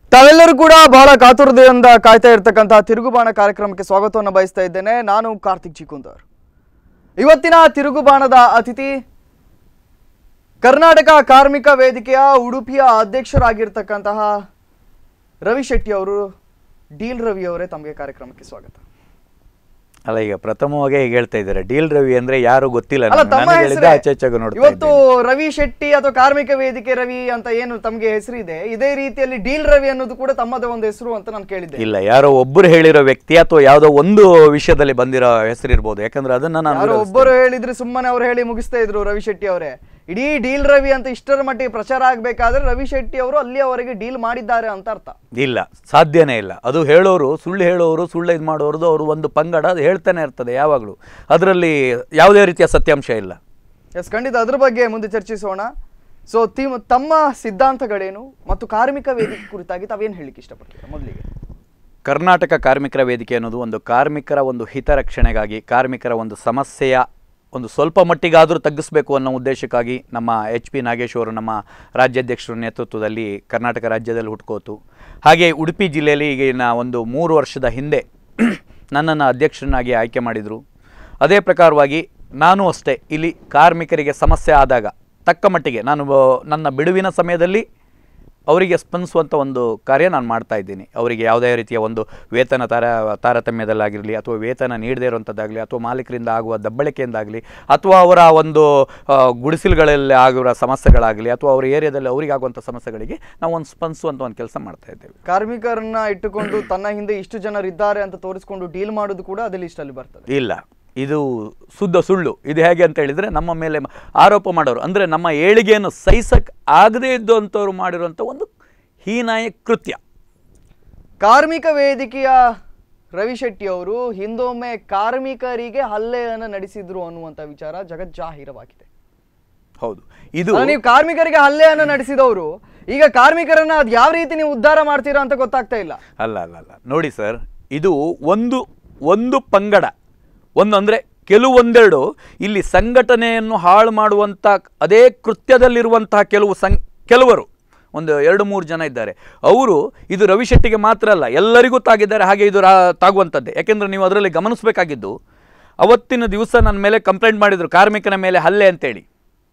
ತಾವೆಲ್ಲರೂ ಕೂಡ ಬಹಳ ಕಾತುರತೆಯಿಂದ ಕಾಯ್ತಾ ಇರ್ತಕ್ಕಂತಹ ತಿರುಗುಬಾಣ ಕಾರ್ಯಕ್ರಮಕ್ಕೆ ಸ್ವಾಗತವನ್ನು ಬಯಸ್ತಾ ಇದ್ದೇನೆ ನಾನು ಕಾರ್ತಿಕ್ ಚಿಕುಂದರ್ ಇವತ್ತಿನ ತಿರುಗುಬಾಣದ ಅತಿಥಿ ಕರ್ನಾಟಕ ಕಾರ್ಮಿಕ ವೇದಿಕೆಯ ಉಡುಪಿಯ ಅಧ್ಯಕ್ಷರಾಗಿರ್ತಕ್ಕಂತಹ ರವಿ ಶೆಟ್ಟಿ ಅವರು ಡೀಲ್ ರವಿ ಅವರೇ ತಮಗೆ ಕಾರ್ಯಕ್ರಮಕ್ಕೆ ಸ್ವಾಗತ ಅಲ್ಲ ಈಗ ಪ್ರಥಮವಾಗಿ ಈಗ ಹೇಳ್ತಾ ಇದ್ದಾರೆ ಡೀಲ್ ರವಿ ಅಂದ್ರೆ ಯಾರು ಗೊತ್ತಿಲ್ಲ ಅಲ್ಲ ನಮ್ಗೆ. ತಮ್ಮ ನನಗೆ ಹೇಳಿದ್ದೆ ಹೆಸರೇ. ಆಚೆ ಆಚೆಗೆ ನೋಡ್ತಾ ಇವತ್ತು ಇದ್ದೀನಿ. ರವಿ ಶೆಟ್ಟಿ ಅಥವಾ ಕಾರ್ಮಿಕ ವೇದಿಕೆ ರವಿ ಅಂತ ಏನು ತಮಗೆ ಹೆಸರಿದೆ ಇದೇ ರೀತಿಯಲ್ಲಿ ಡೀಲ್ ರವಿ ಅನ್ನೋದು ಕೂಡ ತಮ್ಮದೇ ಒಂದು ಹೆಸರು ಅಂತ ನಾನು ಕೇಳಿದ್ದೆ ಇಲ್ಲ ಯಾರೋ ಒಬ್ಬರು ಹೇಳಿರೋ ವ್ಯಕ್ತಿ ಅಥವಾ ಯಾವುದೋ ಒಂದು ವಿಷಯದಲ್ಲಿ ಬಂದಿರೋ ಹೆಸರಿರ್ಬೋದು ಯಾಕಂದ್ರೆ ಅದನ್ನ ನಾನು ಯಾರೋ ವಿರೋಧಿಸ್ತೇನೆ. ಒಬ್ಬರು ಹೇಳಿದ್ರೆ ಸುಮ್ಮನೆ ಅವ್ರು ಹೇಳಿ ಮುಗಿಸ್ತಾ ಇದ್ರು ರವಿ ಶೆಟ್ಟಿ ಅವರೇ ಇಡೀ ಡೀಲ್ ರವಿ ಅಂತ ಇಷ್ಟರ ಮಟ್ಟಿಗೆ ಪ್ರಚಾರ ಆಗ್ಬೇಕಾದ್ರೆ ರವಿ ಶೆಟ್ಟಿ ಅವರು ಅಲ್ಲಿಯವರೆಗೆ ಡೀಲ್ ಮಾಡಿದ್ದಾರೆ ಅಂತ ಅರ್ಥ ಇಲ್ಲ ಸಾಧ್ಯನೇ ಇಲ್ಲ ಅದು ಹೇಳೋರು ಸುಳ್ಳು ಹೇಳೋರು ಸುಳ್ಳು ಇದು ಮಾಡೋರ್ದು ಅವರು ಒಂದು ಪಂಗಡ ಅದು ಹೇಳ್ತಾನೆ ಇರ್ತದೆ ಯಾವಾಗಲೂ ಅದರಲ್ಲಿ ಯಾವುದೇ ರೀತಿಯ ಸತ್ಯಾಂಶ ಇಲ್ಲ ಎಸ್ ಖಂಡಿತ ಅದ್ರ ಬಗ್ಗೆ ಮುಂದೆ ಚರ್ಚಿಸೋಣ ಸೊ ತಮ್ಮ ಸಿದ್ಧಾಂತಗಳೇನು ಮತ್ತು ಕಾರ್ಮಿಕ ವೇದಿಕೆ ಕುರಿತಾಗಿ ತಾವೇನು ಹೇಳಿಕ್ಕೆ ಇಷ್ಟಪಡ್ತೀರಾ ಮೊದಲಿಗೆ ಕರ್ನಾಟಕ ಕಾರ್ಮಿಕರ ವೇದಿಕೆ ಅನ್ನೋದು ಒಂದು ಕಾರ್ಮಿಕರ ಒಂದು ಹಿತರಕ್ಷಣೆಗಾಗಿ ಕಾರ್ಮಿಕರ ಒಂದು ಸಮಸ್ಯೆಯ ಒಂದು ಸ್ವಲ್ಪ ಮಟ್ಟಿಗಾದರೂ ತಗ್ಗಿಸಬೇಕು ಅನ್ನೋ ಉದ್ದೇಶಕ್ಕಾಗಿ ನಮ್ಮ ಎಚ್ ಪಿ ನಾಗೇಶ್ ಅವರು ನಮ್ಮ ರಾಜ್ಯಾಧ್ಯಕ್ಷರ ನೇತೃತ್ವದಲ್ಲಿ ಕರ್ನಾಟಕ ರಾಜ್ಯದಲ್ಲಿ ಹುಟ್ಕೋತು ಹಾಗೆ ಉಡುಪಿ ಜಿಲ್ಲೆಯಲ್ಲಿ ಈಗಿನ ಒಂದು ಮೂರು ವರ್ಷದ ಹಿಂದೆ ನನ್ನನ್ನು ಅಧ್ಯಕ್ಷರನ್ನಾಗಿ ಆಯ್ಕೆ ಮಾಡಿದರು ಅದೇ ಪ್ರಕಾರವಾಗಿ ನಾನು ಅಷ್ಟೇ ಇಲ್ಲಿ ಕಾರ್ಮಿಕರಿಗೆ ಸಮಸ್ಯೆ ಆದಾಗ ತಕ್ಕ ಮಟ್ಟಿಗೆ ನಾನು ಬ- ನನ್ನ ಬಿಡುವಿನ ಸಮಯದಲ್ಲಿ ಅವರಿಗೆ ಸ್ಪಂದಿಸುವಂಥ ಒಂದು ಕಾರ್ಯ ನಾನು ಮಾಡ್ತಾ ಇದ್ದೀನಿ ಅವರಿಗೆ ಯಾವುದೇ ರೀತಿಯ ಒಂದು ವೇತನ ತಾರ ತಾರತಮ್ಯದಲ್ಲಾಗಿರಲಿ ಅಥವಾ ವೇತನ ನೀಡದೇ ಇರುವಂಥದ್ದಾಗಲಿ ಅಥವಾ ಮಾಲೀಕರಿಂದ ಆಗುವ ದಬ್ಬಳಿಕೆಯಿಂದಾಗಲಿ ಅಥವಾ ಅವರ ಒಂದು ಆ, ಗುಡಿಸಲುಗಳಲ್ಲಿ ಆಗಿರೋ ಸಮಸ್ಯೆಗಳಾಗಲಿ ಅಥವಾ ಅವರ ಏರಿಯಾದಲ್ಲಿ ಅವರಿಗೆ ಆಗುವಂಥ ಸಮಸ್ಯೆಗಳಿಗೆ ನಾವು ಒಂದು ಸ್ಪಂದಿಸುವಂಥ ಒಂದು ಕೆಲಸ ಮಾಡ್ತಾ ಇದ್ದೇವೆ ಕಾರ್ಮಿಕರನ್ನ ಇಟ್ಟುಕೊಂಡು ತನ್ನ ಹಿಂದೆ ಇಷ್ಟು ಜನರಿದ್ದಾರೆ ಅಂತ ತೋರಿಸ್ಕೊಂಡು ಡೀಲ್ ಮಾಡೋದು ಕೂಡ ಅದೇ ಲಿಸ್ಟ್ ಅಲ್ಲಿ ಬರ್ತದೆ ಇಲ್ಲ ಇದು ಶುದ್ಧ ಸುಳ್ಳು ಇದು ಹೇಗೆ ಅಂತ ಹೇಳಿದರೆ ನಮ್ಮ ಮೇಲೆ ಮ- ಆರೋಪ ಮಾಡೋರು ಅಂದರೆ ನಮ್ಮ ಏಳಿಗೆಯನ್ನು ಸಹಿಸಕ್ಕೆ ಆಗದೇ ಇದ್ದಂಥವ್ರು ಮಾಡಿರುವಂಥ ಒಂದು ಹೀನಾಯ ಕೃತ್ಯ ಕಾರ್ಮಿಕ ವೇದಿಕೆಯ ರವಿ ಶೆಟ್ಟಿ ಅವರು ಹಿಂದೊಮ್ಮೆ ಕಾರ್ಮಿಕರಿಗೆ ಹಲ್ಲೆಯನ್ನು ನಡೆಸಿದ್ರು ಅನ್ನುವಂತ ವಿಚಾರ ಜಗಜ್ಜಾಹೀರವಾಗಿದೆ ಹೌದು ಇದು ಅಲ್ಲ, ನೀವು ಕಾರ್ಮಿಕರಿಗೆ ಹಲ್ಲೆಯನ್ನು ನಡೆಸಿದವರು ಈಗ ಕಾರ್ಮಿಕರನ್ನ ಅದ್ ಯಾವ ರೀತಿ ನೀವು ಉದ್ಧಾರ ಮಾಡ್ತೀರಾ ಅಂತ ಗೊತ್ತಾಗ್ತಾ ಇಲ್ಲ ಅಲ್ಲ ಅಲ್ಲ ಅಲ್ಲ ನೋಡಿ ಸರ್ ಇದು ಒಂದು ಒಂದು ಪಂಗಡ ಒಂದು ಅಂದರೆ ಕೆಲವೊಂದೆರಡು ಇಲ್ಲಿ ಸಂಘಟನೆಯನ್ನು ಹಾಳು ಮಾಡುವಂಥ ಅದೇ ಕೃತ್ಯದಲ್ಲಿರುವಂತಹ ಕೆಲವು ಸಂ ಕೆಲವರು ಒಂದು ಎರಡು ಮೂರು ಜನ ಇದ್ದಾರೆ ಅವರು ಇದು ರವಿ ಶೆಟ್ಟಿಗೆ ಮಾತ್ರ ಅಲ್ಲ ಎಲ್ಲರಿಗೂ ತಾಗಿದ್ದಾರೆ ಹಾಗೆ ಇದು ರಾ ತಾಗುವಂಥದ್ದೇ ಯಾಕೆಂದರೆ ನೀವು ಅದರಲ್ಲಿ ಗಮನಿಸಬೇಕಾಗಿದ್ದು ಅವತ್ತಿನ ದಿವಸ ನನ್ನ ಮೇಲೆ ಕಂಪ್ಲೇಂಟ್ ಮಾಡಿದರು ಕಾರ್ಮಿಕನ ಮೇಲೆ ಹಲ್ಲೆ ಅಂತೇಳಿ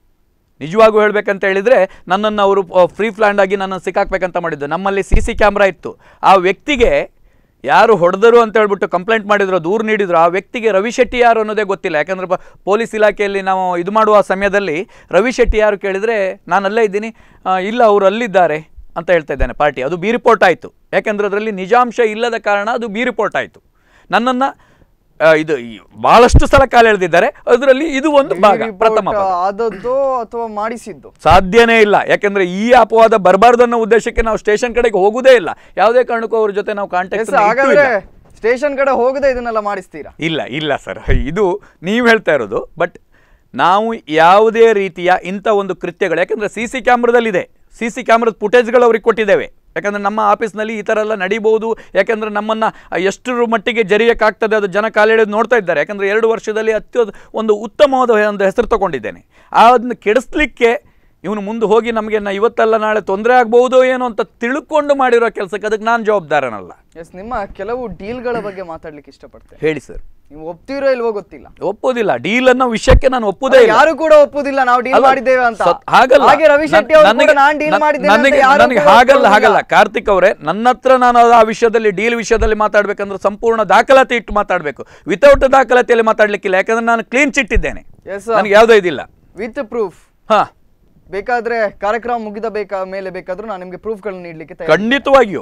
ನಿಜವಾಗೂ ಹೇಳ್ಬೇಕಂತ ಹೇಳಿದರೆ ನನ್ನನ್ನು ಅವರು ಫ್ರೀ ಫ್ಲಾಂಡ್ ಆಗಿ ನನ್ನನ್ನು ಸಿಕ್ಕಾಕ್ಬೇಕಂತ ಮಾಡಿದ್ದು ನಮ್ಮಲ್ಲಿ ಸಿ ಸಿ ಕ್ಯಾಮ್ರಾ ಇತ್ತು ಆ ವ್ಯಕ್ತಿಗೆ ಯಾರು ಹೊಡೆದರು ಅಂತ ಹೇಳ್ಬಿಟ್ಟು ಕಂಪ್ಲೇಂಟ್ ಮಾಡಿದ್ರು ದೂರು ನೀಡಿದ್ರು ಆ ವ್ಯಕ್ತಿಗೆ ರವಿ ಶೆಟ್ಟಿ ಯಾರು ಅನ್ನೋದೇ ಗೊತ್ತಿಲ್ಲ ಯಾಕಂದ್ರೆ ಪ- ಪೊಲೀಸ್ ಇಲಾಖೆಯಲ್ಲಿ ನಾವು ಇದು ಮಾಡುವ ಸಮಯದಲ್ಲಿ ರವಿ ಶೆಟ್ಟಿ ಯಾರು ಕೇಳಿದರೆ ನಾನು ಅಲ್ಲೇ ಇದ್ದೀನಿ "ಆ, ಇಲ್ಲ ಅವರು ಅಲ್ಲಿದ್ದಾರೆ ಅಂತ ಹೇಳ್ತಾ ಇದ್ದಾನೆ ಪಾರ್ಟಿ ಅದು ಬಿ ರಿಪೋರ್ಟ್ ಆಯಿತು ಯಾಕೆಂದ್ರೆ ಅದರಲ್ಲಿ ನಿಜಾಂಶ ಇಲ್ಲದ ಕಾರಣ ಅದು ಬಿ ರಿಪೋರ್ಟ್ ಆಯಿತು ನನ್ನನ್ನು ಇದು ಈ- ಬಹಳಷ್ಟು ಸಲ ಕಾಲ ಎಳೆದಿದ್ದಾರೆ ಅದರಲ್ಲಿ ಇದು ಒಂದು ಭಾಗ ಪ್ರಥಮ ಭಾಗ ಆದದ್ದು ಅಥವಾ ಮಾಡಿಸಿದ್ದು ಸಾಧ್ಯನೇ ಇಲ್ಲ ಯಾಕಂದ್ರೆ ಈ ಅಪವಾದ ಬರಬಾರ್ದು ಅನ್ನೋ ಉದ್ದೇಶಕ್ಕೆ ನಾವು ಸ್ಟೇಷನ್ ಕಡೆಗೆ ಹೋಗುದೇ ಇಲ್ಲ ಯಾವುದೇ ಕಾರಣಕ್ಕೂ ಅವ್ರ ಜೊತೆ ನಾವು ಎಸ್, ಕಾಂಟ್ಯಾಕ್ಟ್ ಹಾಗಾದ್ರೆ ಸ್ಟೇಷನ್ ಕಡೆ ಹೋಗದೆ ಇದನ್ನೆಲ್ಲ ಮಾಡಿಸ್ತೀರಾ ಇಲ್ಲ ಇಲ್ಲ ಸರ್ ಇದು ನೀವು ಹೇಳ್ತಾ ಇರೋದು ಬಟ್ ನಾವು ಯಾವುದೇ ರೀತಿಯ ಇಂಥ ಒಂದು ಕೃತ್ಯಗಳು ಯಾಕಂದ್ರೆ ಸಿ ಸಿ ಕ್ಯಾಮ್ರಾದಲ್ಲಿದೆ ಸಿ ಸಿ ಕ್ಯಾಮ್ರಾದ ಫುಟೇಜ್ಗಳು ಅವ್ರಿಗೆ ಕೊಟ್ಟಿದ್ದೇವೆ ಯಾಕಂದ್ರೆ ನಮ್ಮ ಆಫೀಸ್ನಲ್ಲಿ ಈ ಥರ ಎಲ್ಲ ನಡೀಬೋದು ಯಾಕಂದ್ರೆ ನಮ್ಮನ್ನು ಎಷ್ಟರ ಮಟ್ಟಿಗೆ ಜರಿಯಕ್ಕಾಗ್ತದೆ ಅದು ಜನ ಕಾಲೆಳೆದು ನೋಡ್ತಾ ಇದ್ದಾರೆ ಯಾಕಂದ್ರೆ ಎರಡು ವರ್ಷದಲ್ಲಿ ಅತ್ಯ ಒಂದು ಉತ್ತಮವಾದ ಒಂದು ಹೆಸರು ತಗೊಂಡಿದ್ದೇನೆ ಆ ಅದನ್ನ ಕೆಡಿಸ್ಲಿಕ್ಕೆ ಇವನು ಮುಂದೆ ಹೋಗಿ ನಮಗೆ ನಾ ಇವತ್ತಲ್ಲ ನಾಳೆ ತೊಂದರೆ ಆಗ್ಬೋದು ಏನೋ ಅಂತ ತಿಳ್ಕೊಂಡು ಮಾಡಿರೋ ಕೆಲಸಕ್ಕೆ ಅದಕ್ಕೆ ನಾನು ಜವಾಬ್ದಾರನಲ್ಲ ಎಸ್ ನಿಮ್ಮ ಕೆಲವು ಡೀಲ್ಗಳ ಬಗ್ಗೆ ಮಾತಾಡ್ಲಿಕ್ಕೆ ಇಷ್ಟಪಡ್ತೇನೆ ಹೇಳಿ ಸರ್ ನೀವು ಒಪ್ತೀರೋ ಇಲ್ವೋ ಗೊತ್ತಿಲ್ಲ ಒಪ್ಪೋದಿಲ್ಲ ಡೀಲ್ ಅನ್ನೋ ವಿಷಯಕ್ಕೆ ನಾನು ಒಪ್ಪುದೇ ಇಲ್ಲ ಯಾರು ಕೂಡ ಒಪ್ಪುದಿಲ್ಲ ನಾವು ಡೀಲ್ ಅಲ್ಲ, ಮಾಡಿದ್ದೇವೆ ಅಂತ ಸತ್- ಹಾಗಲ್ಲ ಹಾಗೆ ರವಿ ಶೆಟ್ಟಿ ಅವರು ನನಗೆ- ಕೂಡ ನಾನ್ ಡೀಲ್ ನನ್- ಮಾಡಿದ್ದೇನೆ ಅಂತ ನನಗೆ ಯಾರು ನನಗೆ ಕೂಡ ಹಾಗಲ್ಲ ಒಪ್ಪೋದಿಲ್ಲ. ಹಾಗಲ್ಲ ಕಾರ್ತಿಕ್ ಅವರೇ ನನ್ನ ಹತ್ರ ನಾನು ಅದು ಆ ವಿಷಯದಲ್ಲಿ ಡೀಲ್ ವಿಷಯದಲ್ಲಿ ಮಾತಾಡ್ಬೇಕಂದ್ರೆ ಸಂಪೂರ್ಣ ದಾಖಲಾತಿ ಇಟ್ಟು ಮಾತಾಡಬೇಕು ವಿತೌಟ್ ದಾಖಲಾತಿಯಲ್ಲಿ ಮಾತಾಡ್ಲಿಕ್ಕಿಲ್ಲ ಯಾಕಂದ್ರೆ ನಾನು ಕ್ಲೀನ್ ಚಿಟ್ ಇದ್ದೇನೆ Yes, sir. ನನಗೆ ಯಾವುದೋ ಇದಿಲ್ಲ ವಿತ್ ಪ್ರೂಫ್ ಹಾ ಬೇಕಾದ್ರೆ ಕಾರ್ಯಕ್ರಮ ಮುಗಿದ ಬೇಕಾ ಮೇಲೆ ಬೇಕಾದ್ರೂ ನಾನು ನಿಮ್ಗೆ ಪ್ರೂಫ್ಗಳನ್ನ ನೀಡ್ಲಿಕ್ಕೆ ತಯಾರಿ ಖಂಡಿತವಾಗಿಯೂ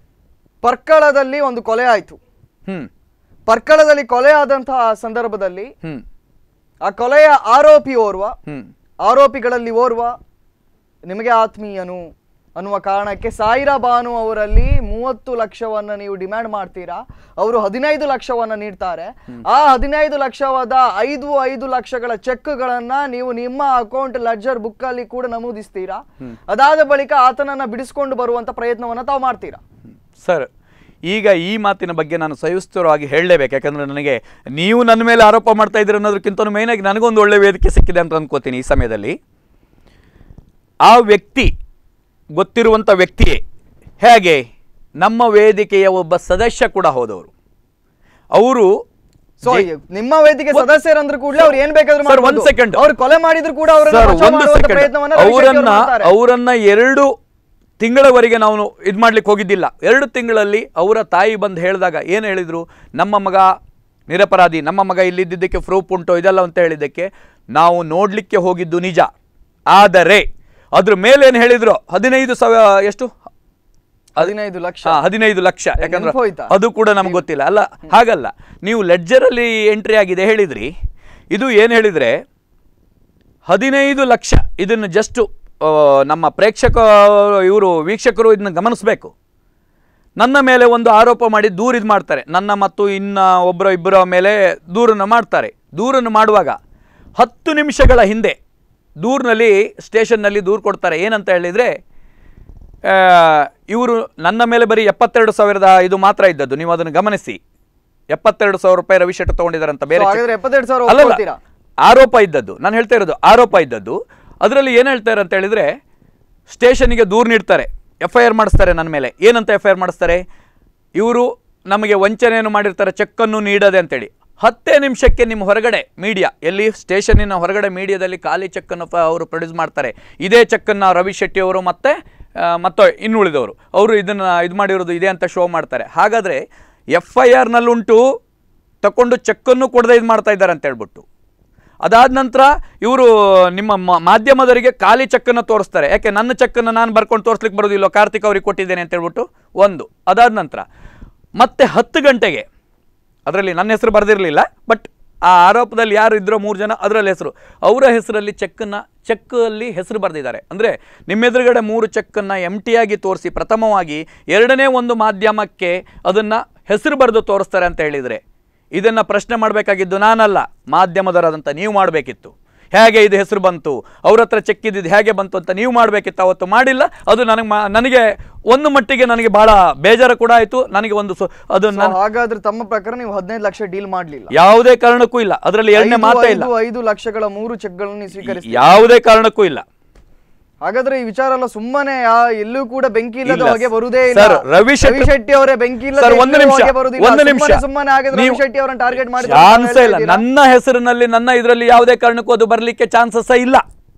ಪರ್ಕಳದಲ್ಲಿ ಒಂದು ಕೊಲೆ ಆಯ್ತು ಹ್ಮ್ ಪರ್ಕಳದಲ್ಲಿ ಕೊಲೆ ಆದಂತಹ ಸಂದರ್ಭದಲ್ಲಿ ಹ್ಮ್ ಆ ಕೊಲೆಯ ಆರೋಪಿ ಓರ್ವ ಹ್ಮ್ ಆರೋಪಿಗಳಲ್ಲಿ ಓರ್ವ ನಿಮಗೆ ಆತ್ಮೀಯನು ಅನ್ನುವ ಕಾರಣಕ್ಕೆ ಸಾಯಿರಾ ಬಾನು ಅವರಲ್ಲಿ ಮೂವತ್ತು ಲಕ್ಷವನ್ನ ನೀವು ಡಿಮ್ಯಾಂಡ್ ಮಾಡ್ತೀರಾ ಅವರು ಹದಿನೈದು ಲಕ್ಷವನ್ನ ನೀಡ್ತಾರೆ ಆ ಹದಿನೈದು ಲಕ್ಷವಾದ ಐದು ಐದು ಲಕ್ಷಗಳ ಚೆಕ್ಗಳನ್ನ ನೀವು ನಿಮ್ಮ ಅಕೌಂಟ್ ಲೆಡ್ಜರ್ ಬುಕ್ ಅಲ್ಲಿ ಕೂಡ ನಮೂದಿಸ್ತೀರಾ ಅದಾದ ಬಳಿಕ ಆತನನ್ನ ಬಿಡಿಸ್ಕೊಂಡು ಬರುವಂತ ಪ್ರಯತ್ನವನ್ನ ತಾವು ಮಾಡ್ತೀರಾ ಸರ್ ಈಗ ಈ ಮಾತಿನ ಬಗ್ಗೆ ನಾನು ಸವಿಸ್ತರವಾಗಿ ಹೇಳಲೇಬೇಕು ಯಾಕಂದ್ರೆ ನನಗೆ ನೀವು ನನ್ನ ಮೇಲೆ ಆರೋಪ ಮಾಡ್ತಾ ಇದ್ದೀರ ಅನ್ನೋದಕ್ಕಿಂತ ಮೇಯ್ನಾಗಿ ನನಗೊಂದು ಒಳ್ಳೆ ವೇದಿಕೆ ಸಿಕ್ಕಿದೆ ಅಂತ ಅನ್ಕೋತೀನಿ ಈ ಸಮಯದಲ್ಲಿ ಆ ವ್ಯಕ್ತಿ ಗೊತ್ತಿರುವಂಥ ವ್ಯಕ್ತಿಯೇ ಹೇಗೆ ನಮ್ಮ ವೇದಿಕೆಯ ಒಬ್ಬ ಸದಸ್ಯ ಕೂಡ ಹೋದವರು ಅವರು ಸೊ ನಿಮ್ಮ ವೇದಿಕೆ ಸದಸ್ಯರಂದ್ರು ಕೂಡಲೇ ಅವ್ರು ಏನ್ ಬೇಕಾದ್ರೂ Sir, ಒಂದ್ ಮಾಡ್ಬೋದು. second. ಅವ್ರು ಕೊಲೆ ಮಾಡಿದ್ರು ಕೂಡ ಅವರನ್ನ ಸರ್ ಬಚಾವ್ ಒಂದು ಮಾಡುವಂತ ಸೆಕೆಂಡ್ ಪ್ರಯತ್ನವನ್ನ ರವಿಶೆಟ್ಟಿ ಅವರು ಅವರನ್ನ ಮಾಡ್ತಾರೆ. ಅವರನ್ನ ಎರಡು ತಿಂಗಳವರೆಗೆ ನಾವು ಇದು ಮಾಡ್ಲಿಕ್ಕೆ ಹೋಗಿದ್ದಿಲ್ಲ ಎರಡು ತಿಂಗಳಲ್ಲಿ ಅವರ ತಾಯಿ ಬಂದು ಹೇಳಿದಾಗ ಏನು ಹೇಳಿದ್ರು ನಮ್ಮ ಮಗ ನಿರಪರಾಧಿ ನಮ್ಮ ಮಗ ಇಲ್ಲಿದ್ದಕ್ಕೆ ಪ್ರೂಫ್ ಉಂಟು ಇದೆಲ್ಲ ಅಂತ ಹೇಳಿದ್ದಕ್ಕೆ ನಾವು ನೋಡ್ಲಿಕ್ಕೆ ಹೋಗಿದ್ದು ನಿಜ ಆದರೆ ಅದ್ರ ಮೇಲೆ ಏನು ಹೇಳಿದ್ರು ಹದಿನೈದು ಸಾವಿರ ಎಷ್ಟು ಹದಿನೈದು ಲಕ್ಷ ಹಾ, ಹದಿನೈದು ಲಕ್ಷ ಯಾಕಂದ್ರೆ ನೆನ್ಪೋಯ್ತಾ? ಅದು ಕೂಡ ನಮ್ಗೆ ಗೊತ್ತಿಲ್ಲ ಅಲ್ಲ ಹಾಗಲ್ಲ ನೀವು ಲೆಡ್ಜರಲ್ಲಿ ಎಂಟ್ರಿ ಆಗಿದೆ ಹೇಳಿದ್ರಿ ಇದು ಏನು ಹೇಳಿದ್ರೆ ಹದಿನೈದು ಲಕ್ಷ ಇದನ್ನು ಜಸ್ಟ್ ನಮ್ಮ ಪ್ರೇಕ್ಷಕ ಇವರು ವೀಕ್ಷಕರು ಇದನ್ನ ಗಮನಿಸಬೇಕು ನನ್ನ ಮೇಲೆ ಒಂದು ಆರೋಪ ಮಾಡಿ ದೂರ ಇದು ಮಾಡ್ತಾರೆ ನನ್ನ ಮತ್ತು ಇನ್ನ ಒಬ್ಬರ ಇಬ್ಬರ ಮೇಲೆ ದೂರನ್ನು ಮಾಡ್ತಾರೆ ದೂರನ್ನು ಮಾಡುವಾಗ ಹತ್ತು ನಿಮಿಷಗಳ ಹಿಂದೆ ದೂರಿನಲ್ಲಿ ಸ್ಟೇಷನ್ನಲ್ಲಿ ದೂರು ಕೊಡ್ತಾರೆ ಏನಂತ ಹೇಳಿದರೆ ಇವರು ನನ್ನ ಮೇಲೆ ಬರೀ ಎಪ್ಪತ್ತೆರಡು ಸಾವಿರದ ಇದು ಮಾತ್ರ ಇದ್ದದ್ದು ನೀವು ಅದನ್ನು ಗಮನಿಸಿ ಎಪ್ಪತ್ತೆರಡು ಸಾವಿರ ರೂಪಾಯಿ ರವಿ ಶೆಟ್ಟಿ ತಗೊಂಡಿದ್ದಾರೆ ಅಂತ ಬೇರೆ So, ಹಾಗಾದ್ರೆ ಎಪ್ಪತ್ತೆರಡು ಸಾವಿರ ಅಲ್ಲಲ್ಲ, ಒಪ್ಕೊಳ್ತೀರಾ? ಆರೋಪ ಇದ್ದದ್ದು ನಾನು ಹೇಳ್ತಾ ಇರೋದು ಆರೋಪ ಇದ್ದದ್ದು ಅದರಲ್ಲಿ ಏನು ಹೇಳ್ತಾರೆ ಅಂತ ಹೇಳಿದ್ರೆ ಸ್ಟೇಷನ್ಗೆ ದೂರು ನೀಡ್ತಾರೆ ಎಫ್ ಐ ಆರ್ ಮಾಡಿಸ್ತಾರೆ ನನ್ನ ಮೇಲೆ ಏನಂತ ಎಫ್ ಐ ಆರ್ ಮಾಡಿಸ್ತಾರೆ ಇವರು ನಮಗೆ ವಂಚನೆಯನ್ನು ಮಾಡಿರ್ತಾರೆ ಚೆಕ್ಕನ್ನು ನೀಡದೆ ಅಂತೇಳಿ ಹತ್ತೇ ನಿಮಿಷಕ್ಕೆ ನಿಮ್ಮ ಹೊರಗಡೆ ಮೀಡಿಯಾ ಎಲ್ಲಿ ಸ್ಟೇಷನ್ನಿನ ಹೊರಗಡೆ ಮೀಡಿಯಾದಲ್ಲಿ ಖಾಲಿ ಚೆಕ್ಕನ್ನು ಪ- ಅವರು ಪ್ರೊಡ್ಯೂಸ್ ಮಾಡ್ತಾರೆ ಇದೇ ಚೆಕ್ಕನ್ನು ರವಿ ಶೆಟ್ಟಿ ಅವರು ಮತ್ತೆ ಆ, ಮತ್ತು ಇನ್ನುಳಿದವರು ಅವರು ಇದನ್ನು ಇದು ಮಾಡಿರೋದು ಇದೆ ಅಂತ ಶೋ ಮಾಡ್ತಾರೆ ಹಾಗಾದರೆ ಎಫ್ ಐ ಆರ್ನಲ್ಲುಂಟು ತಕೊಂಡು ಚೆಕ್ಕನ್ನು ಕೊಡದೆ ಇದು ಮಾಡ್ತಾ ಇದ್ದಾರೆ ಅಂತ ಹೇಳ್ಬಿಟ್ಟು ಅದಾದ ನಂತರ ಇವರು ನಿಮ್ಮ ಮ- ಮಾಧ್ಯಮದವರಿಗೆ ಖಾಲಿ ಚೆಕ್ಕನ್ನು ತೋರಿಸ್ತಾರೆ ಯಾಕೆ ನನ್ನ ಚೆಕ್ಕನ್ನು ನಾನು ಬರ್ಕೊಂಡು ತೋರಿಸ್ಲಿಕ್ಕೆ ಬರೋದಿಲ್ಲ ಕಾರ್ತಿಕ್ ಅವ್ರಿಗೆ ಕೊಟ್ಟಿದ್ದೇನೆ ಅಂತ ಹೇಳ್ಬಿಟ್ಟು ಒಂದು ಅದಾದ ನಂತರ ಮತ್ತೆ ಹತ್ತು ಗಂಟೆಗೆ ಅದರಲ್ಲಿ ನನ್ನ ಹೆಸರು ಬರೆದಿರಲಿಲ್ಲ ಬಟ್ ಆ ಆರೋಪದಲ್ಲಿ ಯಾರು ಇದ್ರೋ ಮೂರು ಜನ ಅದರಲ್ಲಿ ಹೆಸರು ಅವರ ಹೆಸರಲ್ಲಿ ಚೆಕ್ಕನ್ನು ಚೆಕ್ಕಲ್ಲಿ ಹೆಸರು ಬರೆದಿದ್ದಾರೆ ಅಂದರೆ ನಿಮ್ಮ ಎದುರುಗಡೆ ಮೂರು ಚೆಕ್ಕನ್ನು ಎಮ್ ಆಗಿ ತೋರಿಸಿ ಪ್ರಥಮವಾಗಿ ಎರಡನೇ ಒಂದು ಮಾಧ್ಯಮಕ್ಕೆ ಅದನ್ನು ಹೆಸರು ಬರೆದು ತೋರಿಸ್ತಾರೆ ಅಂತ ಹೇಳಿದರೆ ಇದನ್ನು ಪ್ರಶ್ನೆ ಮಾಡಬೇಕಾಗಿದ್ದು ನಾನಲ್ಲ ಮಾಧ್ಯಮದವರಾದಂಥ ನೀವು ಮಾಡಬೇಕಿತ್ತು ಹೇಗೆ ಇದು ಹೆಸರು ಬಂತು ಅವ್ರ ಹತ್ರ ಚೆಕ್ ಇದ್ದಿದ್ದು ಹೇಗೆ ಬಂತು ಅಂತ ನೀವು ಮಾಡಬೇಕಿತ್ತು ಅವತ್ತು ಮಾಡಿಲ್ಲ ಅದು ನನಗೆ ಮಾ ನನಗೆ ಒಂದು ಮಟ್ಟಿಗೆ ನನಗೆ ಬಹಳ ಬೇಜಾರು ಕೂಡ ಆಯಿತು ನನಗೆ ಒಂದು ಸು ಅದು So, ನನ್ನ ಹಾಗಾದ್ರೆ ತಮ್ಮ ಪ್ರಕಾರ ನೀವು ಹದಿನೈದು ಲಕ್ಷ ಡೀಲ್ ಮಾಡ್ಲಿಲ್ಲ ಯಾವುದೇ ಕಾರಣಕ್ಕೂ ಇಲ್ಲ ಅದರಲ್ಲಿ ಎರಡನೇ ಐದು- ಮಾತೇ ಇಲ್ಲ ಐದು- ಐದು ಲಕ್ಷಗಳ ಮೂರು ಚೆಕ್ಗಳನ್ನು ನೀವು ಸ್ವೀಕರಿಸಿ ಯಾವುದೇ ಕಾರಣಕ್ಕೂ ಇಲ್ಲ ಹಾಗಾದ್ರೆ ಈ ವಿಚಾರ ಎಲ್ಲ ಸುಮ್ಮನೆ ಯಾ- ಎಲ್ಲೂ ಕೂಡ ಬೆಂಕಿ ಇಲ್ಲದ ಇಲ್ಲ. ಹೊಗೆ ಬರುದೇ ಇಲ್ಲ ಸರ್, ರವಿ ಶೆಟ್ಟಿ- ಶೆಟ್ಟಿ ಅವರೇ ಬೆಂಕಿ ಇಲ್ಲದ ಸರ್, ಒಂದು ಎಲ್ಲೂ ನಿಮಿಷ, ಹೊಗೆ ಬರುವುದಿಲ್ಲ. ಒಂದು ಸುಮ್ಮನೆ- ನಿಮಿಷ. ಸುಮ್ಮನೆ ಹಾಗಾದ್ರೆ ರವಿ ನೀವು- ಶೆಟ್ಟಿ ಅವರನ್ನ ಟಾರ್ಗೆಟ್ ಮಾಡಿ ಚಾನ್ಸೇ ಇಲ್ಲ ನನ್ನ ಹೆಸರಿನಲ್ಲಿ ನನ್ನ ಇದರಲ್ಲಿ ಯಾವುದೇ ಕಾರಣಕ್ಕೂ ಅದು ಬರಲಿಕ್ಕೆ ಚಾನ್ಸಸ್ ಇಲ್ಲ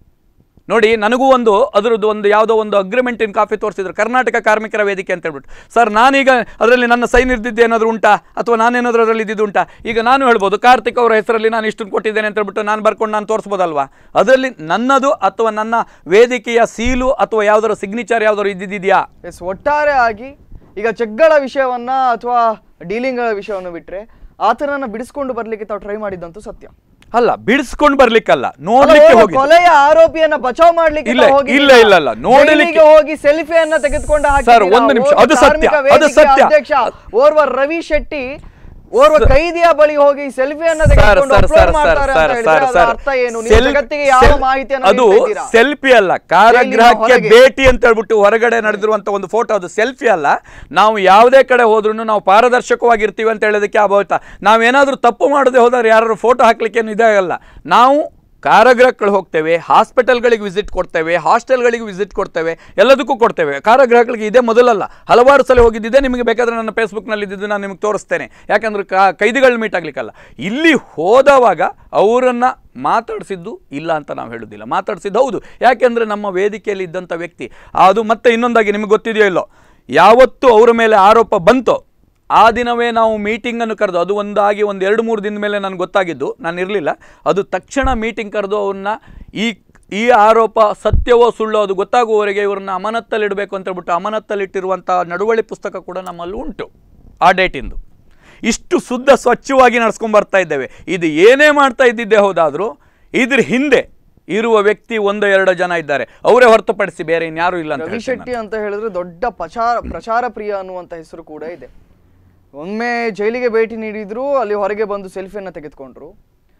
ನೋಡಿ ನನಗೂ ಒಂದು ಅದರದ್ದು ಒಂದು ಯಾವುದೋ ಒಂದು ಅಗ್ರಿಮೆಂಟ್ ಇನ್ ಕಾಫಿ ತೋರಿಸಿದ್ರು ಕರ್ನಾಟಕ ಕಾರ್ಮಿಕರ ವೇದಿಕೆ ಅಂತ ಹೇಳ್ಬಿಟ್ಟು ಸರ್ ನಾನೀಗ ಅದರಲ್ಲಿ ನನ್ನ ಸೈನ್ ಇರ್ದಿದ್ದು ಏನಾದರೂ ಉಂಟಾ ಅಥವಾ ನಾನೇನಾದರೂ ಅದರಲ್ಲಿ ಇದ್ದಿದ್ದು ಉಂಟಾ ಈಗ ನಾನು ಹೇಳ್ಬೋದು ಕಾರ್ತಿಕ್ ಅವರ ಹೆಸರಲ್ಲಿ ನಾನು ಇಷ್ಟನ್ನು ಕೊಟ್ಟಿದ್ದೇನೆ ಅಂತ ಹೇಳ್ಬಿಟ್ಟು ನಾನು ಬರ್ಕೊಂಡು ನಾನು ತೋರಿಸ್ಬೋದಲ್ವಾ ಅದರಲ್ಲಿ ನನ್ನದು ಅಥವಾ ನನ್ನ ವೇದಿಕೆಯ ಸೀಲು ಅಥವಾ ಯಾವುದರ ಸಿಗ್ನೇಚರ್ ಯಾವುದಾದ್ರು ಇದ್ದಿದೆಯಾ ಎಸ್ ಒಟ್ಟಾರೆ ಆಗಿ ಈಗ ಚೆಕ್ಗಳ ವಿಷಯವನ್ನ ಅಥವಾ ಡೀಲಿಂಗ್ಗಳ ವಿಷಯವನ್ನು ಬಿಟ್ರೆ ಆತನನ್ನ ಬಿಡಿಸ್ಕೊಂಡು ಬರ್ಲಿಕ್ಕೆ ತಾವು ಟ್ರೈ ಮಾಡಿದ್ದಂತೂ ಸತ್ಯ ಅಲ್ಲ ಬಿಡಿಸ್ಕೊಂಡು ಬರ್ಲಿಕ್ಕಲ್ಲ ಅಲ್ಲ, ನೋಡ್ಲಿಕ್ಕೆ ಓರ್ವ ಹೋಗಿ ಕೊಲೆಯ ಆರೋಪಿಯನ್ನ ಬಚಾವ್ ಮಾಡ್ಲಿಕ್ಕೆ ಇಲ್ಲ, ತಾವು ಹೋಗಿದ್ದಿಲ್ಲ. ಇಲ್ಲ, ಇಲ್ಲ, ಇಲ್ಲ, ನೋಡ್ಲಿಕ್ಕೆ- ಜೈಲಿಗೆ ಹೋಗಿ ಸೆಲ್ಫಿಯನ್ನ ತೆಗೆದುಕೊಂಡು ಸರ್, ಒಂದು ನಿಮಿಷ, ಅದು ಸತ್ಯ, ಅದು ಸತ್ಯ. ಅಧ್ಯಕ್ಷ ಓರ್ವ ರವಿ ಶೆಟ್ಟಿ ಓರ್ವ ಕೈದಿಯ ಬಳಿ ಹೋಗಿ ಸೆಲ್ಫಿಯನ್ನ ಸರ್ ತೆಗೆದುಕೊಂಡು ಸರ್ upload ಸರ್ ಮಾಡ್ತಾರೆ ಅಂತ ಸರ್ ಹೇಳಿದ್ರೆ ಸರ್ ಅದರ ಸರ್ ಅರ್ಥ ಏನು ನೀವು ಸೆಲ್- ಜಗತ್ತಿಗೆ ಯಾವ ಸೆಲ್- ಮಾಹಿತಿಯನ್ನು ಅದು ನೀಡ್ತಾ ಇದ್ದೀರಾ? ಸೆಲ್ಫಿ ಅಲ್ಲ ಕಾರಾಗೃಹಕ್ಕೆ ಹೊರಗೆ. ಭೇಟಿ ಅಂತ ಹೇಳ್ಬಿಟ್ಟು ಹೊರಗಡೆ ನಡೆದಿರುವಂತ ಒಂದು ಫೋಟೋ ಅದು ಸೆಲ್ಫಿ ಅಲ್ಲ ನಾವು ಯಾವುದೇ ಕಡೆ ಹೋದ್ರೂ ನಾವು ಪಾರದರ್ಶಕವಾಗಿರ್ತೀವಿ ಅಂತ ಹೇಳೋದಕ್ಕೆ ಅಭಾವಿತ ನಾವೇನಾದ್ರೂ ತಪ್ಪು ಮಾಡದೆ ಹೋದ್ರೆ ಯಾರು ಫೋಟೋ ಹಾಕ್ಲಿಕ್ಕೆ ಇದೇ ಆಗಲ್ಲ ನಾವು ಕಾರಾಗೃಹಗಳು ಹೋಗ್ತೇವೆ ಹಾಸ್ಪಿಟಲ್ಗಳಿಗೆ ವಿಸಿಟ್ ಕೊಡ್ತೇವೆ ಹಾಸ್ಟೆಲ್ಗಳಿಗೆ ವಿಸಿಟ್ ಕೊಡ್ತೇವೆ ಎಲ್ಲದಕ್ಕೂ ಕೊಡ್ತೇವೆ ಕಾರಾಗೃಹಗಳಿಗೆ ಇದೇ ಮೊದಲಲ್ಲ ಹಲವಾರು ಸಲ ಹೋಗಿದ್ದಿದೆ ನಿಮಗೆ ಬೇಕಾದ್ರೆ ನನ್ನ ಫೇಸ್ಬುಕ್ನಲ್ಲಿ ಇದ್ದಿದ್ದು ನಾನು ನಿಮಗೆ ತೋರಿಸ್ತೇನೆ ಯಾಕಂದ್ರೆ ಕಾ ಕೈದಿಗಳು ಮೀಟ್ ಆಗ್ಲಿಕ್ಕಲ್ಲ ಇಲ್ಲಿ ಹೋದವಾಗ ಅವರನ್ನು ಮಾತಾಡಿಸಿದ್ದು ಇಲ್ಲ ಅಂತ ನಾವು ಹೇಳೋದಿಲ್ಲ ಮಾತಾಡಿಸಿದ್ದು ಹೌದು ಯಾಕೆಂದರೆ ನಮ್ಮ ವೇದಿಕೆಯಲ್ಲಿ ಇದ್ದಂಥ ವ್ಯಕ್ತಿ ಅದು ಮತ್ತೆ ಇನ್ನೊಂದಾಗಿ ನಿಮಗೆ ಗೊತ್ತಿದೆಯೋ ಇಲ್ಲೋ ಯಾವತ್ತು ಅವರ ಮೇಲೆ ಆರೋಪ ಬಂತೋ ಆ ದಿನವೇ ನಾವು ಮೀಟಿಂಗನ್ನು ಕರೆದು ಅದು ಒಂದಾಗಿ ಒಂದು ಎರಡು ಮೂರು ದಿನದ ಮೇಲೆ ನನಗೆ ಗೊತ್ತಾಗಿದ್ದು ನಾನು ಇರಲಿಲ್ಲ ಅದು ತಕ್ಷಣ ಮೀಟಿಂಗ್ ಕರೆದು ಅವನ್ನ ಈ ಈ ಆರೋಪ ಸತ್ಯವೋ ಸುಳ್ಳೋ ಅದು ಗೊತ್ತಾಗುವವರೆಗೆ ಇವ್ರನ್ನ ಅಮಾನತ್ತಲ್ಲಿಡಬೇಕು ಅಂತ ಹೇಳ್ಬಿಟ್ಟು ಅಮಾನತ್ತಲ್ಲಿಟ್ಟಿರುವಂಥ ನಡುವಳಿ ಪುಸ್ತಕ ಕೂಡ ನಮ್ಮಲ್ಲಿ ಉಂಟು ಆ ಡೇಟಿಂದು ಇಷ್ಟು ಶುದ್ಧ ಸ್ವಚ್ಛವಾಗಿ ನಡ್ಸ್ಕೊಂಡ್ ಬರ್ತಾ ಇದ್ದೇವೆ ಇದು ಏನೇ ಮಾಡ್ತಾ ಇದ್ದಿದ್ದೆ ಹೌದಾದರೂ ಇದ್ರ ಹಿಂದೆ ಇರುವ ವ್ಯಕ್ತಿ ಒಂದು ಎರಡು ಜನ ಇದ್ದಾರೆ ಅವರೇ ಹೊರತುಪಡಿಸಿ ಬೇರೆ ಇನ್ಯಾರೂ ಇಲ್ಲ ಅಂತ ರವಿ ಹೇಳ್ತೇನೆ ಶೆಟ್ಟಿ ಅಂತ ಹೇಳಿದ್ರೆ ದೊಡ್ಡ ಪ್ರಚಾರ ಪ್ರಚಾರ ಪ್ರಿಯ ಅನ್ನುವಂತ ಹೆಸರು ಕೂಡ ಇದೆ ಒಮ್ಮೆ ಜೈಲಿಗೆ ಭೇಟಿ ನೀಡಿದ್ರು ಅಲ್ಲಿ ಹೊರಗೆ ಬಂದು ಸೆಲ್ಫಿಯನ್ನ ತೆಗೆದುಕೊಂಡ್ರು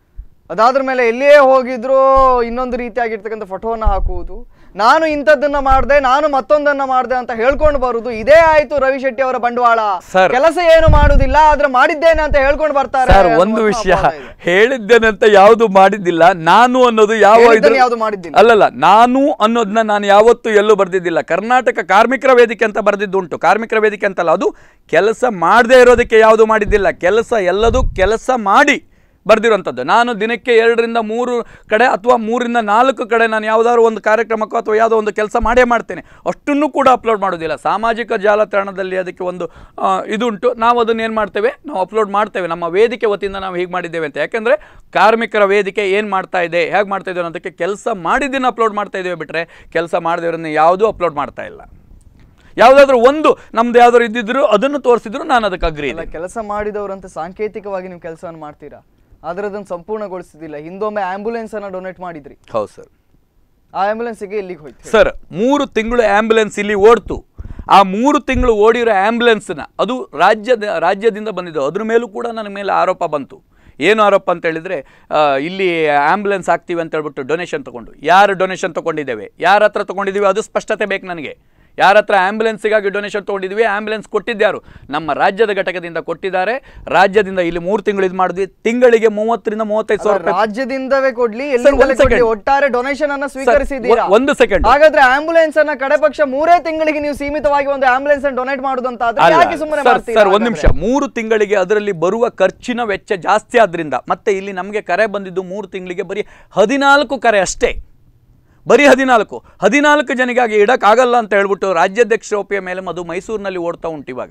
ಅದಾದ್ರ ಮೇಲೆ ಎಲ್ಲಿಯೇ ಹೋಗಿದ್ರು ಇನ್ನೊಂದು ರೀತಿಯಾಗಿರ್ತಕ್ಕಂಥ ಫೋಟೋವನ್ನ ಹಾಕುವುದು ನಾನು ಇಂಥದ್ದನ್ನ ಮಾಡ್ದೆ ನಾನು ಮತ್ತೊಂದನ್ನ ಮಾಡ್ದೆ ಅಂತ ಹೇಳ್ಕೊಂಡು ಬರುದು ಇದೇ ಆಯ್ತು ರವಿ ಶೆಟ್ಟಿ ಅವರ ಬಂಡವಾಳ Sir. ಕೆಲಸ ಏನು ಮಾಡುದಿಲ್ಲ ಆದ್ರೆ ಮಾಡಿದ್ದೇನೆ ಅಂತ ಹೇಳ್ಕೊಂಡು ಬರ್ತಾರೆ ಸರ್ ಒಂದು ಅನ್ನುವಂಥ ವಿಷಯ ಅಪವಾದ ಇದೆ. ಹೇಳಿದ್ದೇನೆ ಅಂತ ಯಾವುದು ಮಾಡಿದ್ದಿಲ್ಲ ನಾನು ಅನ್ನೋದು ಯಾವ ಹೇಳಿದ್ದನ್ನ ಇದ್ರ- ಯಾವ್ದು ಮಾಡಿದ್ದಿಲ್ಲ. ಅಲ್ಲಲ್ಲ ನಾನು ಅನ್ನೋದನ್ನ ನಾನು ಯಾವತ್ತೂ ಎಲ್ಲೂ ಬರ್ದಿದ್ದಿಲ್ಲ ಕರ್ನಾಟಕ ಕಾರ್ಮಿಕರ ವೇದಿಕೆ ಅಂತ ಬರ್ದಿದ್ದುಂಟು ಕಾರ್ಮಿಕರ ವೇದಿಕೆ ಅಂತಲ್ಲ ಅದು ಕೆಲಸ ಮಾಡದೇ ಇರೋದಕ್ಕೆ ಯಾವುದು ಮಾಡಿದ್ದಿಲ್ಲ ಕೆಲಸ ಎಲ್ಲದೂ ಕೆಲಸ ಮಾಡಿ ಬರ್ದಿರುವಂಥದ್ದು ನಾನು ದಿನಕ್ಕೆ ಎರಡರಿಂದ ಮೂರು ಕಡೆ ಅಥವಾ ಮೂರಿಂದ ನಾಲ್ಕು ಕಡೆ ನಾನು ಯಾವುದಾದ್ರು ಒಂದು ಕಾರ್ಯಕ್ರಮಕ್ಕೋ ಅಥವಾ ಯಾವುದೋ ಒಂದು ಕೆಲಸ ಮಾಡೇ ಮಾಡ್ತೇನೆ ಅಷ್ಟನ್ನು ಕೂಡ ಅಪ್ಲೋಡ್ ಮಾಡೋದಿಲ್ಲ ಸಾಮಾಜಿಕ ಜಾಲತಾಣದಲ್ಲಿ ಅದಕ್ಕೆ ಒಂದು ಆ, ಇದುಂಟು ನಾವು ಅದನ್ನು ಏನು ಮಾಡ್ತೇವೆ ನಾವು ಅಪ್ಲೋಡ್ ಮಾಡ್ತೇವೆ ನಮ್ಮ ವೇದಿಕೆ ವತಿಯಿಂದ ನಾವು ಹೀಗೆ ಮಾಡಿದ್ದೇವೆ ಅಂತ ಯಾಕೆಂದರೆ ಕಾರ್ಮಿಕರ ವೇದಿಕೆ ಏನು ಮಾಡ್ತಾ ಇದೆ ಹೇಗೆ ಮಾಡ್ತಾ ಇದ್ದೇವೆ ಅನ್ನೋದಕ್ಕೆ ಕೆಲಸ ಮಾಡಿದ್ದನ್ನು ಅಪ್ಲೋಡ್ ಮಾಡ್ತಾ ಇದ್ದೇವೆ ಬಿಟ್ಟರೆ ಕೆಲಸ ಮಾಡದೇವ್ರನ್ನ ಯಾವುದೂ ಅಪ್ಲೋಡ್ ಮಾಡ್ತಾ ಇಲ್ಲ ಯಾವುದಾದ್ರೂ ಒಂದು ನಮ್ದು ಯಾವ್ದಾದ್ರು ಇದ್ದಿದ್ರು ಅದನ್ನು ತೋರಿಸಿದ್ರು ನಾನು ಅದಕ್ಕೆ ಅಗ್ರಿ ಅಲ್ಲ ಕೆಲಸ ಮಾಡಿದವರಂತ ಸಾಂಕೇತಿಕವಾಗಿ ನೀವು ಕೆಲಸವನ್ನು ಮಾಡ್ತೀರಾ ಆದ್ರೆ ಅದನ್ನು ಸಂಪೂರ್ಣಗೊಳಿಸುದಿಲ್ಲ ಹಿಂದೊಮ್ಮೆ ಆಂಬ್ಯುಲೆನ್ಸ್ ಅನ್ನ ಡೊನೇಟ್ ಮಾಡಿದ್ರಿ ಹೌದು ಸರ್ ಆ ಆಂಬ್ಯುಲೆನ್ಸ್ಗೆ ಎಲ್ಲಿಗೆ ಹೋಯ್ತು ಸರ್ ಮೂರು ತಿಂಗಳು ಆ್ಯಂಬುಲೆನ್ಸ್ ಇಲ್ಲಿ ಓಡ್ತು ಆ ಮೂರು ತಿಂಗಳು ಓಡಿರೋ ಆ್ಯಂಬುಲೆನ್ಸ್ನ ಅದು ರಾಜ್ಯದ ರಾಜ್ಯದಿಂದ ಬಂದಿದ್ದು ಅದ್ರ ಮೇಲೂ ಕೂಡ ನನ್ನ ಮೇಲೆ ಆರೋಪ ಬಂತು ಏನು ಆರೋಪ ಅಂತ ಹೇಳಿದರೆ ಇಲ್ಲಿ ಆ್ಯಂಬುಲೆನ್ಸ್ ಹಾಕ್ತೀವಿ ಅಂತ ಹೇಳ್ಬಿಟ್ಟು ಡೊನೇಷನ್ ತೊಗೊಂಡು ಯಾರು ಡೊನೇಷನ್ ತೊಗೊಂಡಿದ್ದೇವೆ ಯಾರ ಹತ್ರ ತೊಗೊಂಡಿದ್ದೀವಿ ಅದು ಸ್ಪಷ್ಟತೆ ಬೇಕು ನನಗೆ ಯಾರ ಹತ್ರ ಆ್ಯಂಬುಲೆನ್ಸಿಗಾಗಿ ಡೊನೇಷನ್ ತೊಗೊಂಡಿದ್ವಿ ಆ್ಯಂಬುಲೆನ್ಸ್ ಕೊಟ್ಟಿದ್ಯಾರು ನಮ್ಮ ರಾಜ್ಯದ ಘಟಕದಿಂದ ಕೊಟ್ಟಿದ್ದಾರೆ ರಾಜ್ಯದಿಂದ ಇಲ್ಲಿ ಮೂರು ತಿಂಗಳು ಇದು ಮಾಡಿದ್ವಿ ತಿಂಗಳಿಗೆ ಮೂವತ್ತರಿಂದ ಮೂವತ್ತೈದು ಸಾವಿರ ರೂಪಾಯಿ ರಾಜ್ಯದಿಂದವೇ ಕೊಡ್ಲಿ Sir, ಎಲ್ಲಿಂದಲೇ ಒಂದ್ ಕೊಡ್ಲಿ second. ಒಟ್ಟಾರೆ ಡೊನೇಷನ್ ಅನ್ನ ಸ್ವೀಕರಿಸಿದ್ದೀರಾ ಒ- ಒಂದು second. ಹಾಗಾದ್ರೆ ಆಂಬ್ಯುಲೆನ್ಸ್ ಅನ್ನ ಕಡೆ ಪಕ್ಷ ಮೂರೇ ತಿಂಗಳಿಗೆ ನೀವು ಸೀಮಿತವಾಗಿ ಒಂದು ಆಂಬ್ಯುಲೆನ್ಸ್ ಅನ್ನು ಡೊನೇಟ್ ಮಾಡುದಂತ ಆದ್ರೆ ಅಲ್ಲ, ಯಾಕೆ ಸುಮ್ಮನೆ ಸರ್, ಮಾಡ್ತೀರಾ ಸರ್ ಒಂದು ಹಾಗಾದ್ರೆ? ನಿಮಿಷ ಮೂರು ತಿಂಗಳಿಗೆ ಅದರಲ್ಲಿ ಬರುವ ಖರ್ಚಿನ ವೆಚ್ಚ ಜಾಸ್ತಿ ಆದ್ರಿಂದ ಮತ್ತೆ ಇಲ್ಲಿ ನಮಗೆ ಕರೆ ಬಂದಿದ್ದು ಮೂರು ತಿಂಗಳಿಗೆ ಬರೀ ಹದಿನಾಲ್ಕು ಕರೆ ಅಷ್ಟೇ ಬರೀ ಹದಿನಾಲ್ಕು ಹದಿನಾಲ್ಕು ಜನಿಗಾಗಿ ಇಡಕ್ಕಾಗಲ್ಲ ಅಂತ ಹೇಳ್ಬಿಟ್ಟು ರಾಜ್ಯಾಧ್ಯಕ್ಷ ಒಪ್ಪಿಯ ಮೇಲೆ ಅದು ಮೈಸೂರಿನಲ್ಲಿ ಓಡ್ತಾ ಉಂಟು ಇವಾಗ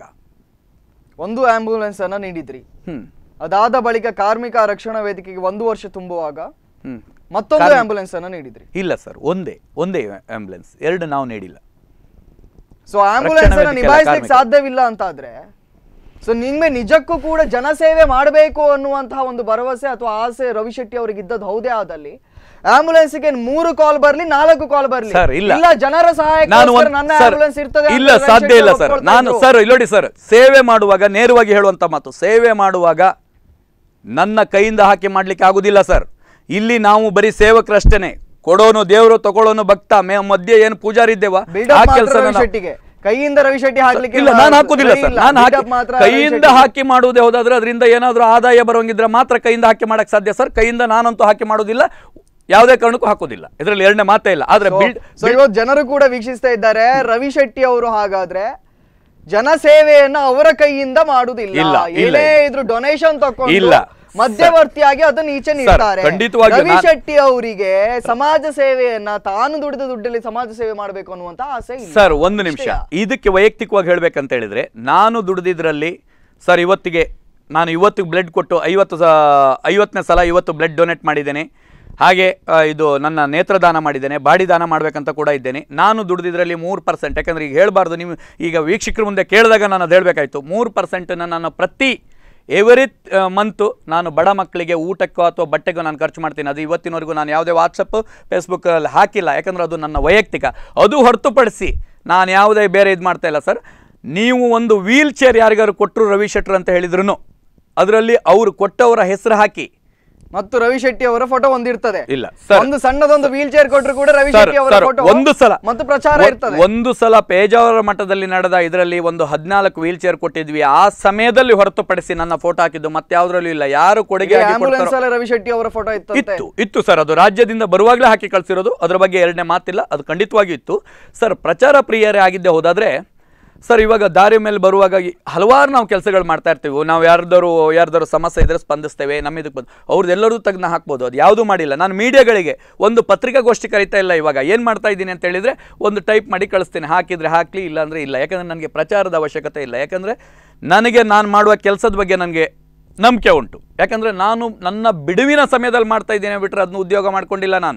ಒಂದು ಆಂಬ್ಯುಲೆನ್ಸ್ ಅನ್ನ ನೀಡಿದ್ರಿ ಹ್ಮ್ ಅದಾದ ಬಳಿಕ ಕಾರ್ಮಿಕ ರಕ್ಷಣಾ ವೇದಿಕೆಗೆ ಒಂದು ವರ್ಷ ತುಂಬುವಾಗ ಹ್ಮ್ ಮತ್ತೊಂದು ಆಂಬ್ಯುಲೆನ್ಸ್ ಅನ್ನ ನೀಡಿದ್ರಿ ಇಲ್ಲ ಸರ್ ಒಂದೇ ಒಂದೇ ಆಂಬ್ಯುಲೆನ್ಸ್ ಎರಡು ನಾವು ನೀಡಿಲ್ಲ ಸೊ ಆಂಬ್ಯುಲೆನ್ಸ್ ಅನ್ನ ವೇದಿಕೆ ಅಲ್ಲ, ನಿಭಾಯಿಸ್ಲಿಕ್ಕೆ ಕಾರ್ಮಿಕ. ಸಾಧ್ಯವಿಲ್ಲ ಅಂತ ಆದ್ರೆ ಸೊ ನಿಮ್ಗೆ ನಿಜಕ್ಕೂ ಕೂಡ ಜನಸೇವೆ ಮಾಡಬೇಕು ಅನ್ನುವಂತಹ ಒಂದು ಭರವಸೆ ಅಥವಾ ಆಸೆ ರವಿ ಶೆಟ್ಟಿ ಅವರಿಗೆ ಇದ್ದದ್ದು ಹೌದೇ ಆದಲ್ಲಿ ಆಂಬ್ಯುಲೆನ್ಸ್ ಗೆ ಮೂರು ಕಾಲ್ ಬರ್ಲಿ ನಾಲ್ಕು ಕಾಲ್ ಬರ್ಲಿ ಸರ್ ಇಲ್ಲ ಇಲ್ಲ ಜನರ ಸಹಾಯ ನಾನು ಒಂದ್- ನನ್ನ ಸರ್, ಆಂಬ್ಯುಲೆನ್ಸ್ ಇರ್ತದೆ ಅಂತ ಇಲ್ಲ ರವಿ ಸಾಧ್ಯ ಶೆಟ್ಟಿ ಇಲ್ಲ ಅವರು ಸರ್ ಒಪ್ಕೊಳ್ತಾ ನಾನು ಇದ್ರು. ಸರ್ ಇಲ್ಲಿ ನೋಡಿ ಸರ್ ಸೇವೆ ಮಾಡುವಾಗ ನೇರವಾಗಿ ಹೇಳುವಂತ ಮಾತು ಸೇವೆ ಮಾಡುವಾಗ ನನ್ನ ಕೈಯಿಂದ ಹಾಕಿ ಮಾಡ್ಲಿಕ್ಕೆ ಆಗುದಿಲ್ಲ ಸರ್ ಇಲ್ಲಿ ನಾವು ಬರೀ ಸೇವಕರಷ್ಟೇನೆ ಕೊಡೋನು ದೇವರು ತಗೊಳ್ಳೋನು ಭಕ್ತ ಮೇ ಮಧ್ಯೆ ಏನು ಪೂಜಾರಿ ಇದ್ದೇವ Build up ಆ ಮಾತ್ರ ಕೆಲಸ ರವಿ ಶೆಟ್ಟಿಗೆ ಕೈಯಿಂದ ರವಿ ಶೆಟ್ಟಿ ಹಾಕ್ಲಿಕ್ಕೆ ಇಲ್ಲ ನಾನು ಹಾಕುದಿಲ್ಲ ಸರಿ ಸರ್ ಇಲ್ಲ. ನಾನು Build ಹಾಕಿ up ಮಾತ್ರ ರವಿ ಕೈಯಿಂದ ಶೆಟ್ಟಿಗೆ. ಹಾಕಿ ಮಾಡುವುದೇ ಹೋದಾದ್ರೆ ಅದರಿಂದ ಏನಾದರೂ ಆದಾಯ ಬರೋಂಗಿದ್ರೆ ಮಾತ್ರ ಕೈಯಿಂದ ಹಾಕಿ ಮಾಡಕ್ ಸಾಧ್ಯ ಸರ್ ಕೈಯಿಂದ ನಾನಂತೂ ಹಾಕಿ ಮಾಡೋದಿಲ್ಲ ಯಾವುದೇ ಕಾರಣಕ್ಕೂ ಹಾಕೋದಿಲ್ಲ ಇದರಲ್ಲಿ ಎರಡನೇ ಮಾತೇ ಇಲ್ಲ ಆದ್ರೆ ಬಿಲ್ಡ್ ಸೊ ಇವತ್ತು ಜನರು ಕೂಡ ವೀಕ್ಷಿಸ್ತಾ ಇದ್ದಾರೆ ರವಿ ಶೆಟ್ಟಿ ಅವರು ಹಾಗಾದ್ರೆ ಜನಸೇವೆಯನ್ನ ಅವರ ಕೈಯಿಂದ ಮಾಡುವುದಿಲ್ಲ ಇಲ್ಲ, ಇಲ್ಲ, ಏನೇ ಇಲ್ಲ. ಇದ್ರು ಡೊನೇಷನ್ ತಕೊಂಡು ಇಲ್ಲ. ಮಧ್ಯವರ್ತಿಯಾಗಿ ಅದನ್ನ ಈಚೆ ನೀಡ್ತಾರೆ ಖಂಡಿತವಾಗಿಯೂ ರವಿ ನಾನ್- ಶೆಟ್ಟಿ ಅವರಿಗೆ ಸಮಾಜ ಸೇವೆಯನ್ನ ತಾನು ದುಡಿದ ದುಡ್ಡಲ್ಲಿ ಸಮಾಜ ಸೇವೆ ಮಾಡಬೇಕು ಅನ್ನುವಂತ ಆಸೆ ಇಲ್ಲ ಸರ್ ಒಂದು ನಿಮಿಷ ಅಷ್ಟೇ. ಇದಕ್ಕೆ ವೈಯಕ್ತಿಕವಾಗಿ ಹೇಳ್ಬೇಕಂತ ಹೇಳಿದ್ರೆ ನಾನು ದುಡಿದಿದ್ರಲ್ಲಿ ಸರ್ ಇವತ್ತಿಗೆ ನಾನು ಇವತ್ತು ಬ್ಲಡ್ ಕೊಟ್ಟು ಐವತ್ತು ಸ ಐವತ್ತನೇ ಸಲ ಇವತ್ತು ಬ್ಲಡ್ ಡೊನೇಟ್ ಮಾಡಿದ್ದೇನೆ ಹಾಗೆ ಆ, ಇದು ನನ್ನ ನೇತ್ರದಾನ ಮಾಡಿದ್ದೇನೆ ಬಾಡಿ ದಾನ ಮಾಡಬೇಕಂತ ಕೂಡ ಇದ್ದೇನೆ ನಾನು ದುಡಿದಿದ್ರಲ್ಲಿ ಮೂರು ಪರ್ಸೆಂಟ್ ಯಾಕಂದ್ರೆ ಈಗ ಹೇಳಬಾರ್ದು ನೀವು ಈಗ ವೀಕ್ಷಕರ ಮುಂದೆ ಕೇಳಿದಾಗ ನಾನು ಅದು ಹೇಳಬೇಕಾಯ್ತು ಮೂರು ಪರ್ಸೆಂಟನ್ನು ನಾನು ಪ್ರತಿ ಎವರಿ ಮಂತು ನಾನು ಬಡ ಮಕ್ಕಳಿಗೆ ಊಟಕ್ಕೋ ಅಥವಾ ಬಟ್ಟೆಗೋ ನಾನು ಖರ್ಚು ಮಾಡ್ತೀನಿ ಅದು ಇವತ್ತಿನವರೆಗೂ ನಾನು ಯಾವುದೇ ವಾಟ್ಸಪ್ ಫೇಸ್ಬುಕ್ಕಲ್ಲಿ ಹಾಕಿಲ್ಲ ಯಾಕಂದ್ರೆ ಅದು ನನ್ನ ವೈಯಕ್ತಿಕ ಅದು ಹೊರತುಪಡಿಸಿ ನಾನು ಯಾವುದೇ ಬೇರೆ ಇದು ಮಾಡ್ತಾ ಇಲ್ಲ ಸರ್ ನೀವು ಒಂದು ವೀಲ್ ಚೇರ್ ಯಾರಿಗಾರು ಕೊಟ್ಟರು ರವಿ ಶೆಟ್ರು ಅಂತ ಹೇಳಿದ್ರು ಅದರಲ್ಲಿ ಅವರು ಕೊಟ್ಟವರ ಹೆಸರು ಹಾಕಿ ಮತ್ತು ರವಿ ಶೆಟ್ಟಿ ಅವರ ಫೋಟೋ ಒಂದಿರ್ತದೆ ಇಲ್ಲ, sir. ಒಂದು ಸಣ್ಣದೊಂದು ವೀಲ್ ಚೇರ್ ಕೊಟ್ಟರು ಕೂಡ ರವಿ ಸರ್, ಶೆಟ್ಟಿ ಅವರ ಸರ್, ಫೋಟೋ ಒಂದು ಸಲ ಮತ್ತು ಪ್ರಚಾರ ಒ- ಇರ್ತದೆ ಒಂದು ಸಲ ಪೇಜಾವರ ಮಠದಲ್ಲಿ ನಡೆದ ಇದರಲ್ಲಿ ಒಂದು ಹದಿನಾಲ್ಕು ವೀಲ್ ಚೇರ್ ಕೊಟ್ಟಿದ್ವಿ ಆ ಸಮಯದಲ್ಲಿ ಹೊರತುಪಡಿಸಿ ನನ್ನ ಫೋಟೋ ಹಾಕಿದ್ದು ಮತ್ತೆ ಯಾವ್ದ್ರಲ್ಲೂ ಇಲ್ಲ ಯಾರು ಕೊಡುಗೆ ಹಾಕಿ ಆಂಬ್ಯುಲೆನ್ಸ್ ಕೊಡ್ತಾರೋ ಅಲ್ಲೇ ರವಿ ಶೆಟ್ಟಿ ಅವರ ಫೋಟೋ ಇತ್ತಂತೆ ಇತ್ತು ಇತ್ತು ಸರ್ ಅದು ರಾಜ್ಯದಿಂದ ಬರುವಾಗಲೇ ಹಾಕಿ ಕಳಿಸಿರೋದು ಅದ್ರ ಬಗ್ಗೆ ಎರಡನೇ ಮಾತಿಲ್ಲ ಅದು ಖಂಡಿತವಾಗಿಯೂ ಇತ್ತು ಸರ್ ಪ್ರಚಾರ ಪ್ರಿಯರೇ ಆಗಿದ್ದೆ ಹೋದಾದ್ರೆ ಸರ್ ಇವಾಗ ದಾರಿ ಮೇಲೆ ಬರುವಾಗ ಈ ಹಲವಾರು ನಾವು ಕೆಲಸಗಳು ಮಾಡ್ತಾ ಇರ್ತೀವಿ ನಾವು ಯಾರ್ದಾರು ಯಾರ್ದಾರು ಸಮಸ್ಯೆ ಇದ್ರೆ ಸ್ಪಂದಿಸ್ತೇವೆ ನಮ್ಮ ಇದಕ್ಕೆ ಬಂದು ಅವ್ರದ್ದೆಲ್ಲರೂ ತೆಗೆದು ಹಾಕ್ಬೋದು ಅದು ಯಾವುದೂ ಮಾಡಿಲ್ಲ ನಾನು ಮೀಡಿಯಾಗಳಿಗೆ ಒಂದು ಪತ್ರಿಕಾಗೋಷ್ಠಿ ಕರಿತಾ ಇಲ್ಲ ಇವಾಗ ಏನು ಮಾಡ್ತಾ ಇದ್ದೀನಿ ಅಂತ ಹೇಳಿದ್ರೆ ಒಂದು ಟೈಪ್ ಮಾಡಿ ಕಳಿಸ್ತೀನಿ ಹಾಕಿದ್ರೆ ಹಾಕಲಿ ಇಲ್ಲ ಅಂದರೆ ಇಲ್ಲ ಯಾಕಂದರೆ ನನಗೆ ಪ್ರಚಾರದ ಅವಶ್ಯಕತೆ ಇಲ್ಲ ಯಾಕಂದರೆ ನನಗೆ ನಾನು ಮಾಡುವ ಕೆಲಸದ ಬಗ್ಗೆ ನನಗೆ ನಂಬಿಕೆ ಉಂಟು ಯಾಕಂದರೆ ನಾನು ನನ್ನ ಬಿಡುವಿನ ಸಮಯದಲ್ಲಿ ಮಾಡ್ತಾ ಇದ್ದೇನೆ ಬಿಟ್ಟರೆ ಅದನ್ನ ಉದ್ಯೋಗ ಮಾಡ್ಕೊಂಡಿಲ್ಲ ನಾನು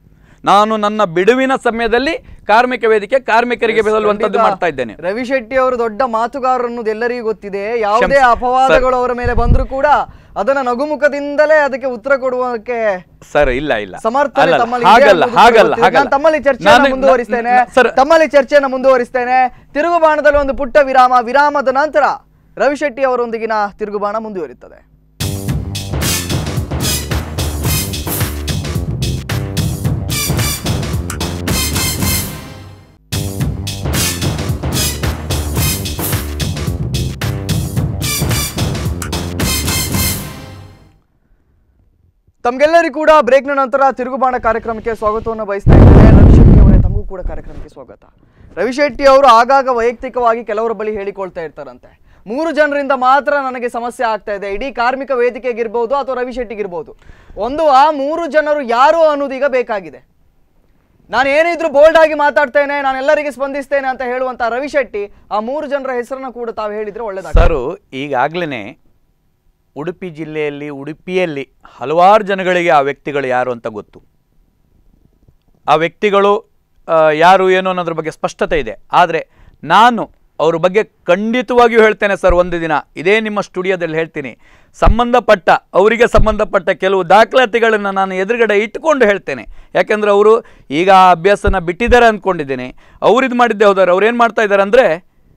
ನಾನು ನನ್ನ ಬಿಡುವಿನ ಸಮಯದಲ್ಲಿ ಕಾರ್ಮಿಕ ವೇದಿಕೆ ಕಾರ್ಮಿಕರಿಗೆ ಬೆದರುವಂಥದ್ದು ಮಾಡ್ತಾ ಇದ್ದೇನೆ ರವಿ ಶೆಟ್ಟಿ ಅವರು ದೊಡ್ಡ ಮಾತುಗಾರರು ಅನ್ನೋದು ಎಲ್ಲರಿಗೂ ಗೊತ್ತಿದೆ ಯಾವುದೇ ಕ್ಷಮಿಸಿ. ಅಪವಾದಗಳು ಅವರ ಮೇಲೆ ಬಂದ್ರು ಕೂಡ ಅದನ್ನ ನಗುಮುಖದಿಂದಲೇ ಅದಕ್ಕೆ ಉತ್ತರ ಕೊಡುವಕ್ಕೆ ಸರ್ ಇಲ್ಲ ಇಲ್ಲ ಸಮರ್ಥನೆ ಅಲ್ಲಲ್ಲ, ತಮ್ಮಲ್ಲಿ ಇದೆ ಹಾಗಲ್ಲ ಅನ್ನೋದು ಹಾಗಲ್ಲ ಗೊತ್ತಿದೆ. ಹಾಗಲ್ಲ ನಾನು ತಮ್ಮಲ್ಲಿ ಚರ್ಚೆಯನ್ನು ನಾನು- ಮುಂದುವರಿಸ್ತೇನೆ ನ- ಸರ್ ತಮ್ಮಲ್ಲಿ ಚರ್ಚೆಯನ್ನು ಮುಂದುವರಿಸ್ತೇನೆ ತಿರುಗುಬಾಣದಲ್ಲಿ ಒಂದು ಪುಟ್ಟ ವಿರಾಮ ವಿರಾಮದ ನಂತರ ರವಿ ಶೆಟ್ಟಿ ಅವರೊಂದಿಗಿನ ತಿರುಗುಬಾಣ ಮುಂದುವರಿಯುತ್ತದೆ ತಮ್ಗೆಲ್ಲರಿಗೂ ಕೂಡ ಬ್ರೇಕ್ನ ನಂತರ ತಿರುಗುಬಾಣ ಕಾರ್ಯಕ್ರಮಕ್ಕೆ ಸ್ವಾಗತವನ್ನು ಬಯಸ್ತಾ ಇದ್ದೇನೆ ರವಿಶೆಟ್ಟಿ ಅವರೇ ತಮಗೂ ಕೂಡ ಕಾರ್ಯಕ್ರಮಕ್ಕೆ ಸ್ವಾಗತ ರವಿಶೆಟ್ಟಿ ಅವರು ಆಗಾಗ ವೈಯಕ್ತಿಕವಾಗಿ ಕೆಲವರ ಬಳಿ ಹೇಳಿಕೊಳ್ತಾ ಇರ್ತಾರಂತೆ ಮೂರು ಜನರಿಂದ ಮಾತ್ರ ನನಗೆ ಸಮಸ್ಯೆ ಆಗ್ತಾ ಇದೆ ಇಡೀ ಕಾರ್ಮಿಕ ವೇದಿಕೆಗಿರ್ಬೋದು ಅಥವಾ ರವಿಶೆಟ್ಟಿಗಿರ್ಬೋದು ಒಂದು ಆ ಮೂರು ಜನರು ಯಾರು ಅನ್ನೋದೀಗ ಬೇಕಾಗಿದೆ ನಾನು ಏನಿದ್ರು ಬೋಲ್ಡ್ ಆಗಿ ಮಾತಾಡ್ತೇನೆ ನಾನು ಎಲ್ಲರಿಗೆ ಸ್ಪಂದಿಸ್ತೇನೆ ಅಂತ ಹೇಳುವಂತ ರವಿಶೆಟ್ಟಿ ಆ ಮೂರು ಜನರ ಹೆಸರನ್ನ ಕೂಡ ತಾವು ಹೇಳಿದ್ರೆ ಒಳ್ಳೇದಾಗ್ತದೆ ಸರು ಈಗಾಗಲೇ ಉಡುಪಿ ಜಿಲ್ಲೆಯಲ್ಲಿ ಉಡುಪಿಯಲ್ಲಿ ಹಲವಾರು ಜನಗಳಿಗೆ ಆ ವ್ಯಕ್ತಿಗಳು ಯಾರು ಅಂತ ಗೊತ್ತು ಆ ವ್ಯಕ್ತಿಗಳು ಆ, ಯಾರು ಏನು ಅನ್ನೋದ್ರ ಬಗ್ಗೆ ಸ್ಪಷ್ಟತೆ ಇದೆ ಆದರೆ ನಾನು ಅವ್ರ ಬಗ್ಗೆ ಖಂಡಿತವಾಗಿಯೂ ಹೇಳ್ತೇನೆ ಸರ್ ಒಂದು ದಿನ ಇದೇ ನಿಮ್ಮ ಸ್ಟುಡಿಯೋದಲ್ಲಿ ಹೇಳ್ತೀನಿ ಸಂಬಂಧಪಟ್ಟ ಅವರಿಗೆ ಸಂಬಂಧಪಟ್ಟ ಕೆಲವು ದಾಖಲಾತಿಗಳನ್ನು ನಾನು ಎದುರುಗಡೆ ಇಟ್ಕೊಂಡು ಹೇಳ್ತೇನೆ ಯಾಕೆಂದ್ರೆ ಅವರು ಈಗ ಆ ಅಭ್ಯಾಸನ ಬಿಟ್ಟಿದ್ದಾರೆ ಅಂದ್ಕೊಂಡಿದ್ದೀನಿ ಅವ್ರು ಇದು ಮಾಡಿದ್ದೆ ಹೋದಾರೆ ಅವ್ರು ಏನು ಮಾಡ್ತಾ ಇದ್ದಾರೆ ಅಂದರೆ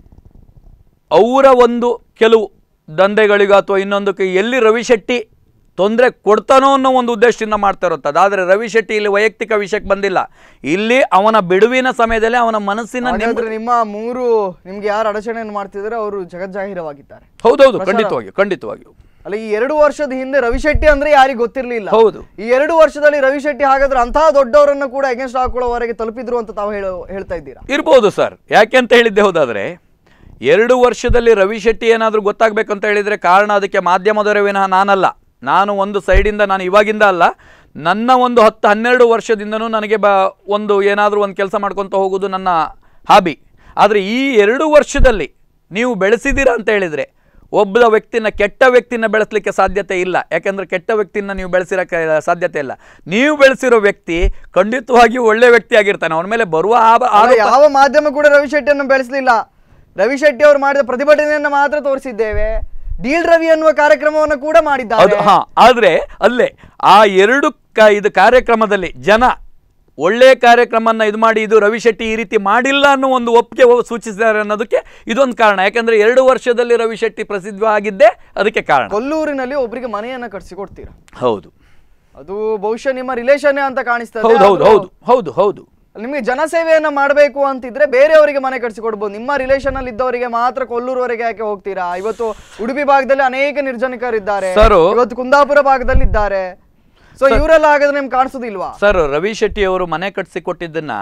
ಅವರ ಒಂದು ಕೆಲವು ದಂಧೆಗಳಿಗೋ ಅಥವಾ ಇನ್ನೊಂದಕ್ಕೆ ಎಲ್ಲಿ ರವಿಶೆಟ್ಟಿ ತೊಂದರೆ ಕೊಡ್ತಾನೋ ಅನ್ನೋ ಒಂದು ಉದ್ದೇಶದಿಂದ ಮಾಡ್ತಾ ಇರುತ್ತದೆ ಆದರೆ ರವಿಶೆಟ್ಟಿ ಇಲ್ಲಿ ವೈಯಕ್ತಿಕ ವಿಷಯಕ್ಕೆ ಬಂದಿಲ್ಲ ಇಲ್ಲಿ ಅವನ ಬಿಡುವಿನ ಸಮಯದಲ್ಲಿ ಅವನ ಮನಸ್ಸಿನ ನೆಮ್ಮದಿ- ಹಾಗಾದ್ರೆ ನಿಮ್ಮ ಮೂರು ನಿಮ್ಗೆ ಯಾರು ಅಡಚಣೆಯನ್ನು ಮಾಡ್ತಿದ್ದಾರೆ ಅವರು ಜಗಜ್ಜಾಹೀರವಾಗಿದ್ದಾರೆ ಹೌದೌದು ಖಂಡಿತವಾಗಿಯೂ ಖಂಡಿತವಾಗಿಯೂ ಅಲ್ಲ ಈ ಎರಡು ವರ್ಷದ ಹಿಂದೆ ರವಿಶೆಟ್ಟಿ ಅಂದ್ರೆ ಯಾರಿಗೂ ಗೊತ್ತಿರ್ಲಿಲ್ಲ ಹೌದು ಈ ಎರಡು ವರ್ಷದಲ್ಲಿ ರವಿಶೆಟ್ಟಿ ಹಾಗಾದ್ರೆ ಅಂತಹ ದೊಡ್ಡವರನ್ನು ಕೂಡ ಅಗೇನ್ಸ್ಟ್ ಹಾಕೊಳ್ಳೋವರೆಗೆ ತಲುಪಿದ್ರು ಅಂತ ತಾವು ಹೇಳೋ ಹೇಳ್ತಾ ಇದ್ದೀರಾ ಇರ್ಬೋದು ಸರ್ ಯಾಕೆ ಅಂತ ಹೇಳಿದ್ದೆ ಹೋದಾದರೆ ಎರಡು ವರ್ಷದಲ್ಲಿ ರವಿಶೆಟ್ಟಿ ಏನಾದರೂ ಗೊತ್ತಾಗಬೇಕಂತ ಹೇಳಿದರೆ ಕಾರಣ ಅದಕ್ಕೆ ಮಾಧ್ಯಮದವರೇ ವಿನಃ ನಾನಲ್ಲ ನಾನು ಒಂದು ಸೈಡಿಂದ ನಾನು ಇವಾಗಿಂದ ಅಲ್ಲ ನನ್ನ ಒಂದು ಹತ್ತು ಹನ್ನೆರಡು ವರ್ಷದಿಂದನೂ ನನಗೆ ಬ ಒಂದು ಏನಾದರೂ ಒಂದು ಕೆಲಸ ಮಾಡ್ಕೊತ ಹೋಗೋದು ನನ್ನ ಹಾಬಿ ಆದರೆ ಈ ಎರಡು ವರ್ಷದಲ್ಲಿ ನೀವು ಬೆಳೆಸಿದ್ದೀರಾ ಅಂತ ಹೇಳಿದರೆ ಒಬ್ಬ ವ್ಯಕ್ತಿನ ಕೆಟ್ಟ ವ್ಯಕ್ತಿನ ಬೆಳೆಸಲಿಕ್ಕೆ ಸಾಧ್ಯತೆ ಇಲ್ಲ ಯಾಕೆಂದ್ರೆ ಕೆಟ್ಟ ವ್ಯಕ್ತಿನ ನೀವು ಬೆಳೆಸಿರೋಕ್ಕೆ ಸಾಧ್ಯತೆ ಇಲ್ಲ ನೀವು ಬೆಳೆಸಿರೋ ವ್ಯಕ್ತಿ ಖಂಡಿತವಾಗಿಯೂ ಒಳ್ಳೆ ವ್ಯಕ್ತಿ ಆಗಿರ್ತಾನೆ ಅವನ ಮೇಲೆ ಬರುವ ಆಪ- ಅಲ್ಲ, ಆರೋಪ ಯಾವ ಮಾಧ್ಯಮ ಕೂಡ ರವಿಶೆಟ್ಟಿಯನ್ನು ಬೆಳೆಸಲಿಲ್ಲ ರವಿಶೆಟ್ಟಿ ಅವರು ಮಾಡಿದ ಪ್ರತಿಭಟನೆಯನ್ನ ಮಾತ್ರ ತೋರಿಸಿದ್ದೇವೆ ಡೀಲ್ ರವಿ ಅನ್ನುವ ಕಾರ್ಯಕ್ರಮವನ್ನು ಕೂಡ ಅದು ಮಾಡಿದ್ದಾರೆ ಹಾ ಆದ್ರೆ ಅಲ್ಲೇ ಆ ಎರಡು ಕ ಇದು ಕಾರ್ಯಕ್ರಮದಲ್ಲಿ ಜನ ಒಳ್ಳೆ ಕಾರ್ಯಕ್ರಮನ ಇದು ಮಾಡಿ ಇದು ರವಿಶೆಟ್ಟಿ ಈ ರೀತಿ ಮಾಡಿಲ್ಲ ಅನ್ನೋ ಒಂದು ಒಪ್ಪಿಗೆ ಒ- ಸೂಚಿಸಿದ್ದಾರೆ ಅನ್ನೋದಕ್ಕೆ ಇದೊಂದು ಕಾರಣ ಯಾಕಂದ್ರೆ ಎರಡು ವರ್ಷದಲ್ಲಿ ರವಿಶೆಟ್ಟಿ ಪ್ರಸಿದ್ಧವಾಗಿದ್ದೇ ಅದಕ್ಕೆ ಕಾರಣ ಕೊಲ್ಲೂರಿನಲ್ಲಿ ಒಬ್ಬರಿಗೆ ಮನೆಯನ್ನ ಕಟ್ಸಿಕೊಡ್ತೀರಾ ಹೌದು ಅದು ಬಹುಶಃ ನಿಮ್ಮ ರಿಲೇಷನ್ ಅಂತ ಕಾಣಿಸ್ತದೆ ಹೌದು ಹೌದು ಆದ್ರೂ ಹೌದು ಹೌದು ಹೌದು ನಿಮಗೆ ಜನಸೇವೆಯನ್ನ ಮಾಡಬೇಕು ಅಂತಿದ್ರೆ ಬೇರೆಯವರಿಗೆ ಮನೆ ಕಟ್ಸಿಕೊಡ್ಬೋದು ನಿಮ್ಮ ರಿಲೇಷನ್ ಅಲ್ಲಿ ಇದ್ದವರಿಗೆ ಮಾತ್ರ ಕೊಲ್ಲೂರುವರೆಗೆ ಯಾಕೆ ಹೋಗ್ತೀರಾ ಇವತ್ತು ಉಡುಪಿ ಭಾಗದಲ್ಲಿ ಅನೇಕ ನಿರ್ಜನಿಕರಿದ್ದಾರೆ ಸರ್ ಇವತ್ತು ಕುಂದಾಪುರ ಭಾಗದಲ್ಲಿ ಇದ್ದಾರೆ ಸೊ ಇವರೆಲ್ಲ ಹಾಗಾದ್ರೆ ನಿಮ್ಗೆ ಕಾಣಿಸೋದಿಲ್ವಾ ಸರ್ ರವಿ ಶೆಟ್ಟಿ ಅವರು ಮನೆ ಕಟ್ಟಿಸಿ ಕೊಟ್ಟಿದ್ದನ್ನ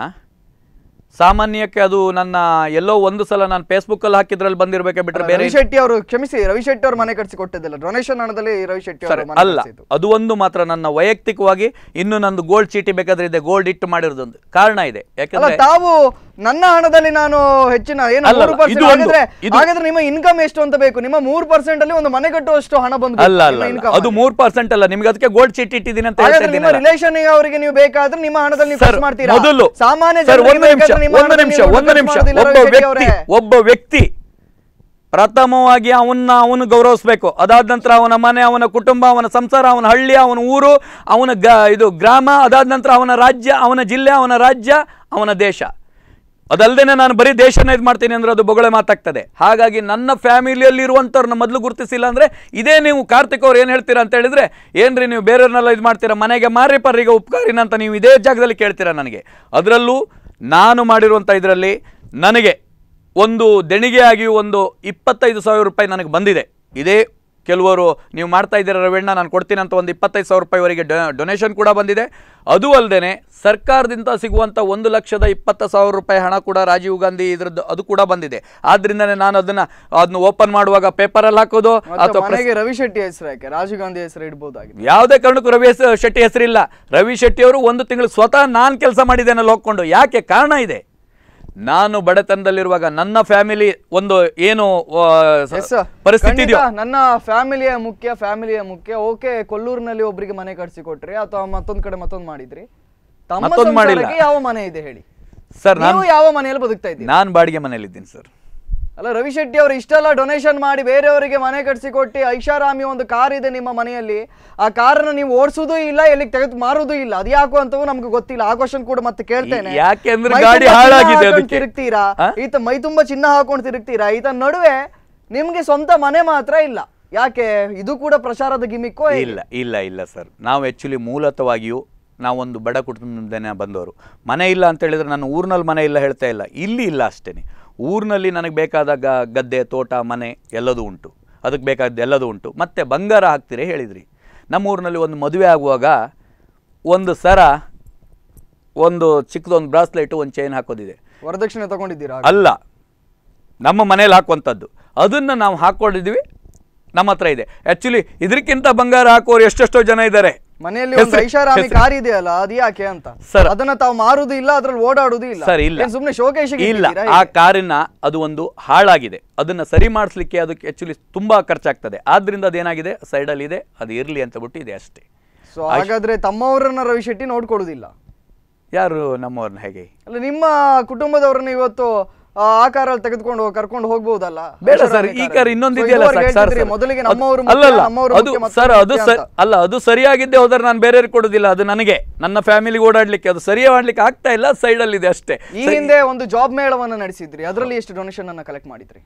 ಸಾಮಾನ್ಯಕ್ಕೆ ಅದು ನನ್ನ ಎಲ್ಲೋ ಒಂದು ಸಲ ನಾನು ಫೇಸ್ಬುಕ್ ಅಲ್ಲಿ ಹಾಕಿದ್ರಲ್ಲಿ ಬಂದಿರ್ಬೇಕೆ ಬಿಟ್ರೆ ಬೇರೆ ರವಿಶೆಟ್ಟಿ ಅವರು ಕ್ಷಮಿಸಿ ರವಿಶೆಟ್ಟಿ ಅವರು ಮನೆ ಕಟ್ಸಿ ಕೊಟ್ಟಿದ್ದಿಲ್ಲ ಡೊನೇಷನ್ ಹಣದಲ್ಲಿ ರವಿಶೆಟ್ಟಿ ಸರ್ ಅವರು ಮನೆ ಅಲ್ಲ ಕಟ್ಸಿದ್ದು. ಅದು ಒಂದು ಮಾತ್ರ ನನ್ನ ವೈಯಕ್ತಿಕವಾಗಿ ಇನ್ನು ನಂದು ಗೋಲ್ಡ್ ಚೀಟಿ ಬೇಕಾದ್ರೆ ಇದೆ ಗೋಲ್ಡ್ ಇಟ್ಟು ಮಾಡಿರೋದೊಂದು ಕಾರಣ ಇದೆ ಅಲ್ಲ ಯಾಕಂದ್ರೆ ತಾವು ನನ್ನ ಹಣದಲ್ಲಿ ನಾನು ಹೆಚ್ಚಿನ ಏನು ಅಲ್ಲ, ಮೂರು ಅಲ್ಲ, ಪರ್ಸೆಂಟ್ ಇದು ಒಂದು- ಹಾಗಾದ್ರೆ ಇದು- ಹಾಗಾದ್ರೆ ನಿಮ್ಮ ಇನ್ಕಮ್ ಎಷ್ಟು ಅಂತ ಬೇಕು ನಿಮ್ಮ ಮೂರು ಪರ್ಸೆಂಟ್ ಅಲ್ಲಿ ಒಂದು ಮನೆ ಕಟ್ಟುವಷ್ಟು ಹಣ ಬಂದು ಅಲ್ಲ ಅಲ್ಲ ಅಲ್ಲ. ಅದು ಮೂರ್ ಪರ್ಸೆಂಟ್ ಅಲ್ಲ ನಿಮ್ಗೆ ಅದಕ್ಕೆ ಗೋಲ್ಡ್ ಚೀಟಿ ಇಟ್ಟಿದ್ದೀನಿ ಅಂತ ಹೇಳ್ತಾ ಹಾಗಾದ್ರೆ ನಿಮ್ಮ ಇದ್ದೀನಲ್ಲ. ರಿಲೇಷನ್ ಅವರಿಗೆ ನೀವು ಬೇಕಾದ್ರೆ ನಿಮ್ಮ ಹಣದಲ್ಲಿ ನೀವು ಸರ್, ಖರ್ಚು ಮಾಡ್ತೀರಾ ಮೊದಲು ಸಾಮಾನ್ಯ ಸರ್ ಜನರಿಗೆ ಒಂದು ನಿಮಿಷ ಬೇಕಾದ್ರೆ ನಿಮ್ಮ ಒಂದು ಹಣದಲ್ಲಿ ನಿಮಿಷ ನೀವು ಒಂದು ಖರ್ಚು ನಿಮಿಷ ಮಾಡೋದಿಲ್ಲ ಒಬ್ಬ ರವಿಶೆಟ್ಟಿ ವ್ಯಕ್ತಿ ಅವರೇ. ಒಬ್ಬ ವ್ಯಕ್ತಿ ಪ್ರಥಮವಾಗಿ ಅವನ್ನ ಅವನು ಗೌರವಿಸ್ಬೇಕು ಅದಾದ ನಂತರ ಅವನ ಮನೆ ಅವನ ಕುಟುಂಬ ಅವನ ಸಂಸಾರ ಅವನ ಹಳ್ಳಿ ಅವನ ಊರು ಅವನ ಗ ಇದು ಗ್ರಾಮ ಅದಾದ ನಂತರ ಅವನ ರಾಜ್ಯ ಅವನ ಜಿಲ್ಲೆ ಅವನ ರಾಜ್ಯ ಅವನ ದೇಶ ಅದಲ್ಲದೆ ನಾನು ಬರೀ ದೇಶನ ಇದು ಮಾಡ್ತೀನಿ ಅಂದ್ರೆ ಅದು ಬೊಗಳೆ ಮಾತಾಗ್ತದೆ ಹಾಗಾಗಿ ನನ್ನ ಫ್ಯಾಮಿಲಿಯಲ್ಲಿ ಇರುವಂಥವ್ರನ್ನ ಮೊದಲು ಗುರುತಿಸಿಲ್ಲ ಅಂದ್ರೆ ಇದೇ ನೀವು ಕಾರ್ತಿಕ್ ಅವ್ರು ಏನು ಹೇಳ್ತೀರಾ ಅಂತ ಹೇಳಿದ್ರೆ ಏನ್ರಿ ನೀವು ಬೇರೆಯವ್ರನ್ನೆಲ್ಲ ಇದು ಮಾಡ್ತೀರಾ ಮನೆಗೆ ಮಾರಿ ಪರ್ರಿಗೆ ಉಪಕಾರಿನ ಅಂತ ನೀವು ಇದೇ ಜಾಗದಲ್ಲಿ ಕೇಳ್ತೀರಾ ನನಗೆ ಅದರಲ್ಲೂ ನಾನು ಮಾಡಿರುವಂಥ ಇದರಲ್ಲಿ ನನಗೆ ಒಂದು ದೇಣಿಗೆಯಾಗಿ ಒಂದು ಇಪ್ಪತ್ತೈದು ಸಾವಿರ ರೂಪಾಯಿ ನನಗೆ ಬಂದಿದೆ ಇದೇ ಕೆಲವರು ನೀವು ಮಾಡ್ತಾ ಇದ್ದೀರಾ ರವೀಣ್ಣ ನಾನು ಕೊಡ್ತೀನಿ ಅಂತ ಒಂದು ಇಪ್ಪತ್ತೈದು ಸಾವಿರ ರೂಪಾಯಿವರೆಗೆ ಡೊನೇಷನ್ ಕೂಡ ಬಂದಿದೆ ಅದು ಅಲ್ಲದೆ ಸರ್ಕಾರದಿಂದ ಸಿಗುವಂಥ ಒಂದು ಲಕ್ಷದ ಇಪ್ಪತ್ತು ಸಾವಿರ ರೂಪಾಯಿ ಹಣ ಕೂಡ ರಾಜೀವ್ ಗಾಂಧಿ ಇದ್ರದ್ದು ಅದು ಕೂಡ ಬಂದಿದೆ ಆದ್ರಿಂದನೇ ನಾನು ಅದನ್ನ ಅದನ್ನ ಓಪನ್ ಮಾಡುವಾಗ ಪೇಪರಲ್ಲಿ ಹಾಕೋದು ಮತ್ತೆ ಅಥವಾ ಪ್ರೆಸ್- ಮನೆಗೆ ರವಿಶೆಟ್ಟಿ ಹೆಸರು ಯಾಕೆ ರಾಜೀವ್ ಗಾಂಧಿ ಹೆಸರು ಇಡ್ಬೋದಾಗಿದೆ ಯಾವುದೇ ಕಾರಣಕ್ಕೂ ರವಿ ಹೆಸ- ಶೆಟ್ಟಿ ಹೆಸರಿಲ್ಲ ರವಿ ಶೆಟ್ಟಿ ಅವರು ಒಂದು ತಿಂಗಳು ಸ್ವತಃ ನಾನು ಕೆಲಸ ಮಾಡಿದ್ದೇನೆ ಅಲ್ಲಿ ಹೋಗ್ಕೊಂಡು ಯಾಕೆ ಕಾರಣ ಇದೆ ನಾನು ಬಡತನದಲ್ಲಿರುವಾಗ ನನ್ನ ಫ್ಯಾಮಿಲಿ ಒಂದು ಏನು ಆ, ಸ- ಎಸ್ ಪರಿಸ್ಥಿತಿ ಖಂಡಿತ ಇದೆಯೋ ನನ್ನ ಫ್ಯಾಮಿಲಿಯ ಮುಖ್ಯ ಫ್ಯಾಮಿಲಿಯ ಮುಖ್ಯ ಓಕೆ ಕೊಲ್ಲೂರಿನಲ್ಲಿ ಒಬ್ಬರಿಗೆ ಮನೆ ಕಟ್ಸಿ ಕೊಟ್ರಿ ಅಥವಾ ಮತ್ತೊಂದ್ ಕಡೆ ಮತ್ತೊಂದ್ ಮಾಡಿದ್ರಿ ತಮ್ಮ ಮತ್ತೊಂದ್ ಮಾಡಿಲ್ಲ. ಸಂಸಾರಕ್ಕೆ ಯಾವ ಮನೆ ಇದೆ ಹೇಳಿ ಸರ್ ನಾನು ನೀವು ಯಾವ ಮನೆಯಲ್ಲಿ ಬದುಕ್ತಾ ಇದ್ದೀರಿ ನಾನು ಬಾಡಿಗೆ ಮನೇಲಿದ್ದೀನಿ ಸರ್ ಅಲ್ಲ ರವಿಶೆಟ್ಟಿ ಅವರು ಇಷ್ಟೆಲ್ಲ ಡೊನೇಷನ್ ಮಾಡಿ ಬೇರೆಯವರಿಗೆ ಮನೆ ಕಟ್ಸಿ ಕೊಟ್ಟು ಐಷಾರಾಮಿ ಒಂದು ಕಾರ್ ಇದೆ ನಿಮ್ಮ ಮನೆಯಲ್ಲಿ ಆ ಕಾರನ್ನ ನೀವು ಓಡಿಸೋದು ಇಲ್ಲ ಎಲ್ಲಿಗೆ ತೆಗೆದು ಮಾರೋದು ಇಲ್ಲ ಅದು ಯಾಕೋ ಅಂತವೂ ನಮ್ಗೆ ಗೊತ್ತಿಲ್ಲ ಆ ಕ್ವಶನ್ ಕೂಡ ಮತ್ತೆ ಕೇಳ್ತೇನೆ ಯಾಕೆ ಅಂದ್ರೆ ಮೈ ಗಾಡಿ ತುಂಬಾ ಚಿನ್ನ ಹಾಳಾಗಿದೆ ಹಾಕೊಂಡು ಅದಕ್ಕೆ. ತಿರುಗ್ತೀರಾ ಆ? ಈತ ಮೈ ತುಂಬಾ ಚಿನ್ನ ಹಾಕೊಂಡು ತಿರುಗ್ತೀರಾ ಈತ ನಡುವೆ ನಿಮ್ಗೆ ಸ್ವಂತ ಮನೆ ಮಾತ್ರ ಇಲ್ಲ ಯಾಕೆ ಇದು ಕೂಡ ಪ್ರಚಾರದ ಗಿಮಿಕ್ಕೋ ಇಲ್ಲ ಇಲ್ಲ ಇಲ್ಲ ಸರ್ ನಾವು ಆ್ಯಕ್ಚುಲಿ ಮೂಲತವಾಗಿಯೂ ನಾವೊಂದು ಬಡ ಕುಟುಂಬದಿಂದನೇ ಬಂದವರು ಮನೆ ಇಲ್ಲ ಅಂತ ಹೇಳಿದ್ರೆ ನಾನು ಊರಿನಲ್ಲಿ ಮನೆ ಇಲ್ಲ ಹೇಳ್ತಾ ಇಲ್ಲ ಇಲ್ಲಿ ಇಲ್ಲ ಅಷ್ಟೇ ಊರಿನಲ್ಲಿ ನನಗೆ ಬೇಕಾದ ಗ- ಗದ್ದೆ ತೋಟ ಮನೆ ಎಲ್ಲದೂ ಉಂಟು ಅದಕ್ಕೆ ಬೇಕಾದ ಎಲ್ಲದೂ ಉಂಟು ಮತ್ತೆ ಬಂಗಾರ ಹಾಕ್ತೀರಿ ಹೇಳಿದ್ರಿ ನಮ್ಮೂರಿನಲ್ಲಿ ಒಂದು ಮದುವೆ ಆಗುವಾಗ ಒಂದು ಸರ ಒಂದು ಚಿಕ್ಕದೊಂದು ಬ್ರಾಸ್ಲೆಟ್ ಒಂದು ಚೈನ್ ಹಾಕೋದಿದೆ ವರದಕ್ಷಿಣೆ ತಗೊಂಡಿದ್ದೀರಾ ಅಲ್ಲ ನಮ್ಮ ಮನೇಲಿ ಹಾಕುವಂಥದ್ದು ಅದನ್ನು ನಾವು ಹಾಕ್ಕೊಂಡಿದ್ವಿ ನಮ್ಮ ಹತ್ರ ಇದೆ ಆ್ಯಕ್ಚುಲಿ ಇದಕ್ಕಿಂತ ಬಂಗಾರ ಹಾಕೋರು ಎಷ್ಟೆಷ್ಟೋ ಜನ ಇದ್ದಾರೆ ಮನೆಯಲ್ಲಿ ಒಂದು ಹೆಸ್ರು- ಐಷಾರಾಮಿ ಹೆಸ್ರು- ಕಾರ್ ಇದೆಯಲ್ಲ ಅದು ಯಾಕೆ ಅಂತ ಸರ್. ಅದನ್ನ ತಾವು ಮಾರುದು ಇಲ್ಲ ಅದ್ರಲ್ಲಿ ಓಡಾಡುದು ಇಲ್ಲ ಸರ್ ಇಲ್ಲ ಏನ್ ಸುಮ್ನೆ ಶೋಕೇಶಿಗೆ ಇಲ್ಲ ಇಟ್ಟಿದ್ದೀರಾ ಆ ಹೇಗೆ? ಕಾರಿನ ಅದು ಒಂದು ಹಾಳಾಗಿದೆ ಅದನ್ನ ಸರಿ ಮಾಡಿಸ್ಲಿಕ್ಕೆ ಅದಕ್ಕೆ ಆಕ್ಚುಲಿ ತುಂಬಾ ಖರ್ಚಾಗ್ತದೆ ಆದ್ರಿಂದ ಅದೇನಾಗಿದೆ ಸೈಡಲ್ಲಿ ಇದೆ ಅದು ಇರ್ಲಿ ಅಂತ ಬಿಟ್ಟು ಇದೆ ಅಷ್ಟೇ ಸೊ ಹಾಗಾದ್ರೆ ತಮ್ಮವರನ್ನ ರವಿ ಶೆಟ್ಟಿ ನೋಡ್ಕೊಡುದಿಲ್ಲ ಯಾರು ನಮ್ಮವ್ರನ್ನ ಹೇಗೆ ಅಲ್ಲ ನಿಮ್ಮ ಕುಟುಂಬದವ್ರನ್ನ ಇವತ್ತು ಆ ಆ ಕಾರಲ್ಲಿ ತೆಗೆದುಕೊಂಡು ಕರ್ಕೊಂಡು ಹೋಗ್ಬೋದಲ್ಲ ಬೇಡ ಸರ್ ಐಷಾರಾಮಿ ಈ ಕಾರಲ್ಲಿ. ಕಾರ್ ಇನ್ನೊಂದು So ಇದೆಯಲ್ಲ ಇದುವರೆಗೆ ಸರ್, ಸರ್ ಹೇಳ್ತಿದ್ರಿ, ಸರ್. ಮೊದಲಿಗೆ ಅದು- ನಮ್ಮವರು ಮುಖ್ಯ, ಅಲ್ಲಲ್ಲ ನಮ್ಮವರು ಅದು ಮುಖ್ಯ, ಸರ್ ಮತ್ತೊಂದು ಅದು ಮುಖ್ಯ ಸರಿ ಅಂತ. ಅಲ್ಲ ಅದು ಸರಿಯಾಗಿದ್ದೆ ಹೋದ್ರೆ ನಾನು ಬೇರೆಯವ್ರಿಗೆ ಕೊಡೋದಿಲ್ಲ ಅದು ನನಗೆ ನನ್ನ ಫ್ಯಾಮಿಲಿಗೆ ಓಡಾಡ್ಲಿಕ್ಕೆ ಅದು ಸರಿಯಾಗಿ ಮಾಡ್ಲಿಕ್ಕೆ ಆಗ್ತಾ ಇಲ್ಲ ಸೈಡಲ್ಲಿ ಇದೆ ಅಷ್ಟೇ ಈ ಹಿಂದೆ ಒಂದು ಜಾಬ್ ಮೇಳವನ್ನ ನಡೆಸಿದ್ರಿ ಅದರಲ್ಲಿ ಎಷ್ಟು ಡೊನೇಷನ್ ಅನ್ನ ಕಲೆಕ್ಟ್ ಮಾಡಿದ್ರಿ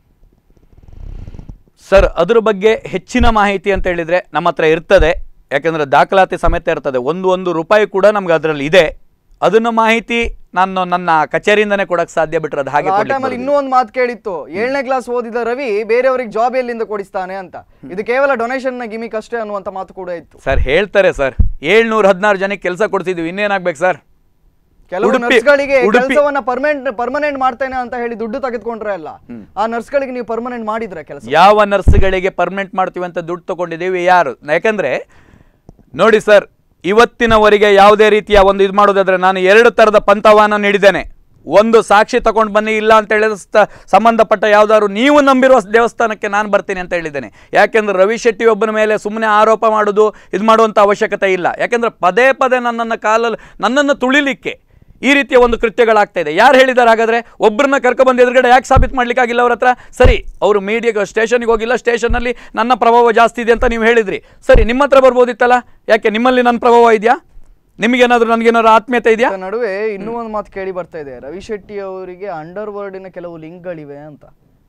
ಸರ್ ಅದ್ರ ಬಗ್ಗೆ ಹೆಚ್ಚಿನ ಮಾಹಿತಿ ಅಂತ ಹೇಳಿದ್ರೆ ನಮ್ಮ ಹತ್ರ ಇರ್ತದೆ ಯಾಕಂದ್ರೆ ದಾಖಲಾತಿ ಸಮೇತ ಇರ್ತದೆ ಒಂದು ಒಂದು ರೂಪಾಯಿ ಕೂಡ ನಮ್ಗೆ ಅದರಲ್ಲಿ ಇದೆ ಅದನ್ನ ಮಾಹಿತಿ ನಾನು ನನ್ನ ಕಚೇರಿಯಿಂದನೇ ಕೊಡಕ್ ಸಾಧ್ಯ ಬಿಟ್ರೆ ಅದು ಹಾಗೆ ಆ ಕೊಡ್ಲಿಕ್ಕೆ ಟೈಮಲ್ಲಿ ಬರುದಿಲ್ಲ. ಇನ್ನೂ ಒಂದು ಮಾತು ಕೇಳಿತ್ತು ಏಳನೇ ಕ್ಲಾಸ್ ಓದಿದ ರವಿ ಬೇರೆಯವರಿಗೆ ಜಾಬ್ ಎಲ್ಲಿಂದ ಕೊಡಿಸ್ತಾನೆ ಅಂತ ಇದು ಕೇವಲ ಡೊನೇಷನ್ ನ ಗಿಮಿಕ್ ಅಷ್ಟೇ ಅನ್ನುವಂತ ಮಾತು ಕೂಡ ಇತ್ತು ಸರ್ ಹೇಳ್ತಾರೆ ಸರ್ ಏಳ್ನೂರ ಹದಿನಾರು ಜನಕ್ಕೆ ಕೆಲಸ ಕೊಡ್ತಿದ್ವಿ ಇನ್ನೇನಾಗ್ಬೇಕು ಸರ್ ಕೆಲವು ಉಡುಪಿ- ನರ್ಸ್ಗಳಿಗೆ ಉಡುಪಿ- ಕೆಲಸವನ್ನ ಪರ್ಮನೆಂಟ್ ಪರ್ಮನೆಂಟ್ ಮಾಡ್ತೇನೆ ಅಂತ ಹೇಳಿ ದುಡ್ಡು ತೆಗೆದುಕೊಂಡ್ರೆ ಅಲ್ಲ ಆ ನರ್ಸ್ಗಳಿಗೆ ನೀವು ಪರ್ಮನೆಂಟ್ ಮಾಡಿದ್ರೆ ಕೆಲಸ ಯಾವ ನರ್ಸ್ಗಳಿಗೆ ಪರ್ಮನೆಂಟ್ ಮಾಡ್ತೀವಿ ಅಂತ ದುಡ್ಡು ತಗೊಂಡಿದ್ದೀವಿ ಯಾರು ಯಾಕಂದ್ರೆ ನೋಡಿ ಸರ್ ಇವತ್ತಿನವರೆಗೆ ಯಾವುದೇ ರೀತಿಯ ಒಂದು ಇದು ಮಾಡೋದಾದ್ರೆ ನಾನು ಎರಡು ಥರದ ಪಂಥವನ್ನ ನೀಡಿದ್ದೇನೆ ಒಂದು ಸಾಕ್ಷಿ ತಗೊಂಡು ಬನ್ನಿ ಇಲ್ಲ ಅಂತ ಹೇಳಿದ ಸ- ಸಂಬಂಧಪಟ್ಟ ಯಾವ್ದಾದ್ರು ನೀವು ನಂಬಿರುವ ದೇವಸ್ಥಾನಕ್ಕೆ ನಾನು ಬರ್ತೀನಿ ಅಂತ ಹೇಳಿದ್ದೇನೆ ಯಾಕೆಂದ್ರೆ ರವಿ ಶೆಟ್ಟಿ ಒಬ್ಬನ ಮೇಲೆ ಸುಮ್ಮನೆ ಆರೋಪ ಮಾಡೋದು ಇದು ಮಾಡುವಂಥ ಅವಶ್ಯಕತೆ ಇಲ್ಲ ಯಾಕೆಂದ್ರೆ ಪದೇ ಪದೇ ನನ್ನನ್ನು ಕಾಲಲ್ಲಿ ನನ್ನನ್ನು ತುಳಿಲಿಕ್ಕೆ ಈ ರೀತಿಯ ಒಂದು ಕೃತ್ಯಗಳಾಗ್ತಾ ಇದೆ ಯಾರು ಹೇಳಿದ್ದಾರೆ ಹಾಗಾದ್ರೆ ಒಬ್ಬರನ್ನ ಕರ್ಕೊಬಂದು ಎದುರುಗಡೆ ಯಾಕೆ ಸಾಬೀತು ಮಾಡ್ಲಿಕ್ಕಾಗಿಲ್ಲ ಅವ್ರ ಹತ್ರ ಸರಿ ಅವರು ಮೀಡಿಯಾ ಸ್ಟೇಷನ್ಗೆ ಹೋಗಿಲ್ಲ ಸ್ಟೇಷನ್ನಲ್ಲಿ ನನ್ನ ಪ್ರಭಾವ ಜಾಸ್ತಿ ಇದೆ ಅಂತ ನೀವು ಹೇಳಿದ್ರಿ ಸರಿ ನಿಮ್ಮ ಹತ್ರ ಬರ್ಬೋದಿತ್ತಲ್ಲ ಯಾಕೆ ನಿಮ್ಮಲ್ಲಿ ನನ್ನ ಪ್ರಭಾವ ಇದೆಯಾ ನಿಮಗೇನಾದ್ರೂ ನನಗೇನಾದ್ರು ಆತ್ಮೀಯತೆ ಇದೆಯಾ ಇದರ ನಡುವೆ ಇನ್ನೂ ಒಂದು ಮಾತು ಕೇಳಿ ಬರ್ತಾ ಇದೆ ರವಿ ಶೆಟ್ಟಿ ಅವರಿಗೆ ಅಂಡರ್ ವರ್ಲ್ಡಿನ ಕೆಲವು ಲಿಂಕ್ಗಳಿವೆ ಅಂತ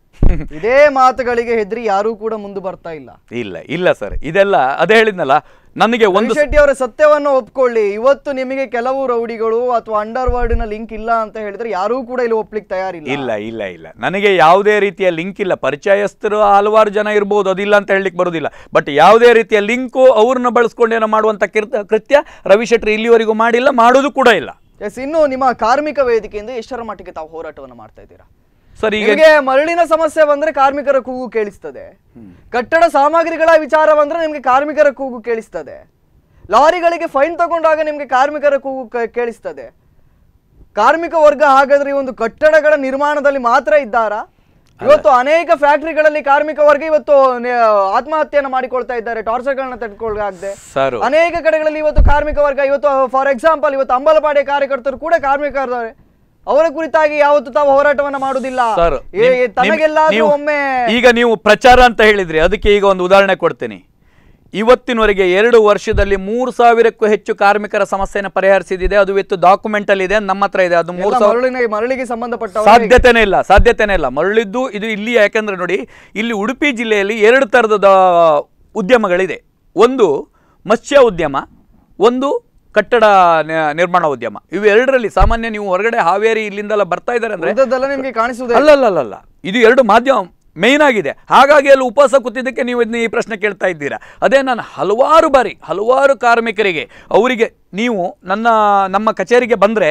ಇದೇ ಮಾತುಗಳಿಗೆ ಹೆದರಿ ಯಾರೂ ಕೂಡ ಮುಂದೆ ಬರ್ತಾ ಇಲ್ಲ ಇಲ್ಲ ಇಲ್ಲ ಸರ್ ಇದೆಲ್ಲ ಅದೇ ಹೇಳಿದ್ನಲ್ಲ ನನಗೆ ಒಂದು ರವಿ ಶೆಟ್ಟಿ ಅವರ ಸತ್ಯವನ್ನು ಒಪ್ಕೊಳ್ಳಿ ಇವತ್ತು ನಿಮಗೆ ಕೆಲವು ರೌಡಿಗಳು ಅಥವಾ ಅಂಡರ್ ವರ್ಲ್ಡಿನ ಲಿಂಕ್ ಇಲ್ಲ ಅಂತ ಹೇಳಿದ್ರೆ ಯಾರೂ ಕೂಡ ಇಲ್ಲಿ ಒಪ್ಲಿಕ್ಕೆ ತಯಾರಿಲ್ಲ ಇಲ್ಲ ಇಲ್ಲ ಇಲ್ಲ ನನಗೆ ಯಾವುದೇ ರೀತಿಯ ಲಿಂಕ್ ಇಲ್ಲ ಪರಿಚಯಸ್ಥರು ಹಲವಾರು ಜನ ಇರ್ಬೋದು ಅದಿಲ್ಲ ಅಂತ ಹೇಳಲಿಕ್ಕೆ ಬರೋದಿಲ್ಲ ಬಟ್ ಯಾವುದೇ ರೀತಿಯ ಲಿಂಕು ಅವ್ರನ್ನ ಬಳಸ್ಕೊಂಡು ಏನೋ ಮಾಡುವಂಥ ಕಿರ್ತ ಕೃತ್ಯ ರವಿ ಶೆಟ್ಟಿ ಇಲ್ಲಿವರೆಗೂ ಮಾಡಿಲ್ಲ ಮಾಡೋದು ಕೂಡ ಇಲ್ಲ ಎಸ್ ಇನ್ನು ನಿಮ್ಮ ಕಾರ್ಮಿಕ ವೇದಿಕೆಯಿಂದ ಎಷ್ಟರ ಮಟ್ಟಿಗೆ ತಾವು ಹೋರಾಟವನ್ನು ಮಾಡ್ತಾ ಇದ್ದೀರಾ ಸರ್ ಈಗ ನಿಮಗೆ ಮರಳಿನ ಸಮಸ್ಯೆ ಬಂದ್ರೆ ಕಾರ್ಮಿಕರ ಕೂಗು ಕೇಳಿಸ್ತದೆ ಕಟ್ಟಡ ಸಾಮಗ್ರಿಗಳ ವಿಚಾರ ಬಂದ್ರೆ ನಿಮ್ಗೆ ಕಾರ್ಮಿಕರ ಕೂಗು ಕೇಳಿಸ್ತದೆ ಲಾರಿಗಳಿಗೆ ಫೈನ್ ತಗೊಂಡಾಗ ನಿಮ್ಗೆ ಕಾರ್ಮಿಕರ ಕೂಗು ಕ- ಕೇಳಿಸ್ತದೆ ಕಾರ್ಮಿಕ ವರ್ಗ ಹಾಗಾದ್ರೆ ಈ ಒಂದು ಕಟ್ಟಡಗಳ ನಿರ್ಮಾಣದಲ್ಲಿ ಮಾತ್ರ ಇದ್ದಾರಾ ಇವತ್ತು ಅನೇಕ ಫ್ಯಾಕ್ಟರಿಗಳಲ್ಲಿ ಕಾರ್ಮಿಕ ವರ್ಗ ಇವತ್ತು ನೆ- ಆತ್ಮಹತ್ಯೆಯನ್ನು ಮಾಡಿಕೊಳ್ತಾ ಇದ್ದಾರೆ ಟಾರ್ಚರ್ಗಳನ್ನ ತಡ್ಕೊಳ್ಳಾಗದೆ ಸರ್ ಅನೇಕ ಕಡೆಗಳಲ್ಲಿ ಇವತ್ತು ಕಾರ್ಮಿಕ ವರ್ಗ ಇವತ್ತು ಫಾರ್ ಎಕ್ಸಾಂಪಲ್ ಇವತ್ತು ಅಂಬಲಪಾಡಿ ಕಾರ್ಯಕರ್ತರು ಕೂಡ ಕಾರ್ಮಿಕರಿದ್ದಾರೆ ಅವರ ಕುರಿತಾಗಿ ಯಾವತ್ತು ತಾವು ಹೋರಾಟವನ್ನ ಮಾಡುದಿಲ್ಲ ಸರ್ ಏ- ನಿಮ್- ಏ- ತನಗೆಲ್ಲಾದ್ರೂ ನೀವು- ಒಮ್ಮೆ ಈಗ ನೀವು ಪ್ರಚಾರ ಅಂತ ಹೇಳಿದ್ರಿ ಅದಕ್ಕೆ ಈಗ ಒಂದು ಉದಾಹರಣೆ ಕೊಡ್ತೀನಿ ಇವತ್ತಿನವರೆಗೆ ಎರಡು ವರ್ಷದಲ್ಲಿ ಮೂರು ಸಾವಿರಕ್ಕೂ ಹೆಚ್ಚು ಕಾರ್ಮಿಕರ ಸಮಸ್ಯೆಯನ್ನು ಪರಿಹರಿಸಿದೆ ಅದು ಇವತ್ತು ಡಾಕ್ಯುಮೆಂಟ್ ಅಲ್ಲಿ ಇದೆ ನಮ್ಮ ಹತ್ರ ಇದೆ ಅದು ಮೂರು ಎಲ್ಲ ಸಾವಿರ ಮರಳಿನ ಮರಳಿಗೆ ಸಂಬಂಧಪಟ್ಟ ಸಾಧ್ಯತೆನೇ ಇಲ್ಲ ಸಾಧ್ಯತೆನೇ ಇಲ್ಲ ಮರಳಿದ್ದು ಇದು ಇಲ್ಲಿ ಯಾಕಂದ್ರೆ ನೋಡಿ ಇಲ್ಲಿ ಉಡುಪಿ ಜಿಲ್ಲೆಯಲ್ಲಿ ಎರಡು ಥರದ ದ- ಉದ್ಯಮಗಳಿದೆ ಒಂದು ಮತ್ಸ್ಯ ಉದ್ಯಮ ಒಂದು ಕಟ್ಟಡ ನ- ನಿರ್ಮಾಣ ಉದ್ಯಮ ಇವೆರಡರಲ್ಲಿ ಸಾಮಾನ್ಯ ನೀವು ಹೊರಗಡೆ ಹಾವೇರಿ ಇಲ್ಲಿಂದೆಲ್ಲ ಬರ್ತಾ ಇದ್ದಾರೆ ಅಂದ್ರೆ ಉಳಿದದ್ದೆಲ್ಲ ನಿಮ್ಗೆ ಕಾಣಿಸುವುದೇ ಅಲ್ಲಲ್ಲಲ್ಲ ಇದು ಎರಡು ಮಾಧ್ಯಮ ಮೇಯ್ನ್ ಆಗಿದೆ ಹಾಗಾಗಿ ಅಲ್ಲಿ ಉಪವಾಸ ಕೂತಿದ್ದಕ್ಕೆ ನೀವು ಇದನ್ನ ಈ ಪ್ರಶ್ನೆ ಕೇಳ್ತಾ ಇದ್ದೀರಾ ಅದೇ ನಾನು ಹಲವಾರು ಬಾರಿ ಹಲವಾರು ಕಾರ್ಮಿಕರಿಗೆ ಅವರಿಗೆ ನೀವು ನನ್ನ ನಮ್ಮ ಕಚೇರಿಗೆ ಬಂದರೆ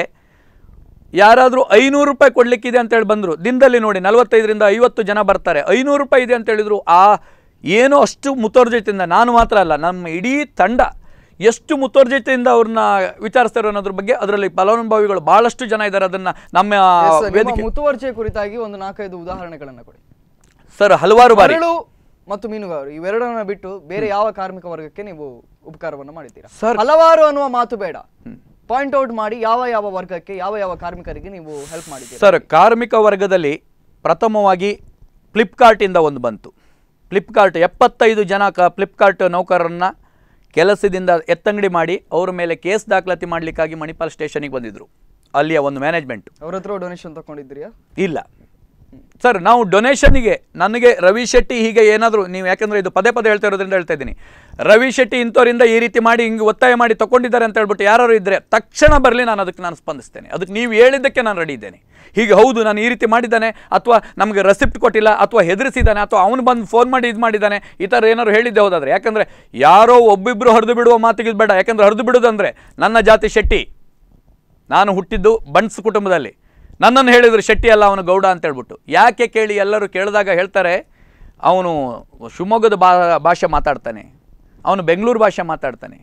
ಯಾರಾದರೂ ಐನೂರು ರೂಪಾಯಿ ಕೊಡ್ಲಿಕ್ಕಿದೆ ಅಂತೇಳಿ ಬಂದರು ದಿನದಲ್ಲಿ ನೋಡಿ ನಲವತ್ತೈದರಿಂದ ಐವತ್ತು ಜನ ಬರ್ತಾರೆ ಐನೂರು ರೂಪಾಯಿ ಇದೆ ಅಂತ ಹೇಳಿದ್ರು ಆ ಏನೋ ಅಷ್ಟು ಮುತುವರ್ಜಿತೆಯಿಂದ ನಾನು ಮಾತ್ರ ಅಲ್ಲ ನಮ್ಮ ಇಡೀ ತಂಡ ಎಷ್ಟು ಮುತುವರ್ಜಿತೆಯಿಂದ ಅವ್ರನ್ನ ವಿಚಾರಿಸ್ತಾರೆ ಅನ್ನೋದ್ರ ಬಗ್ಗೆ ಅದರಲ್ಲಿ ಫಲಾನುಭವಿಗಳು ಬಹಳಷ್ಟು ಜನ ಇದ್ದಾರೆ ಅದನ್ನ ನಮ್ಮ Yes, ನಿಮ್ಮ ವೇದಿಕೆ ಮುತುವರ್ಜಿಯ ಕುರಿತಾಗಿ ಒಂದು ನಾಲ್ಕೈದು ಉದಾಹರಣೆಗಳನ್ನ ಕೊಡಿ ಸರ್ ಹಲವಾರು ಬಾರಿ ಮರಳು ಮತ್ತು ಮೀನುಗಾರರು ಇವೆರಡನ್ನ ಬಿಟ್ಟು ಬೇರೆ ಯಾವ ಕಾರ್ಮಿಕ ವರ್ಗಕ್ಕೆ ನೀವು ಉಪಕಾರವನ್ನು ಮಾಡಿದ್ದೀರಾ Sir- ಹಲವಾರು ಅನ್ನುವ ಮಾತು ಬೇಡ ಪಾಯಿಂಟ್ ಔಟ್ ಮಾಡಿ ಯಾವ ಯಾವ ವರ್ಗಕ್ಕೆ ಯಾವ ಯಾವ ಕಾರ್ಮಿಕರಿಗೆ ನೀವು ಹೆಲ್ಪ್ ಮಾಡಿದ್ದೀರಾ ಸರ್ ಕಾರ್ಮಿಕ ವರ್ಗದಲ್ಲಿ ಪ್ರಥಮವಾಗಿ ಫ್ಲಿಪ್ಕಾರ್ಟಿಂದ ಒಂದು ಬಂತು ಫ್ಲಿಪ್ಕಾರ್ಟ್ ಎಪ್ಪತ್ತೈದು ಜನ ಕ ಫ್ಲಿಪ್ಕಾರ್ಟ್ ನೌಕರರನ್ನ ಕೆಲಸದಿಂದ ಎತ್ತಂಗಡಿ ಮಾಡಿ ಅವ್ರ ಮೇಲೆ ಕೇಸ್ ದಾಖಲಾತಿ ಮಾಡಲಿಕ್ಕಾಗಿ ಮಣಿಪಾಲ್ ಸ್ಟೇಷನಿಗೆ ಬಂದಿದ್ರು ಅಲ್ಲಿಯ ಒಂದು ಮ್ಯಾನೇಜ್ಮೆಂಟ್ ಅವ್ರ ಹತ್ರ ಡೊನೇಷನ್ ತಗೊಂಡಿದ್ದೀರಾ ಇಲ್ಲ ಸರ್ ನಾವು ಡೊನೇಷನ್ಗೆ ನನಗೆ ರವಿ ಶೆಟ್ಟಿ ಹೀಗೆ ಏನಾದರೂ ನೀವು ಯಾಕಂದ್ರೆ ಇದು ಪದೇ ಪದೇ ಹೇಳ್ತಾ ಇರೋದ್ರಿಂದ ಹೇಳ್ತಾ ಇದ್ದೀನಿ ರವಿ ಶೆಟ್ಟಿ ಇಂಥವರಿಂದ ಈ ರೀತಿ ಮಾಡಿ ಹಿಂಗೆ ಒತ್ತಾಯ ಮಾಡಿ ತಗೊಂಡಿದ್ದಾರೆ ಅಂತ ಹೇಳ್ಬಿಟ್ಟು ಯಾರು ಇದ್ದರೆ ತಕ್ಷಣ ಬರಲಿ ನಾನು ಅದಕ್ಕೆ ನಾನು ಸ್ಪಂದಿಸ್ತೇನೆ ಅದಕ್ಕೆ ನೀವು ಹೇಳಿದ್ದಕ್ಕೆ ನಾನು ರೆಡಿ ಇದ್ದೇನೆ ಹೀಗೆ ಹೌದು ನಾನು ಈ ರೀತಿ ಮಾಡಿದ್ದಾನೆ ಅಥವಾ ನಮಗೆ ರೆಸಿಪ್ಟ್ ಕೊಟ್ಟಿಲ್ಲ ಅಥವಾ ಹೆದರಿಸಿದ್ದಾನೆ ಅಥವಾ ಅವನು ಬಂದು ಫೋನ್ ಮಾಡಿ ಇದು ಮಾಡಿದ್ದಾನೆ ಈ ಥರ ಏನಾದ್ರು ಹೇಳಿದ್ದೆ ಹೋದಾದ್ರೆ ಯಾಕಂದರೆ ಯಾರೋ ಒಬ್ಬಿಬ್ಬರು ಹರಿದು ಬಿಡುವ ಮಾತಿಗೆ ಇದು ಬೇಡ ಯಾಕಂದ್ರೆ ಹರಿದು ಬಿಡೋದಂದ್ರೆ ನನ್ನ ಜಾತಿ ಶೆಟ್ಟಿ ನಾನು ಹುಟ್ಟಿದ್ದು ಬಣ್ಸ್ ಕುಟುಂಬದಲ್ಲಿ ನನ್ನನ್ನು ಹೇಳಿದ್ರು ಶೆಟ್ಟಿ ಅಲ್ಲ ಅವನು ಗೌಡ ಅಂತ ಹೇಳ್ಬಿಟ್ಟು ಯಾಕೆ ಕೇಳಿ ಎಲ್ಲರೂ ಕೇಳಿದಾಗ ಹೇಳ್ತಾರೆ ಅವನು ಶಿವಮೊಗ್ಗದ ಬಾ ಭಾಷೆ ಮಾತಾಡ್ತಾನೆ ಅವನು ಬೆಂಗಳೂರು ಭಾಷೆ ಮಾತಾಡ್ತಾನೆ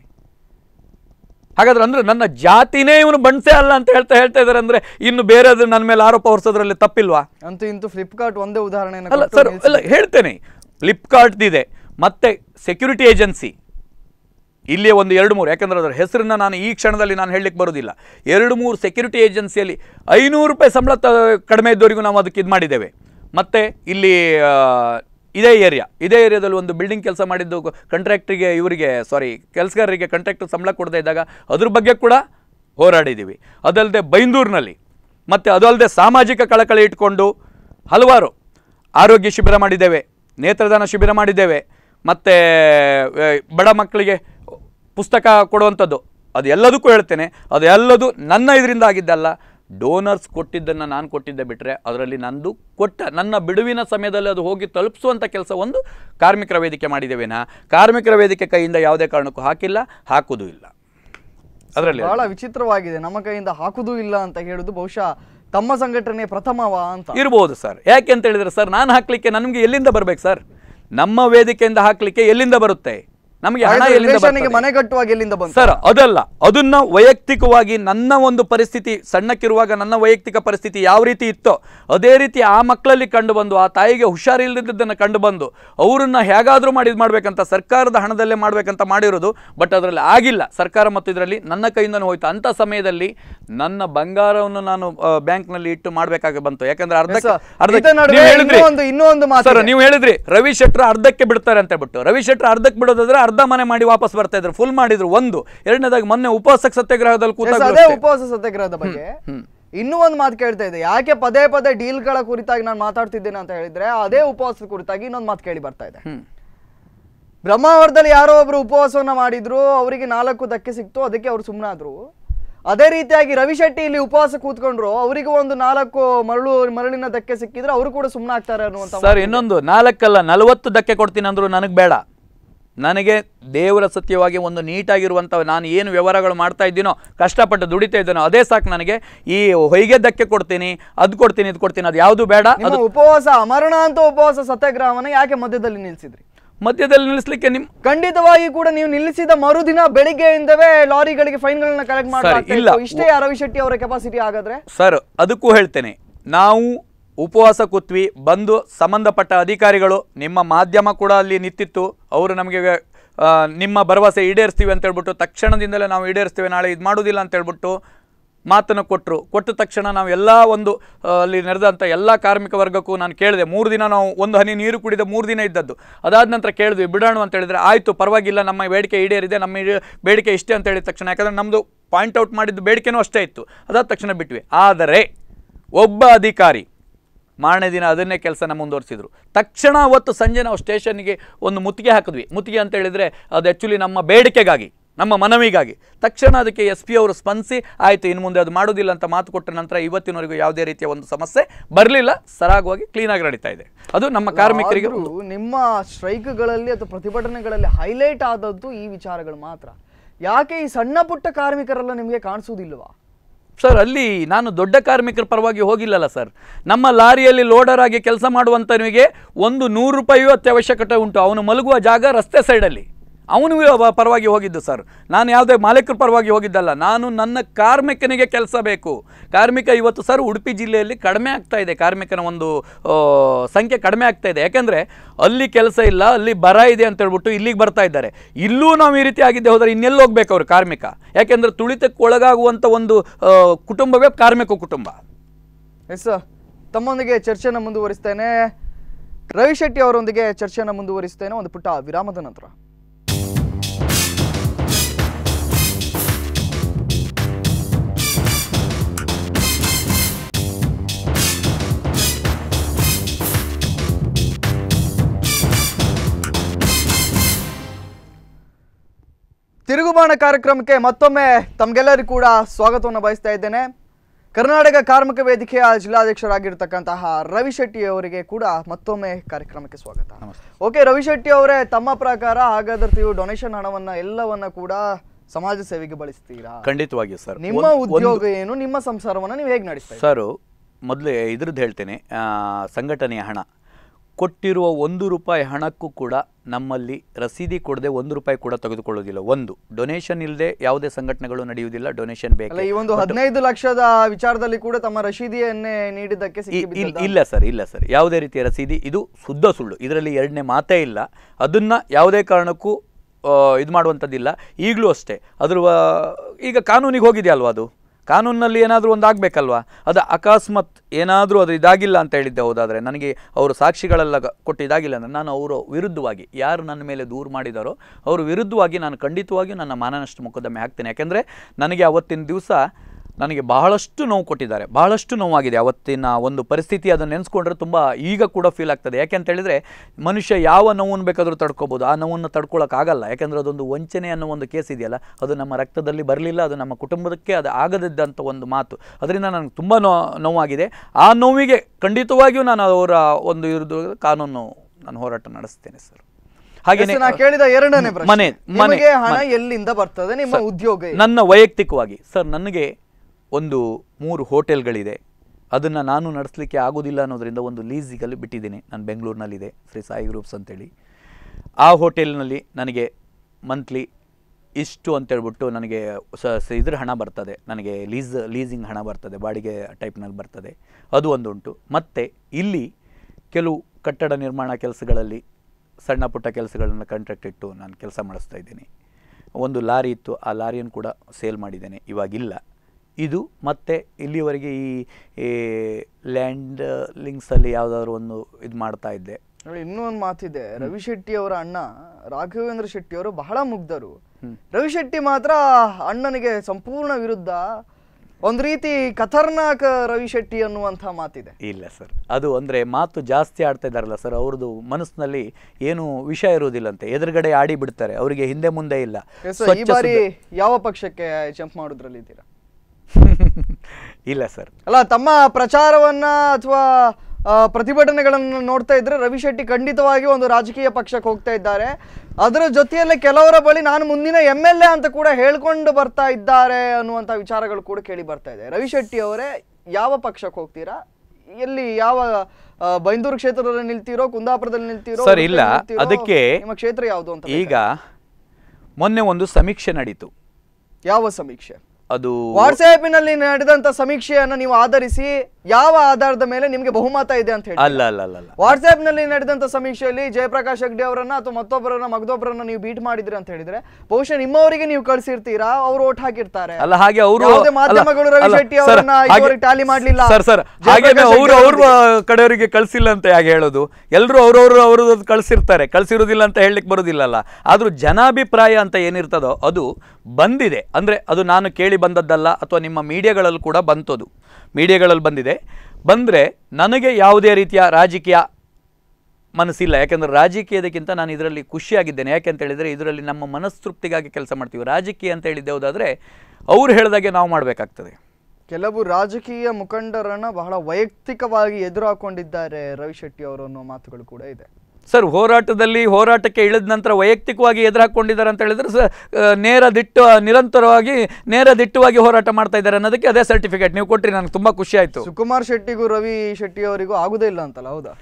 ಹಾಗಾದ್ರೆ ಅಂದ್ರೆ ನನ್ನ ಜಾತಿನೇ ಇವನು ಬಣ್ಸೆ ಅಲ್ಲ ಅಂತ ಹೇಳ್ತಾ ಹೇಳ್ತಾ ಇದ್ದಾರೆ ಅಂದ್ರೆ ಇನ್ನು ಬೇರೆದು ನನ್ನ ಮೇಲೆ ಆರೋಪ ಹೊರಿಸೋದ್ರಲ್ಲಿ ತಪ್ಪಿಲ್ವಾ ಅಂತೂ ಇಂತೂ ಫ್ಲಿಪ್ಕಾರ್ಟ್ ಒಂದೇ ಉದಾಹರಣೆಯನ್ನು ಅಲ್ಲ ಕೊಟ್ಟು ಸರ್ ನಿಲ್ಸಿದೆ. ಅಲ್ಲ ಹೇಳ್ತೇನೆ ಫ್ಲಿಪ್ಕಾರ್ಟ್ದಿದೆ ಮತ್ತೆ ಸೆಕ್ಯೂರಿಟಿ ಏಜೆನ್ಸಿ ಇಲ್ಲಿಯೇ ಒಂದು ಎರಡು ಮೂರು ಯಾಕಂದ್ರೆ ಅದರ ಹೆಸರನ್ನ ನಾನು ಈ ಕ್ಷಣದಲ್ಲಿ ನಾನು ಹೇಳಲಿಕ್ಕೆ ಬರೋದಿಲ್ಲ ಎರಡು ಮೂರು ಸೆಕ್ಯೂರಿಟಿ ಏಜೆನ್ಸಿಯಲ್ಲಿ ಐನೂರು ರೂಪಾಯಿ ಸಂಬಳ ತ ಕಡಿಮೆ ಇದ್ದವರಿಗೂ ನಾವು ಅದಕ್ಕೆ ಇದು ಮಾಡಿದ್ದೇವೆ ಮತ್ತು ಇಲ್ಲಿ ಆ, ಇದೇ ಏರಿಯಾ ಇದೇ ಏರಿಯಾದಲ್ಲಿ ಒಂದು ಬಿಲ್ಡಿಂಗ್ ಕೆಲಸ ಮಾಡಿದ್ದು ಕಾಂಟ್ರಾಕ್ಟ್ರಿಗೆ ಇವರಿಗೆ ಸಾರಿ ಕೆಲಸಗಾರರಿಗೆ ಕಾಂಟ್ರಾಕ್ಟ್ ಸಂಬಳ ಕೊಡದೇ ಇದ್ದಾಗ ಅದ್ರ ಬಗ್ಗೆ ಕೂಡ ಹೋರಾಡಿದ್ದೀವಿ ಅದಲ್ಲದೆ ಬೈಂದೂರಿನಲ್ಲಿ ಮತ್ತು ಅದಲ್ಲದೆ ಸಾಮಾಜಿಕ ಕಳಕಳಿ ಇಟ್ಕೊಂಡು ಹಲವಾರು ಆರೋಗ್ಯ ಶಿಬಿರ ಮಾಡಿದ್ದೇವೆ ನೇತ್ರದಾನ ಶಿಬಿರ ಮಾಡಿದ್ದೇವೆ ಮತ್ತು ಬಡ ಮಕ್ಕಳಿಗೆ ಪುಸ್ತಕ ಕೊಡುವಂಥದ್ದು ಅದು ಎಲ್ಲದಕ್ಕೂ ಹೇಳ್ತೇನೆ ಅದು ಎಲ್ಲದು ನನ್ನ ಇದರಿಂದ ಆಗಿದ್ದಲ್ಲ ಡೋನರ್ಸ್ ಕೊಟ್ಟಿದ್ದನ್ನು ನಾನು ಕೊಟ್ಟಿದ್ದೆ ಬಿಟ್ಟರೆ ಅದರಲ್ಲಿ ನಂದು ಕೊಟ್ಟ ನನ್ನ ಬಿಡುವಿನ ಸಮಯದಲ್ಲಿ ಅದು ಹೋಗಿ ತಲುಪಿಸುವಂಥ ಕೆಲಸ ಒಂದು ಕಾರ್ಮಿಕರ ವೇದಿಕೆ ಮಾಡಿದ್ದೇವೆನಾ ಕಾರ್ಮಿಕರ ವೇದಿಕೆ ಕೈಯಿಂದ ಯಾವುದೇ ಕಾರಣಕ್ಕೂ ಹಾಕಿಲ್ಲ ಹಾಕುವುದೂ ಇಲ್ಲ ಅದರಲ್ಲಿ ಬಹಳ ವಿಚಿತ್ರವಾಗಿದೆ ನಮ್ಮ ಕೈಯಿಂದ ಹಾಕುದೂ ಇಲ್ಲ ಅಂತ ಹೇಳುದು ಬಹುಶಃ ತಮ್ಮ ಸಂಘಟನೆ ಪ್ರಥಮವಾ ಅಂತ ಇರ್ಬೋದು ಸರ್ ಯಾಕೆ ಅಂತ ಹೇಳಿದ್ರೆ ಸರ್ ನಾನು ಹಾಕ್ಲಿಕ್ಕೆ ನನಗೆ ಎಲ್ಲಿಂದ ಬರ್ಬೇಕು ಸರ್ ನಮ್ಮ ವೇದಿಕೆಯಿಂದ ಹಾಕ್ಲಿಕ್ಕೆ ಎಲ್ಲಿಂದ ಬರುತ್ತೆ ನಮಗೆ ಹಣ ಹಾಗಾದ್ರೆ ಎಲ್ಲಿಂದ ರಿಲೇಷನ್ಗೆ ಬರ್ತದೆ? ಮನೆ ಕಟ್ಟುವಾಗ ಎಲ್ಲಿಂದ ಬಂತು ಸರ್ ಅದಲ್ಲ ಅದನ್ನ ವೈಯಕ್ತಿಕವಾಗಿ ನನ್ನ ಒಂದು ಪರಿಸ್ಥಿತಿ ಸಣ್ಣಕ್ಕಿರುವಾಗ ನನ್ನ ವೈಯಕ್ತಿಕ ಪರಿಸ್ಥಿತಿ ಯಾವ ರೀತಿ ಇತ್ತೋ ಅದೇ ರೀತಿ ಆ ಮಕ್ಕಳಲ್ಲಿ ಕಂಡು ಬಂದು ಆ ತಾಯಿಗೆ ಹುಷಾರಿಲ್ಲದಿದ್ದನ್ನು ಕಂಡು ಬಂದು ಅವರನ್ನ ಹೇಗಾದರೂ ಮಾಡಿ ಇದು ಮಾಡ್ಬೇಕಂತ ಸರ್ಕಾರದ ಹಣದಲ್ಲೇ ಮಾಡ್ಬೇಕಂತ ಮಾಡಿರೋದು ಬಟ್ ಅದರಲ್ಲಿ ಆಗಿಲ್ಲ ಸರ್ಕಾರ ಮತ್ತು ಇದರಲ್ಲಿ ನನ್ನ ಕೈಯಿಂದನೂ ಹೋಯ್ತು ಅಂತ ಸಮಯದಲ್ಲಿ ನನ್ನ ಬಂಗಾರವನ್ನು ನಾನು ಆ, ಬ್ಯಾಂಕ್ನಲ್ಲಿ ಇಟ್ಟು ಮಾಡಬೇಕಾಗಿ ಬಂತು ಯಾಕಂದ್ರೆ ಅರ್ಧಕ್ಕೆ Yes, sir. ಅರ್ಧಕ್ಕೆ ಇದರ ನಡುವೆ ನೀವು ಹೇಳಿದ್ರಿ ಇನ್ನೂ ಒಂದು- ಇನ್ನೂ ಒಂದು ಮಾತು ಸರ್ ಇದೆ. ನೀವು ಹೇಳಿದ್ರಿ ರವಿ ಶೆಟ್ರ ಅರ್ಧಕ್ಕೆ ಬಿಡ್ತಾರೆ ಅಂತ ಹೇಳ್ಬಿಟ್ಟು ರವಿ ಶೆಟ್ರ ಅರ್ಧಕ್ಕೆ ಬಿಡೋದಾದ್ರೆ ಅರ್ಧ ಮನೆ ಮಾಡಿ ವಾಪಸ್ ಬರ್ತಾ ಇದ್ರು ಫುಲ್ ಮಾಡಿದ್ರು ಒಂದು ಎರಡನೇದಾಗಿ ಮೊನ್ನೆ ಉಪವಾಸಕ ಸತ್ಯಾಗ್ರಹದಲ್ಲಿ Yes, ಕೂತಾಗ ಅದೇ ಉಪವಾಸ ಸತ್ಯಾಗ್ರಹದ ಬಗ್ಗೆ ಹ್ಮ್. ಇನ್ನೂ ಒಂದು ಮಾತು ಕೇಳ್ತಾ ಇದೆ ಯಾಕೆ ಪದೇ ಪದೇ ಡೀಲ್ಗಳ ಕುರಿತಾಗಿ ನಾನು ಮಾತಾಡ್ತಿದ್ದೇನೆ ಅಂತ ಹೇಳಿದ್ರೆ ಅದೇ ಉಪವಾಸದ ಕುರಿತಾಗಿ ಇನ್ನೊಂದು ಮಾತು ಕೇಳಿ ಬರ್ತಾ ಇದೆ ಹ್ಮ್ ಬ್ರಹ್ಮಾವರದಲ್ಲಿ ಯಾರೋ ಒಬ್ರು ಉಪವಾಸವನ್ನ ಮಾಡಿದ್ರು ಅವರಿಗೆ ನಾಲ್ಕು ಧಕ್ಕೆ ಸಿಕ್ತು ಅದಕ್ಕೆ ಅವ್ರು ಸುಮ್ಮನಾದ್ರು ಅದೇ ರೀತಿಯಾಗಿ ರವಿ ಶೆಟ್ಟಿ ಇಲ್ಲಿ ಉಪವಾಸ ಕೂತ್ಕೊಂಡ್ರು ಅವರಿಗೆ ಒಂದು ನಾಲ್ಕು ಮರಳು ಮರಳಿನ ಧಕ್ಕೆ ಸಿಕ್ಕಿದ್ರೆ ಅವರು ಕೂಡ ಸುಮ್ಮನೆ ಆಗ್ತಾರೆ ಅನ್ನುವಂತ ಸರ್ ಇನ್ನೊಂದು ನಾಲ್ಕಲ್ಲ ನಲವತ್ತು ಧಕ್ಕೆ ಕೊಡ್ತೀನಿ ಅಂದ್ರು ನನಗೆ ಬೇಡ ನನಗೆ ದೇವರ ಸತ್ಯವಾಗಿ ಒಂದು ನೀಟಾಗಿರುವಂಥ ನಾನು ಏನು ವ್ಯವಹಾರಗಳು ಮಾಡ್ತಾ ಇದ್ದೀನೋ ಕಷ್ಟಪಟ್ಟು ದುಡಿತಾ ಇದ್ದೀನೋ ಅದೇ ಸಾಕು ನನಗೆ ಈ ಹೊಯ್ಗೆ ಧಕ್ಕೆ ಕೊಡ್ತೀನಿ ಅದು ಕೊಡ್ತೀನಿ ಇದು ಕೊಡ್ತೀನಿ ಅದು ಯಾವುದು ಬೇಡ ನಿಮ್ಮ ಅದು ಉಪವಾಸ ಅಮರಣ ಅಂತ ಉಪವಾಸ ಸತ್ಯಾಗ್ರಹವನ್ನ ಯಾಕೆ ಮಧ್ಯದಲ್ಲಿ ನಿಲ್ಸಿದ್ರಿ ಮಧ್ಯದಲ್ಲಿ ನಿಲ್ಲಿಸ್ಲಿಕ್ಕೆ ನಿಮ್ ಖಂಡಿತವಾಗಿ ಕೂಡ ನೀವು ನಿಲ್ಲಿಸಿದ ಮರುದಿನ ಬೆಳಿಗ್ಗೆಯಿಂದವೇ ಲಾರಿಗಳಿಗೆ ಫೈನ್ಗಳನ್ನ ಕಲೆಕ್ಟ್ ಇಲ್ಲ. ಮಾಡಲಾಗ್ತಾ ಇಷ್ಟೇ ಆ ರವಿ ಶೆಟ್ಟಿ ಅವರ ಕೆಪಾಸಿಟಿ ಹಾಗಾದ್ರೆ ಸರ್ ಅದಕ್ಕೂ ಹೇಳ್ತೇನೆ ನಾವು ಉಪವಾಸ ಕೂತ್ವಿ ಬಂದು ಸಂಬಂಧಪಟ್ಟ ಅಧಿಕಾರಿಗಳು ನಿಮ್ಮ ಮಾಧ್ಯಮ ಕೂಡ ಅಲ್ಲಿ ನಿಂತಿತ್ತು ಅವರು ನಮಗೆ ಆ, ನಿಮ್ಮ ಭರವಸೆ ಈಡೇರಿಸ್ತೀವಿ ಅಂತ ಹೇಳ್ಬಿಟ್ಟು ತಕ್ಷಣದಿಂದಲೇ ನಾವು ಈಡೇರಿಸ್ತೀವಿ ನಾಳೆ ಇದು ಮಾಡೋದಿಲ್ಲ ಅಂತ ಹೇಳ್ಬಿಟ್ಟು ಮಾತನ್ನು ಕೊಟ್ಟರು ಕೊಟ್ಟ ತಕ್ಷಣ ನಾವು ಎಲ್ಲ ಒಂದು ಆ, ಅಲ್ಲಿ ನಡೆದಂಥ ಎಲ್ಲ ಕಾರ್ಮಿಕ ವರ್ಗಕ್ಕೂ ನಾನು ಕೇಳಿದೆ ಮೂರು ದಿನ ನಾವು ಒಂದು ಹನಿ ನೀರು ಕುಡಿದ ಮೂರು ದಿನ ಇದ್ದದ್ದು ಅದಾದ ನಂತರ ಕೇಳಿದ್ವಿ ಬಿಡೋಣ ಅಂತ ಹೇಳಿದ್ರೆ ಆಯಿತು ಪರವಾಗಿಲ್ಲ ನಮ್ಮ ಬೇಡಿಕೆ ಈಡೇರಿದೆ ನಮ್ಮ ಈಡೇ- ಬೇಡಿಕೆ ಇಷ್ಟೇ ಅಂತ ಹೇಳಿದ ತಕ್ಷಣ ಯಾಕಂದರೆ ನಮ್ಮದು ಪಾಯಿಂಟ್ ಔಟ್ ಮಾಡಿದ್ದು ಬೇಡಿಕೆನೂ ಅಷ್ಟೇ ಇತ್ತು ಅದಾದ ತಕ್ಷಣ ಬಿಟ್ವಿ ಆದರೆ ಒಬ್ಬ ಅಧಿಕಾರಿ ಮಾರನೇ ದಿನ ಅದನ್ನೇ ಕೆಲಸನ ಮುಂದುವರಿಸಿದ್ರು ತಕ್ಷಣ ಅವತ್ತು ಸಂಜೆ ನಾವು ಸ್ಟೇಷನ್ಗೆ ಒಂದು ಮುತ್ತಿಗೆ ಹಾಕಿದ್ವಿ ಮುತ್ತಿಗೆ ಅಂತ ಹೇಳಿದರೆ ಅದು ಆ್ಯಕ್ಚುಲಿ ನಮ್ಮ ಬೇಡಿಕೆಗಾಗಿ ನಮ್ಮ ಮನವಿಗಾಗಿ ತಕ್ಷಣ ಅದಕ್ಕೆ ಎಸ್ ಪಿ ಅವರು ಸ್ಪಂದಿಸಿ ಆಯಿತು ಇನ್ನು ಮುಂದೆ ಅದು ಮಾಡೋದಿಲ್ಲ ಅಂತ ಮಾತು ಕೊಟ್ಟ ನಂತರ ಇವತ್ತಿನವರೆಗೂ ಯಾವುದೇ ರೀತಿಯ ಒಂದು ಸಮಸ್ಯೆ ಬರಲಿಲ್ಲ ಸರಾಗವಾಗಿ ಕ್ಲೀನಾಗಿ ನಡೀತಾ ಇದೆ ಅದು ನಮ್ಮ ಕಾರ್ಮಿಕರಿಗೆ ಆದ್ರೂ ನಿಮ್ಮ ಸ್ಟ್ರೈಕ್ಗಳಲ್ಲಿ ಅಥವಾ ಪ್ರತಿಭಟನೆಗಳಲ್ಲಿ ಹೈಲೈಟ್ ಆದದ್ದು ಈ ವಿಚಾರಗಳು ಮಾತ್ರ ಯಾಕೆ ಈ ಸಣ್ಣ ಪುಟ್ಟ ಕಾರ್ಮಿಕರೆಲ್ಲ ನಿಮಗೆ ಕಾಣಿಸುವುದಿಲ್ವಾ ಸರ್ ಅಲ್ಲಿ ನಾನು ದೊಡ್ಡ ಕಾರ್ಮಿಕರ ಪರವಾಗಿ ಹೋಗಿಲ್ಲಲ್ಲ ಸರ್ ನಮ್ಮ ಲಾರಿಯಲ್ಲಿ ಲೋಡರ್ ಆಗಿ ಕೆಲಸ ಮಾಡುವಂಥವನಿಗೆ ಒಂದು ನೂರು ರೂಪಾಯಿಯೂ ಅತ್ಯವಶ್ಯಕತೆ ಉಂಟು ಅವನು ಮಲಗುವ ಜಾಗ ರಸ್ತೆ ಸೈಡಲ್ಲಿ ಅವನು ಪರವಾಗಿ ಹೋಗಿದ್ದು ಸರ್ ನಾನು ಯಾವುದೇ ಮಾಲೀಕರ ಪರವಾಗಿ ಹೋಗಿದ್ದಲ್ಲ ನಾನು ನನ್ನ ಕಾರ್ಮಿಕನಿಗೆ ಕೆಲಸ ಬೇಕು ಕಾರ್ಮಿಕ ಇವತ್ತು ಸರ್ ಉಡುಪಿ ಜಿಲ್ಲೆಯಲ್ಲಿ ಕಡಿಮೆ ಆಗ್ತಾ ಇದೆ ಕಾರ್ಮಿಕನ ಒಂದು ಆ, ಸಂಖ್ಯೆ ಕಡಿಮೆ ಆಗ್ತಾ ಇದೆ ಯಾಕೆಂದರೆ ಅಲ್ಲಿ ಕೆಲಸ ಇಲ್ಲ ಅಲ್ಲಿ ಬರ ಇದೆ ಅಂತ ಹೇಳ್ಬಿಟ್ಟು ಇಲ್ಲಿಗೆ ಬರ್ತಾ ಇದ್ದಾರೆ ಇಲ್ಲೂ ನಾವು ಈ ರೀತಿ ಆಗಿದ್ದೆ ಹೋದರೆ ಇನ್ನೆಲ್ಲಿ ಹೋಗ್ಬೇಕು ಅವರು ಕಾರ್ಮಿಕ ಯಾಕೆಂದರೆ ತುಳಿತಕ್ಕೆ ಒಳಗಾಗುವಂಥ ಒಂದು ಆ, ಕುಟುಂಬವೇ ಕಾರ್ಮಿಕ ಕುಟುಂಬ ಎಸ್ ತಮ್ಮೊಂದಿಗೆ ಚರ್ಚೆನ ಮುಂದುವರಿಸ್ತೇನೆ ರವಿ ಶೆಟ್ಟಿ ಅವರೊಂದಿಗೆ ಚರ್ಚೆನ ಮುಂದುವರಿಸ್ತೇನೆ ಒಂದು ಪುಟ್ಟ ವಿರಾಮದ ನಂತರ ಯುವವಾಣ ಕಾರ್ಯಕ್ರಮಕ್ಕೆ ಮತ್ತೊಮ್ಮೆ ತಮ್ಗೆಲ್ಲರಿಗೂ ಕೂಡ ಸ್ವಾಗತವನ್ನು ಬಯಸ್ತಾ ಇದ್ದೇನೆ ಕರ್ನಾಟಕ ಕಾರ್ಮಿಕ ವೇದಿಕೆಯ ಜಿಲ್ಲಾಧ್ಯಕ್ಷರಾಗಿರ್ತಕ್ಕಂತಹ ರವಿ ಶೆಟ್ಟಿ ಅವರಿಗೆ ಕೂಡ ಮತ್ತೊಮ್ಮೆ ಕಾರ್ಯಕ್ರಮಕ್ಕೆ ಸ್ವಾಗತ ನಮಸ್ತೆ. ಓಕೆ ರವಿ ಶೆಟ್ಟಿ ಅವರೇ ತಮ್ಮ ಪ್ರಕಾರ ಹಾಗಾದ್ರೆ ನೀವು ಡೊನೇಷನ್ ಹಣವನ್ನ ಎಲ್ಲವನ್ನ ಕೂಡ ಸಮಾಜ ಸೇವೆಗೆ ಬಳಸ್ತೀರಾ ಖಂಡಿತವಾಗಿಯೂ ಸರ್ ನಿಮ್ಮ ಒಂದ್- ಒಂದು- ಉದ್ಯೋಗ ಏನು ನಿಮ್ಮ ಸಂಸಾರವನ್ನ ನೀವು ಹೇಗೆ ನಡೆಸ್ತಾ ಇದ್ದೀರಾ? ಸರ್ ಮೊದಲೇ ಇದ್ರದ್ದು ಹೇಳ್ತೇನೆ ಆ, ಸಂಘಟನೆಯ ಹಣ ಕೊಟ್ಟಿರುವ ಒಂದು ರೂಪಾಯಿ ಹಣಕ್ಕೂ ಕೂಡ ನಮ್ಮಲ್ಲಿ ರಸೀದಿ ಕೊಡದೆ ಒಂದು ರೂಪಾಯಿ ಕೂಡ ತೆಗೆದುಕೊಳ್ಳೋದಿಲ್ಲ ಒಂದು ಡೊನೇಷನ್ ಇಲ್ಲದೆ ಯಾವುದೇ ಸಂಘಟನೆಗಳು ನಡೆಯುವುದಿಲ್ಲ ಡೊನೇಷನ್ ಬೇಕು ಅಲ್ಲ ಈ ಒಂದು ಹದಿನೈದು ಲಕ್ಷದ ವಿಚಾರದಲ್ಲಿ ಕೂಡ ತಮ್ಮ ರಶೀದಿಯನ್ನೇ ನೀಡಿದ್ದಕ್ಕೆ ಇ- ಸಿಕ್ಕಿ ಇಲ್- ಬಿದ್ದದ್ದಾ? ಇಲ್ಲ ಸರ್ ಇಲ್ಲ ಸರ್ ಯಾವುದೇ ರೀತಿಯ ರಸೀದಿ ಇದು ಶುದ್ಧ ಸುಳ್ಳು ಇದರಲ್ಲಿ ಎರಡನೇ ಮಾತೇ ಇಲ್ಲ ಅದನ್ನ ಯಾವುದೇ ಕಾರಣಕ್ಕೂ ಇದು ಮಾಡುವಂಥದ್ದಿಲ್ಲ ಈಗಲೂ ಅಷ್ಟೇ ಅದ್ರ ವ- ಈಗ ಕಾನೂನಿಗೆ ಹೋಗಿದೆಯಲ್ವಾ ಅದು ಕಾನೂನಲ್ಲಿ ಏನಾದರೂ ಒಂದು ಆಗಬೇಕಲ್ವಾ ಅದು ಅಕಸ್ಮಾತ್ ಏನಾದರೂ ಅದು ಇದಾಗಿಲ್ಲ ಅಂತ ಹೇಳಿದ್ದೆ ಹೌದಾದರೆ ನನಗೆ ಅವರು ಸಾಕ್ಷಿಗಳೆಲ್ಲ ಗ- ಕೊಟ್ಟು ಇದಾಗಿಲ್ಲ ಅಂದರೆ ನಾನು ಅವರು ವಿರುದ್ಧವಾಗಿ ಯಾರು ನನ್ನ ಮೇಲೆ ದೂರು ಮಾಡಿದಾರೋ ಅವ್ರ ವಿರುದ್ಧವಾಗಿ ನಾನು ಖಂಡಿತವಾಗಿಯೂ ನನ್ನ ಮಾನನಷ್ಟ ಮೊಕದ್ದಮೆ ಹಾಕ್ತೇನೆ ಯಾಕೆಂದರೆ ನನಗೆ ಅವತ್ತಿನ ದಿವಸ ನನಗೆ ಬಹಳಷ್ಟು ನೋವು ಕೊಟ್ಟಿದ್ದಾರೆ ಬಹಳಷ್ಟು ನೋವಾಗಿದೆ ಅವತ್ತಿನ ಒಂದು ಪರಿಸ್ಥಿತಿ ಅದನ್ನು ನೆನೆಸ್ಕೊಂಡ್ರೆ ತುಂಬ ಈಗ ಕೂಡ ಫೀಲ್ ಆಗ್ತದೆ ಯಾಕೆ ಅಂತ ಹೇಳಿದ್ರೆ ಮನುಷ್ಯ ಯಾವ ನೋವನ್ನು ಬೇಕಾದರೂ ತಡ್ಕೋಬೋದು ಆ ನೋವನ್ನು ತಡ್ಕೊಳ್ಳೋಕ್ಕಾಗಲ್ಲ ಯಾಕೆಂದರೆ ಅದೊಂದು ವಂಚನೆ ಅನ್ನೋ ಒಂದು ಕೇಸ್ ಇದೆಯಲ್ಲ ಅದು ನಮ್ಮ ರಕ್ತದಲ್ಲಿ ಬರಲಿಲ್ಲ ಅದು ನಮ್ಮ ಕುಟುಂಬಕ್ಕೆ ಅದು ಆಗದಿದ್ದಂಥ ಒಂದು ಮಾತು ಅದರಿಂದ ನನಗೆ ತುಂಬ ನೋ ನೋವಾಗಿದೆ ಆ ನೋವಿಗೆ ಖಂಡಿತವಾಗಿಯೂ ನಾನು ಅವರ ಒಂದು ವಿರುದ್ಧ ಕಾನೂನು ನಾನು ಹೋರಾಟ ನಡೆಸ್ತೇನೆ ಸರ್ ಹಾಗೇನೆ ಎಸ್, ನಾ ಕೇಳಿದ ಎರಡನೇ ಪ್ರಶ್ನೆ ಮನೆ ಮನೆ ನಿಮಗೆ ಹಣ ಮನೆ. ಎಲ್ಲಿಂದ ಬರ್ತದೆ ನಿಮ್ಮ ಉದ್ಯೋಗ ಏನು? ನನ್ನ ವೈಯಕ್ತಿಕವಾಗಿ ಸರ್ ನನಗೆ ಒಂದು ಮೂರು ಹೋಟೆಲ್ಗಳಿದೆ ಅದನ್ನು ನಾನು ನಡೆಸಲಿಕ್ಕೆ ಆಗೋದಿಲ್ಲ ಅನ್ನೋದರಿಂದ ಒಂದು ಲೀಸಿಗಲ್ಲಿ ಬಿಟ್ಟಿದ್ದೀನಿ ನಾನು ಬೆಂಗಳೂರಿನಲ್ಲಿದೆ ಶ್ರೀ ಸಾಯಿ ಗ್ರೂಪ್ಸ್ ಅಂತೇಳಿ ಆ ಹೋಟೆಲ್ನಲ್ಲಿ ನನಗೆ ಮಂತ್ಲಿ ಇಷ್ಟು ಅಂತೇಳ್ಬಿಟ್ಟು ನನಗೆ ಸ ಸ- ಇದ್ರ ಹಣ ಬರ್ತದೆ ನನಗೆ ಲೀಸ್ ಲೀಸಿಂಗ್ ಹಣ ಬರ್ತದೆ ಬಾಡಿಗೆ ಟೈಪ್ನಲ್ಲಿ ಬರ್ತದೆ ಅದು ಒಂದು ಉಂಟು ಮತ್ತು ಇಲ್ಲಿ ಕೆಲವು ಕಟ್ಟಡ ನಿರ್ಮಾಣ ಕೆಲಸಗಳಲ್ಲಿ ಸಣ್ಣ ಪುಟ್ಟ ಕೆಲಸಗಳನ್ನು ಕಾಂಟ್ರಾಕ್ಟ್ ಇಟ್ಟು ನಾನು ಕೆಲಸ ಮಾಡಿಸ್ತಾ ಇದ್ದೀನಿ ಒಂದು ಲಾರಿ ಇತ್ತು ಆ ಲಾರಿಯನ್ನು ಕೂಡ ಸೇಲ್ ಮಾಡಿದ್ದೇನೆ ಇವಾಗಿಲ್ಲ ಇದು ಮತ್ತೆ ಇಲ್ಲಿವರೆಗೆ ಈ ಈ ಲ್ಯಾಂಡ್ ಲಿಂಕ್ಸಲ್ಲಿ ಯಾವುದಾದ್ರು ಒಂದು ಇದು ಮಾಡ್ತಾ ಇದ್ದೆ ನೋಡಿ ಇನ್ನೂ ಒಂದು ಮಾತಿದೆ ರವಿ ಶೆಟ್ಟಿ ಅವರ ಅಣ್ಣ ರಾಘವೇಂದ್ರ ಶೆಟ್ಟಿ ಅವರು ಬಹಳ ಮುಗ್ಧರು ರವಿ ಶೆಟ್ಟಿ ಮಾತ್ರ ಅಣ್ಣನಿಗೆ ಸಂಪೂರ್ಣ ವಿರುದ್ಧ ಒಂದ್ ರೀತಿ ಖತರ್ನಾಕ್ ರವಿ ಶೆಟ್ಟಿ ಅನ್ನುವಂಥ ಮಾತಿದೆ ಇಲ್ಲ ಸರ್ ಅದು ಅಂದರೆ ಮಾತು ಜಾಸ್ತಿ ಆಡ್ತಾ ಇದ್ದಾರಲ್ಲ ಸರ್ ಅವ್ರದ್ದು ಮನಸ್ಸಿನಲ್ಲಿ ಏನು ವಿಷಯ ಇರುವುದಿಲ್ಲಂತೆ ಎದುರುಗಡೆ ಆಡಿ ಬಿಡ್ತಾರೆ ಅವರಿಗೆ ಹಿಂದೆ ಮುಂದೆ ಇಲ್ಲ ಎಸ್, ಈ ಸ್ವಚ್ಛ ಬಾರಿ ಸುದ್ದ- ಯಾವ ಪಕ್ಷಕ್ಕೆ ಜಂಪ್ ಮಾಡೋದ್ರಲ್ಲಿ ಇದ್ದೀರಾ ಇಲ್ಲ ಸರ್ ಅಲ್ಲ ತಮ್ಮ ಪ್ರಚಾರವನ್ನ ಅಥವಾ ಪ್ರತಿಭಟನೆಗಳನ್ನು ನೋಡ್ತಾ ಇದ್ರೆ ರವಿ ಶೆಟ್ಟಿ ಖಂಡಿತವಾಗಿ ಒಂದು ರಾಜಕೀಯ ಪಕ್ಷಕ್ಕೆ ಹೋಗ್ತಾ ಇದ್ದಾರೆ ಅದರ ಜೊತೆಯಲ್ಲೇ ಕೆಲವರ ಬಳಿ ನಾನು ಮುಂದಿನ ಎಮ್ ಎಲ್ ಎ ಅಂತ ಕೂಡ ಹೇಳ್ಕೊಂಡು ಬರ್ತಾ ಇದ್ದಾರೆ ಅನ್ನುವಂಥ ವಿಚಾರಗಳು ಕೂಡ ಕೇಳಿ ಬರ್ತಾ ಇದೆ ರವಿ ಶೆಟ್ಟಿ ಅವರೇ ಯಾವ ಪಕ್ಷಕ್ಕೆ ಹೋಗ್ತೀರಾ ಎಲ್ಲಿ ಯಾವ ಆ, ಬೈಂದೂರು ಕ್ಷೇತ್ರದಲ್ಲಿ ನಿಲ್ತೀರೋ ಕುಂದಾಪುರದಲ್ಲಿ ನಿಲ್ತೀರೋ ಸರ್, ಇಲ್ಲ. ಉಡುಪಿಯಲ್ಲಿ ನಿಲ್ತೀರೋ? ಅದಕ್ಕೆ ನಿಮ್ಮ ಕ್ಷೇತ್ರ ಯಾವುದು ಅಂತ ಈಗ ಮೊನ್ನೆ ಒಂದು ಸಮೀಕ್ಷೆ ನಡೀತು ಯಾವ ಸಮೀಕ್ಷೆ ಅದು ವಾಟ್ಸ್ಆ್ಯಪಿನಲ್ಲಿ ನಡೆದಂತ ಸಮೀಕ್ಷೆಯನ್ನ ನೀವು ಆಧರಿಸಿ ಯಾವ ಆಧಾರದ ಮೇಲೆ ನಿಮಗೆ ಬಹುಮತ ಇದೆ ಅಂತ ಹೇಳಿ ಅಲ್ಲ ಅಲ್ಲ ಅಲ್ಲ ಅಲ್ಲ ವಾಟ್ಸ್ಆ್ಯಪ್ ನಲ್ಲಿ ನಡೆದಂತ ಸಮೀಕ್ಷೆಯಲ್ಲಿ ಜಯಪ್ರಕಾಶ್ ಹೆಗ್ಡೆ ಅವರನ್ನ ಅಥವಾ ಮತ್ತೊಬ್ಬರನ್ನ ಮಗದೊಬ್ಬರನ್ನ ನೀವು ಬೀಟ್ ಮಾಡಿದ್ರಿ ಅಂತ ಹೇಳಿದ್ರೆ ಬಹುಶಃ ನಿಮ್ಮವರಿಗೆ ನೀವು ಕಳ್ಸಿರ್ತೀರಾ ಅವ್ರು ಓಟ್ ಹಾಕಿರ್ತಾರೆ ಅಲ್ಲ ಹಾಗೆ ಅವರು ಯಾವುದೇ ಮಾಧ್ಯಮಗಳು ರವಿ ಶೆಟ್ಟಿ ಅವರನ್ನ ಇದುವರೆಗೆ tally ಮಾಡ್ಲಿಲ್ಲ. ಸರ್ ಸರ್ ಜಯಪ್ರಕಾಶ್ ಹಾಗೆ ಹೆಗ್ಡೆ ಅವರು ಅವ್ರ ಕಡೆಯವರಿಗೆ ಕಳ್ಸಿಲ್ಲ ಅಂತ ಹೇಗೆ ಹೇಳೋದು ಎಲ್ಲರೂ ಅವ್ರವ್ರು ಅವರು ಕಳ್ಸಿರ್ತಾರೆ ಕಳ್ಸಿರೋದಿಲ್ಲ ಅಂತ ಹೇಳಲಿಕ್ಕೆ ಬರೋದಿಲ್ಲಲ್ಲ ಆದ್ರೂ ಜನಾಭಿಪ್ರಾಯ ಅಂತ ಏನಿರ್ತದೋ ಅದು ಬಂದಿದೆ ಅಂದ್ರೆ ಅದು ನಾನು ಕೇಳಿ ಬಂದದ್ದಲ್ಲ ಅಥವಾ ನಿಮ್ಮ ಮೀಡಿಯಾಗಳಲ್ಲಿ ಕೂಡ ಬಂತದು ಮೀಡಿಯಾಗಳಲ್ಲಿ ಬಂದಿದೆ ಬಂದ್ರೆ ನನಗೆ ಯಾವುದೇ ರೀತಿಯ ರಾಜಕೀಯ ಮನಸ್ಸಿಲ್ಲ ಯಾಕಂದ್ರೆ ರಾಜಕೀಯದಕ್ಕಿಂತ ನಾನು ಇದರಲ್ಲಿ ಖುಷಿಯಾಗಿದ್ದೇನೆ ಯಾಕೆ ಅಂತ ಹೇಳಿದರೆ ಇದರಲ್ಲಿ ನಮ್ಮ ಮನಸ್ತೃಪ್ತಿಗಾಗಿ ಕೆಲಸ ಮಾಡ್ತೀವಿ ರಾಜಕೀಯ ಅಂತ ಹೇಳಿದ್ದೆ ಹೋದಾದರೆ ಅವ್ರು ಹೇಳಿದಾಗೆ ನಾವು ಮಾಡಬೇಕಾಗ್ತದೆ ಕೆಲವು ರಾಜಕೀಯ ಮುಖಂಡರನ್ನ ಬಹಳ ವೈಯಕ್ತಿಕವಾಗಿ ಎದುರು ಹಾಕೊಂಡಿದ್ದಾರೆ ರವಿ ಶೆಟ್ಟಿ ಅವರು ಅನ್ನೋ ಮಾತುಗಳು ಕೂಡ ಇದೆ ಸರ್ ಹೋರಾಟದಲ್ಲಿ ಹೋರಾಟಕ್ಕೆ ಇಳಿದ ನಂತರ ವೈಯಕ್ತಿಕವಾಗಿ ಎದುರು ಹಾಕ್ಕೊಂಡಿದ್ದಾರೆ ಅಂತ ಹೇಳಿದ್ರೆ ಸ ಆ, ನೇರ ದಿಟ್ಟು ನಿರಂತರವಾಗಿ ನೇರ ದಿಟ್ಟವಾಗಿ ಹೋರಾಟ ಮಾಡ್ತಾ ಇದ್ದಾರೆ ಅನ್ನೋದಕ್ಕೆ ಅದೇ ಸರ್ಟಿಫಿಕೇಟ್ ನೀವು ಕೊಟ್ರಿ ನನಗೆ ತುಂಬ ಖುಷಿ ಆಯಿತು ಸುಕುಮಾರ್ ಶೆಟ್ಟಿಗೂ ರವಿ ಶೆಟ್ಟಿ ಅವರಿಗೂ ಆಗುದೇ ಇಲ್ಲ ಅಂತಲ್ಲ ಹೌದಾ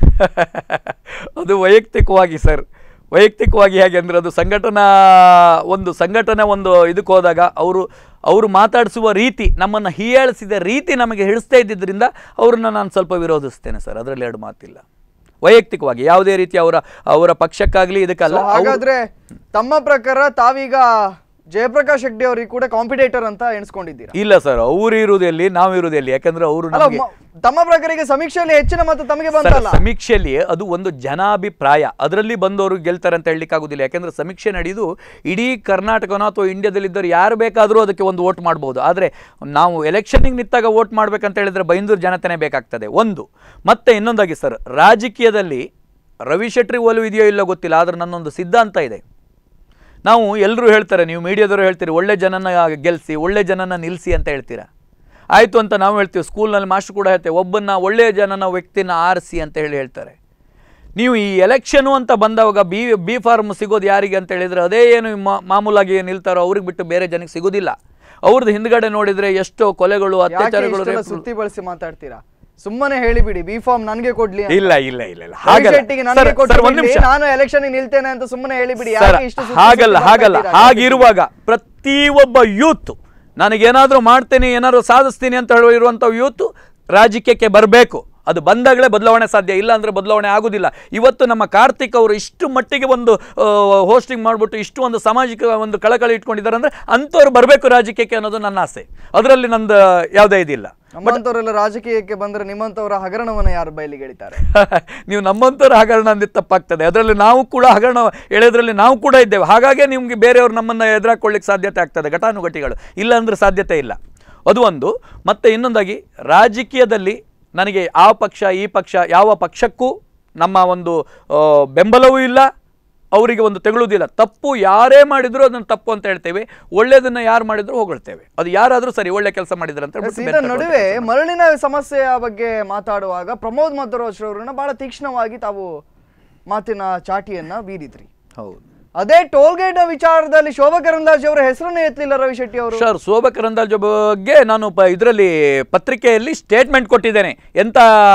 ಅದು ವೈಯಕ್ತಿಕವಾಗಿ ಸರ್ ವೈಯಕ್ತಿಕವಾಗಿ ಹೇಗೆ ಅಂದರೆ ಅದು ಸಂಘಟನಾ ಒಂದು ಸಂಘಟನೆ ಒಂದು ಇದಕ್ಕೆ ಹೋದಾಗ ಅವರು ಅವರು ಮಾತಾಡಿಸುವ ರೀತಿ ನಮ್ಮನ್ನು ಹೀಯಾಳಿಸಿದ ರೀತಿ ನಮಗೆ ಹಿಡಿಸ್ತಾ ಇದ್ದಿದ್ದರಿಂದ ಅವ್ರನ್ನ ನಾನು ಸ್ವಲ್ಪ ವಿರೋಧಿಸ್ತೇನೆ ಸರ್ ಅದರಲ್ಲಿ ಎರಡು ಮಾತಿಲ್ಲ ವೈಯಕ್ತಿಕವಾಗಿ ಯಾವುದೇ ರೀತಿ ಅವರ ಅವರ ಪಕ್ಷಕ್ಕಾಗಲಿ ಇದಕ್ಕಲ್ಲ So, ಹಾಗಾದ್ರೆ ತಮ್ಮ ಪ್ರಕಾರ ತಾವೀಗ ಜಯಪ್ರಕಾಶ್ ಹೆಗ್ಡೆ ಅವರಿಗೆ ಕೂಡ ಕಾಂಪಿಟೇಟರ್ ಅಂತ ಎಣಿಸ್ಕೊಂಡಿದ್ದೀರಾ ಇಲ್ಲ ಸರ್ ಅವರು ಇರುವುದು ಎಲ್ಲಿ ನಾವು ಇರುವುದು ಎಲ್ಲಿ ಯಾಕಂದ್ರೆ ಅವರು ಅಲ್ಲ ನಮಗೆ ಮ- ತಮ್ಮ ಪ್ರಕಾರ ಈಗ ಸಮೀಕ್ಷೆಯಲ್ಲಿ ಹೆಚ್ಚಿನ ಮತ ತಮಗೆ ಸರ್, ಬಂತಲ್ಲ ಸಮೀಕ್ಷೆಯಲ್ಲಿ ಅದು ಒಂದು ಜನಾಭಿಪ್ರಾಯ ಅದರಲ್ಲಿ ಬಂದವರು ಗೆಲ್ತಾರೆ ಅಂತ ಹೇಳಲಿಕ್ಕೆ ಆಗುದಿಲ್ಲ ಯಾಕಂದ್ರೆ ಸಮೀಕ್ಷೆ ನಡೆಯುದು ಇಡೀ ಕರ್ನಾಟಕನೋ ಅಥವಾ ಇಂಡಿಯಾದಲ್ಲಿದ್ದವರು ಯಾರು ಬೇಕಾದರೂ ಅದಕ್ಕೆ ಒಂದು ವೋಟ್ ಮಾಡ್ಬೋದು ಆದರೆ ನಾವು ಎಲೆಕ್ಷನ್ಗೆ ನಿಂತಾಗ ವೋಟ್ ಮಾಡ್ಬೇಕಂತ ಹೇಳಿದ್ರೆ ಬೈಂದೂರು ಜನತೆನೇ ಬೇಕಾಗ್ತದೆ ಒಂದು ಮತ್ತೆ ಇನ್ನೊಂದಾಗಿ ಸರ್ ರಾಜಕೀಯದಲ್ಲಿ ರವಿ ಶೆಟ್ಟಿ ಒಲವು ಇದೆಯೋ ಇಲ್ಲೋ ಗೊತ್ತಿಲ್ಲ ಆದ್ರೆ ನನ್ನೊಂದು ಸಿದ್ಧಾಂತ ಇದೆ ನಾವು ಎಲ್ಲರೂ ಹೇಳ್ತಾರೆ ನೀವು ಮೀಡಿಯಾದವರು ಹೇಳ್ತೀರಿ ಒಳ್ಳೆ ಜನನ ಗೆಲ್ಲಿಸಿ ಒಳ್ಳೆ ಜನನ ನಿಲ್ಲಿಸಿ ಅಂತ ಹೇಳ್ತೀರಾ ಆಯಿತು ಅಂತ ನಾವು ಹೇಳ್ತೀವಿ ಸ್ಕೂಲ್ನಲ್ಲಿ ಮಾಸ್ಟರ್ ಕೂಡ ಹೇಳ್ತೇವೆ ಒಬ್ಬನ್ನ ಒಳ್ಳೆಯ ಜನನ ವ್ಯಕ್ತಿನ ಆರಿಸಿ ಅಂತ ಹೇಳಿ ಹೇಳ್ತಾರೆ ನೀವು ಈ ಎಲೆಕ್ಷನು ಅಂತ ಬಂದವಾಗ ಬಿ ಬಿ ಫಾರ್ಮ್ ಸಿಗೋದು ಯಾರಿಗೆ ಅಂತ ಹೇಳಿದರೆ ಅದೇ ಏನು ಮಾ- ಮಾಮೂಲಾಗಿ ನಿಲ್ತಾರೋ ಅವ್ರಿಗೆ ಬಿಟ್ಟು ಬೇರೆ ಜನಕ್ಕೆ ಸಿಗೋದಿಲ್ಲ ಅವ್ರದ್ದು ಹಿಂದ್ಗಡೆ ನೋಡಿದರೆ ಎಷ್ಟೋ ಕೊಲೆಗಳು ಯಾಕೆ ಅತ್ಯಾಚಾರಗಳು ಇಷ್ಟೆಲ್ಲ rape- ಸುತ್ತಿ ಬಳಸಿ ಮಾತಾಡ್ತೀರಾ ಸುಮ್ಮನೆ ಹೇಳಿಬಿಡಿ ಬಿ ಫಾರ್ಮ್ ನನಗೆ ಕೊಡ್ಲಿ ಅಂತ. ಇಲ್ಲ ಇಲ್ಲ ಇಲ್ಲ ಇಲ್ಲ ರವಿ ಹಾಗಲ್ಲ ಶೆಟ್ಟಿಗೆ ಸರ್, ನನಗೆ ಕೊಟ್ಟು ಸರ್, ಒಂದ್ ಬಿಡಿ, ನಿಮಿಷ ನಾನು ಎಲೆಕ್ಷನ್ ನಿಲ್ತೇನೆ ಅಂತ ಸುಮ್ಮನೆ ಹೇಳಿಬಿಡಿ ಸರ್, ಯಾಕೆ ಇಷ್ಟು ಸುತ್ತಿ ಹಾಗಲ್ಲ ಸುತ್ತಿ ಹಾಗಲ್ಲ ಮಾತಾಡ್ತೀರಾ? ಹಾಗಿರುವಾಗ ಪ್ರತಿಯೊಬ್ಬ ಯೂತ್ ನನಗೇನಾದ್ರೂ ಮಾಡ್ತೇನೆ ಏನಾದ್ರು ಸಾಧಿಸ್ತೀನಿ ಅಂತ ಹೇಳಿರುವಂಥ ಯೂತ್ ರಾಜಕೀಯಕ್ಕೆ ಬರಬೇಕು ಅದು ಬಂದಾಗಲೇ ಬದಲಾವಣೆ ಸಾಧ್ಯ ಇಲ್ಲ ಅಂದರೆ ಬದಲಾವಣೆ ಆಗೋದಿಲ್ಲ ಇವತ್ತು ನಮ್ಮ ಕಾರ್ತಿಕ್ ಅವರು ಇಷ್ಟು ಮಟ್ಟಿಗೆ ಒಂದು ಹೋಸ್ಟಿಂಗ್ ಮಾಡಿಬಿಟ್ಟು ಇಷ್ಟು ಒಂದು ಸಾಮಾಜಿಕ ಒಂದು ಕಳಕಳಿ ಇಟ್ಕೊಂಡಿದ್ದಾರೆ ಅಂದರೆ ಅಂಥವ್ರು ಬರಬೇಕು ರಾಜಕೀಯಕ್ಕೆ ಅನ್ನೋದು ನನ್ನ ಆಸೆ ಅದರಲ್ಲಿ ನಂದು ಯಾವುದೇ ಇದಿಲ್ಲ ನಮ್ಮಂತವರೆಲ್ಲ ರಾಜಕೀಯಕ್ಕೆ ಬಂದ್ರೆ ನಿಮ್ಮಂತವರ ಹಗರಣವನ್ನ ಯಾರು ಬಯಲಿಗೆ ಎಳಿತಾರೆ ನೀವು ನಮ್ಮಂಥವ್ರ ಹಗರಣ ಅಂದಿದ್ದು ತಪ್ಪಾಗ್ತದೆ ಅದರಲ್ಲಿ ನಾವು ಕೂಡ ಹಗರಣ ಎಳೆದ್ರಲ್ಲಿ ನಾವು ಕೂಡ ಇದ್ದೇವೆ ಹಾಗಾಗಿ ನಿಮಗೆ ಬೇರೆಯವರು ನಮ್ಮನ್ನು ಎದುರಾಕೊಳ್ಳಿಕ್ಕೆ ಸಾಧ್ಯತೆ ಆಗ್ತದೆ ಘಟಾನುಘಟಿಗಳು ಇಲ್ಲ ಅಂದ್ರೆ ಸಾಧ್ಯತೆ ಇಲ್ಲ ಅದು ಒಂದು ಮತ್ತು ಇನ್ನೊಂದಾಗಿ ರಾಜಕೀಯದಲ್ಲಿ ನನಗೆ ಆ ಪಕ್ಷ ಈ ಪಕ್ಷ ಯಾವ ಪಕ್ಷಕ್ಕೂ ನಮ್ಮ ಒಂದು ಆ, ಬೆಂಬಲವೂ ಇಲ್ಲ ಅವರಿಗೆ ಒಂದು ತೆಗೊಳ್ಳುವುದಿಲ್ಲ ತಪ್ಪು ಯಾರೇ ಮಾಡಿದ್ರು ಅದನ್ನು ತಪ್ಪು ಅಂತ ಹೇಳ್ತೇವೆ ಒಳ್ಳೆಯದನ್ನ ಯಾರು ಮಾಡಿದ್ರು ಹೊಗಳ್ತೇವೆ ಅದು ಯಾರಾದರೂ ಸರಿ ಒಳ್ಳೆ ಕೆಲಸ ಮಾಡಿದ್ರು ಅಂತ ಹೇಳ್ಬಿಟ್ಟು ಇದರ ಬೇರೆ ತಗೊಳ್ತೇವೆ. ನಡುವೆ ಮರಳಿನ ಸಮಸ್ಯೆಯ ಬಗ್ಗೆ ಮಾತಾಡುವಾಗ ಪ್ರಮೋದ್ ಮಧ್ವರಾಜ್ ಅವರನ್ನ ಬಹಳ ತೀಕ್ಷ್ಣವಾಗಿ ತಾವು ಮಾತಿನ ಚಾಟಿಯನ್ನ ಬೀರಿದ್ರಿ ಹೌದು ಅದೇ ಟೋಲ್ ಗೇಟ್ ವಿಚಾರದಲ್ಲಿ ಶೋಭಾ ಕರಂದ್ಲಾಜೆ ಅವರ ಹೆಸರನ್ನೇ ಎತ್ತಲಿಲ್ಲ ರವಿ ಶೆಟ್ಟಿ ಅವರು ಸರ್ ಶೋಭಾ ಕರಂದಾಜೆ ಬಗ್ಗೆ ನಾನು ಪ ಇದರಲ್ಲಿ ಪತ್ರಿಕೆಯಲ್ಲಿ ಸ್ಟೇಟ್ಮೆಂಟ್ ಕೊಟ್ಟಿದ್ದೇನೆ ಎಂಥ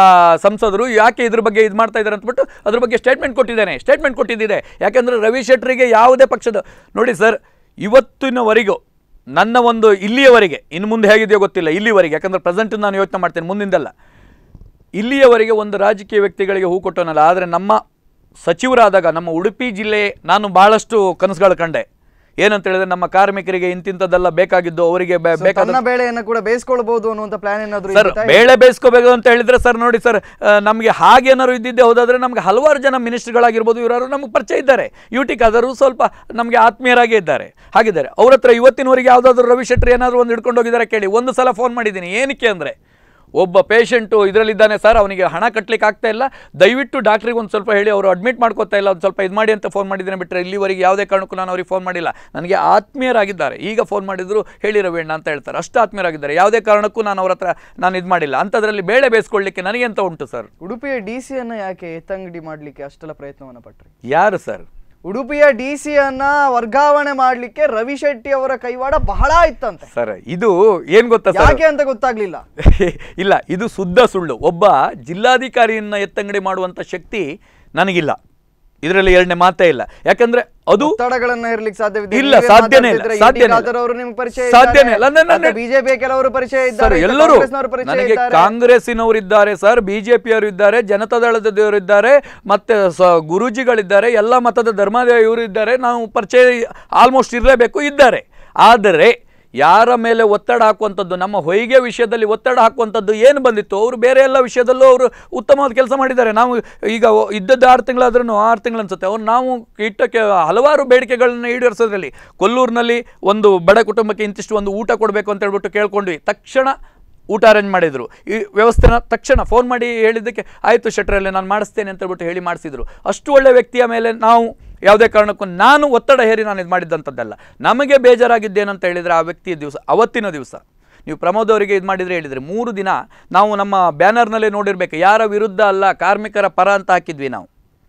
ಸಂಸದರು ಯಾಕೆ ಇದ್ರ ಬಗ್ಗೆ ಇದು ಮಾಡ್ತಾ ಇದ್ದಾರೆ ಅಂತಬಿಟ್ಟು ಅದ್ರ ಬಗ್ಗೆ ಸ್ಟೇಟ್ಮೆಂಟ್ ಕೊಟ್ಟಿದ್ದೇನೆ ಸ್ಟೇಟ್ಮೆಂಟ್ ಕೊಟ್ಟಿದ್ದಿದೆ ಯಾಕೆಂದರೆ ರವಿ ಶೆಟ್ಟರಿಗೆ ಯಾವುದೇ ಪಕ್ಷದ ನೋಡಿ ಸರ್ ಇವತ್ತಿನವರೆಗೂ ನನ್ನ ಒಂದು ಇಲ್ಲಿಯವರೆಗೆ ಇನ್ನು ಮುಂದೆ ಹೇಗಿದೆಯೋ ಗೊತ್ತಿಲ್ಲ ಇಲ್ಲಿವರೆಗೆ ಯಾಕಂದರೆ ಪ್ರೆಸೆಂಟ್ ನಾನು ಯೋಚನೆ ಮಾಡ್ತೇನೆ ಮುಂದಿಂದಲ್ಲ ಇಲ್ಲಿಯವರೆಗೆ ಒಂದು ರಾಜಕೀಯ ವ್ಯಕ್ತಿಗಳಿಗೆ ಹೂ ಕೊಟ್ಟನಲ್ಲ ಆದರೆ ನಮ್ಮ ಸಚಿವರಾದಾಗ ನಮ್ಮ ಉಡುಪಿ ಜಿಲ್ಲೆ ನಾನು ಬಹಳಷ್ಟು ಕನಸುಗಳು ಕಂಡೆ ಏನಂತ ಹೇಳಿದ್ರೆ ನಮ್ಮ ಕಾರ್ಮಿಕರಿಗೆ ಇಂತಿಂಥದ್ದೆಲ್ಲ ಬೇಕಾಗಿದ್ದು ಅವರಿಗೆ ಬೇ- ಬೇಕಾದ ತನ್ನ ಬೇಳೆಯನ್ನ ಕೂಡ ಬೇಯಿಸ್ಕೊಳ್ಬಹುದು ಅನ್ನುವಂತ ಪ್ಲಾನ್ ಏನಾದ್ರು ಸರ್ ಇದ್ದಿತ್ತಾ? ಬೇಳೆ ಬೇಯಿಸ್ಕೋಬೇಕು ಅಂತ ಹೇಳಿದ್ರೆ ಸರ್ ನೋಡಿ ಸರ್ ನಮಗೆ ಹಾಗೇನಾದ್ರು ಇದ್ದಿದ್ದೆ ಹೋದಾದ್ರೆ ನಮ್ಗೆ ಹಲವಾರು ಜನ ಮಿನಿಸ್ಟ್ರುಗಳಾಗಿರ್ಬೋದು ಇವರಾರು ನಮಗೆ ಪರಿಚಯ ಇದ್ದಾರೆ ಯುಟಿ ಖಾದರ್ ಸ್ವಲ್ಪ ನಮಗೆ ಆತ್ಮೀಯರಾಗೇ ಇದ್ದಾರೆ ಹಾಗಿದ್ದಾರೆ ಅವ್ರ ಹತ್ರ ಇವತ್ತಿನವರೆಗೆ ಯಾವುದಾದ್ರು ರವಿ ಶೆಟ್ಟಿ ಏನಾದ್ರು ಒಂದು ಹಿಡ್ಕೊಂಡು ಹೋಗಿದ್ದಾರೆ ಕೇಳಿ ಒಂದು ಸಲ ಫೋನ್ ಮಾಡಿದ್ದೀನಿ ಏನಕ್ಕೆ ಅಂದರೆ ಒಬ್ಬ ಪೇಷಂಟು ಇದರಲ್ಲಿದ್ದಾನೆ ಸರ್ ಅವನಿಗೆ ಹಣ ಕಟ್ಟಲಿಕ್ಕೆ ಆಗ್ತಾ ಇಲ್ಲ ದಯವಿಟ್ಟು ಡಾಕ್ಟ್ರಿಗೆ ಒಂದು ಸ್ವಲ್ಪ ಹೇಳಿ ಅವರು ಅಡ್ಮಿಟ್ ಮಾಡ್ಕೋತಾ ಇಲ್ಲ ಒಂದು ಸ್ವಲ್ಪ ಇದು ಮಾಡಿ ಅಂತ ಫೋನ್ ಮಾಡಿದ್ದೇನೆ ಬಿಟ್ಟರೆ ಇಲ್ಲಿವರೆಗೆ ಯಾವುದೇ ಕಾರಣಕ್ಕೂ ನಾನು ಅವ್ರಿಗೆ ಫೋನ್ ಮಾಡಿಲ್ಲ ನನಗೆ ಆತ್ಮೀಯರಾಗಿದ್ದಾರೆ ಈಗ ಫೋನ್ ಮಾಡಿದ್ರು ಹೇಳಿ ರವೀಣ್ಣ ಅಂತ ಹೇಳ್ತಾರೆ ಅಷ್ಟು ಆತ್ಮೀಯರಾಗಿದ್ದಾರೆ ಯಾವುದೇ ಕಾರಣಕ್ಕೂ ನಾನು ಅವ್ರ ಹತ್ರ ನಾನು ಇದು ಮಾಡಿಲ್ಲ ಅಂಥದ್ರಲ್ಲಿ ಬೇಳೆ ಬೇಯಿಸ್ಕೊಳ್ಳಿಕ್ಕೆ ನನಗೆಂತ ಉಂಟು ಸರ್ ಉಡುಪಿಯ ಡಿ ಸಿ ಅನ್ನ ಯಾಕೆ ಎತ್ತಂಗಡಿ ಮಾಡ್ಲಿಕ್ಕೆ ಅಷ್ಟೆಲ್ಲ ಪ್ರಯತ್ನವನ್ನ ಪಟ್ರಿ ಯಾರು ಸರ್ ಉಡುಪಿಯ ಡಿ ಸಿ ಅನ್ನ ವರ್ಗಾವಣೆ ಮಾಡ್ಲಿಕ್ಕೆ ರವಿ ಶೆಟ್ಟಿ ಅವರ ಕೈವಾಡ ಬಹಳ ಇತ್ತಂತೆ ಸರ್ ಇದು ಏನು ಗೊತ್ತಾ ಸರ್ ಯಾಕೆ ಅಂತ ಗೊತ್ತಾಗ್ಲಿಲ್ಲ ಇಲ್ಲ ಇದು ಶುದ್ಧ ಸುಳ್ಳು ಒಬ್ಬ ಜಿಲ್ಲಾಧಿಕಾರಿಯನ್ನ ಎತ್ತಂಗಡಿ ಮಾಡುವಂಥ ಶಕ್ತಿ ನನಗಿಲ್ಲ ಇದರಲ್ಲಿ ಎರಡನೇ ಮಾತೇ ಇಲ್ಲ ಯಾಕಂದ್ರೆ ಅದು ಒತ್ತಡಗಳನ್ನ ಹೇರ್ಲಿಕ್ಕೆ ಸಾಧ್ಯವಿದೆ ಇಲ್ಲ, ಸಾಧ್ಯನೇ ಇಲ್ಲ, ಸಾಧ್ಯನೇ ಇಲ್ಲ. ಅವರು ನಿಮ್ಗೆ ಪರಿಚಯ ಸಾಧ್ಯನೇ ಇಲ್ಲ. ನನ್ನ- ನನ್ನ- ಬಿಜೆಪಿ ಕೆಲವರು ಪರಿಚಯ ಸರ್ ಇದ್ದಾರೆ ಈಗ ಎಲ್ಲರೂ ಕಾಂಗ್ರೆಸ್ನವರು ಪರಿಚಯ ನನಗೆ ಇದ್ದಾರೆ. ಕಾಂಗ್ರೆಸ್ಸಿನವರು ಇದ್ದಾರೆ ಸರ್ ಬಿಜೆಪಿಯವರು ಇದ್ದಾರೆ ಜನತಾದಳದವರು ಇದ್ದಾರೆ ಮತ್ತೆ ಸ ಗುರೂಜಿಗಳಿದ್ದಾರೆ ಎಲ್ಲ ಮತದ ಧರ್ಮಾದ ಇವರು ಇದ್ದಾರೆ ನಾವು ಪರಿಚಯ ಆಲ್ಮೋಸ್ಟ್ ಇರಲೇಬೇಕು ಇದ್ದಾರೆ ಆದರೆ ಯಾರ ಮೇಲೆ ಒತ್ತಡ ಹಾಕುವಂಥದ್ದು ನಮ್ಮ ಹೊಯ್ಗೆ ವಿಷಯದಲ್ಲಿ ಒತ್ತಡ ಹಾಕುವಂಥದ್ದು ಏನು ಬಂದಿತ್ತು ಅವರು ಬೇರೆ ಎಲ್ಲ ವಿಷಯದಲ್ಲೂ ಅವರು ಉತ್ತಮವಾದ ಕೆಲಸ ಮಾಡಿದ್ದಾರೆ ನಾವು ಈಗ ಇದ್ದದ್ದು ಆರು ತಿಂಗಳಾದ್ರೂ ಆರು ತಿಂಗಳು ಅನ್ಸುತ್ತೆ ಅವ್ರು ನಾವು ಇಟ್ಟಕ್ಕೆ ಹಲವಾರು ಬೇಡಿಕೆಗಳನ್ನ ಈಡೇರಿಸೋದ್ರಲ್ಲಿ ಕೊಲ್ಲೂರಿನಲ್ಲಿ ಒಂದು ಬಡ ಕುಟುಂಬಕ್ಕೆ ಇಂತಿಷ್ಟು ಒಂದು ಊಟ ಕೊಡಬೇಕು ಅಂತ ಹೇಳ್ಬಿಟ್ಟು ಕೇಳ್ಕೊಂಡ್ವಿ ತಕ್ಷಣ ಊಟ ಅರೇಂಜ್ ಮಾಡಿದರು ಈ ವ್ಯವಸ್ಥೆನ ತಕ್ಷಣ ಫೋನ್ ಮಾಡಿ ಹೇಳಿದ್ದಕ್ಕೆ ಆಯಿತು ಶೆಟ್ರಲ್ಲಿ ನಾನು ಮಾಡಿಸ್ತೇನೆ ಅಂತ ಹೇಳ್ಬಿಟ್ಟು ಹೇಳಿ ಮಾಡಿಸಿದ್ರು ಅಷ್ಟು ಒಳ್ಳೆ ವ್ಯಕ್ತಿಯ ಮೇಲೆ ನಾವು ಯಾವುದೇ ಕಾರಣಕ್ಕೂ ನಾನು ಒತ್ತಡ ಹೇರಿ ನಾನು ಇದು ಮಾಡಿದ್ದಂಥದ್ದಲ್ಲ ನಮಗೆ ಬೇಜಾರಾಗಿದ್ದೇನಂತ ಹೇಳಿದರೆ ಆ ವ್ಯಕ್ತಿಯ ದಿವಸ ಅವತ್ತಿನ ದಿವಸ ನೀವು ಪ್ರಮೋದ್ ಅವರಿಗೆ ಇದು ಮಾಡಿದರೆ ಹೇಳಿದರೆ ಮೂರು ದಿನ ನಾವು ನಮ್ಮ ಬ್ಯಾನರ್ನಲ್ಲೇ ನೋಡಿರ್ಬೇಕು ಯಾರ ವಿರುದ್ಧ ಅಲ್ಲ ಕಾರ್ಮಿಕರ ಪರ ಅಂತ ಹಾಕಿದ್ವಿ ನಾವು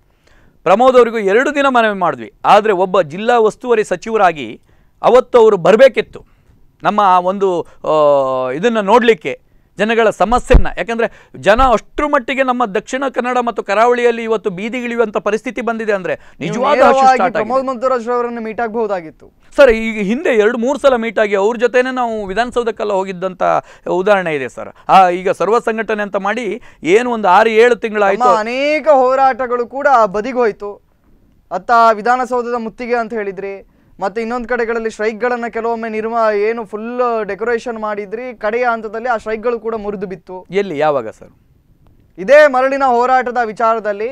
ಪ್ರಮೋದ್ ಅವರಿಗೂ ಎರಡು ದಿನ ಮನವಿ ಮಾಡಿದ್ವಿ ಆದರೆ ಒಬ್ಬ ಜಿಲ್ಲಾ ಉಸ್ತುವಾರಿ ಸಚಿವರಾಗಿ ಅವತ್ತು ಅವರು ಬರಬೇಕಿತ್ತು ನಮ್ಮ ಆ ಒಂದು ಇದನ್ನು ನೋಡಲಿಕ್ಕೆ ಜನಗಳ ಸಮಸ್ಯೆನ ಯಾಕಂದರೆ ಜನ ಅಷ್ಟರ ಮಟ್ಟಿಗೆ ನಮ್ಮ ದಕ್ಷಿಣ ಕನ್ನಡ ಮತ್ತು ಕರಾವಳಿಯಲ್ಲಿ ಇವತ್ತು ಬೀದಿಗಿಳಿಯುವಂಥ ಪರಿಸ್ಥಿತಿ ಬಂದಿದೆ ಅಂದರೆ ನೀವು ನಿಜವಾದ ಹರ್ಷ ನೇರವಾಗಿ start ಆಗಿದೆ. ಪ್ರಮೋದ್ ಮಧ್ವರಾಜ್ ಅವರನ್ನು ಮೀಟ್ ಆಗಬಹುದಾಗಿತ್ತು ಸರ್ ಈಗ ಹಿಂದೆ ಎರಡು ಮೂರು ಸಲ ಮೀಟ್ ಆಗಿ ಅವ್ರ ಜೊತೆನೇ ನಾವು ವಿಧಾನಸೌಧಕ್ಕೆಲ್ಲ ಹೋಗಿದ್ದಂಥ ಉದಾಹರಣೆ ಇದೆ ಸರ್ ಆ ಈಗ ಸರ್ವ ಸಂಘಟನೆ ಅಂತ ಮಾಡಿ ಏನು ಒಂದು ಆರು ಏಳು ತಿಂಗಳಾಯಿತು ನಮ್ಮ ಅನೇಕ ಹೋರಾಟಗಳು ಕೂಡ ಬದಿಗೋಯ್ತು ಅತ್ತ ವಿಧಾನಸೌಧದ ಮುತ್ತಿಗೆ ಅಂತ ಹೇಳಿದ್ರಿ ಮತ್ತೆ ಇನ್ನೊಂದು ಕಡೆಗಳಲ್ಲಿ ಸ್ಟ್ರೈಕ್ಗಳನ್ನ ಕೆಲವೊಮ್ಮೆ ನಿರ್ಮ ಏನು ಫುಲ್ ಡೆಕೋರೇಷನ್ ಮಾಡಿದ್ರಿ ಕಡೆಯ ಹಂತದಲ್ಲಿ ಆ ಸ್ಟ್ರೈಕ್ಗಳು ಕೂಡ ಮುರಿದು ಬಿತ್ತು ಎಲ್ಲಿ ಯಾವಾಗ ಸರ್ ಇದೇ ಮರಳಿನ ಹೋರಾಟದ ವಿಚಾರದಲ್ಲಿ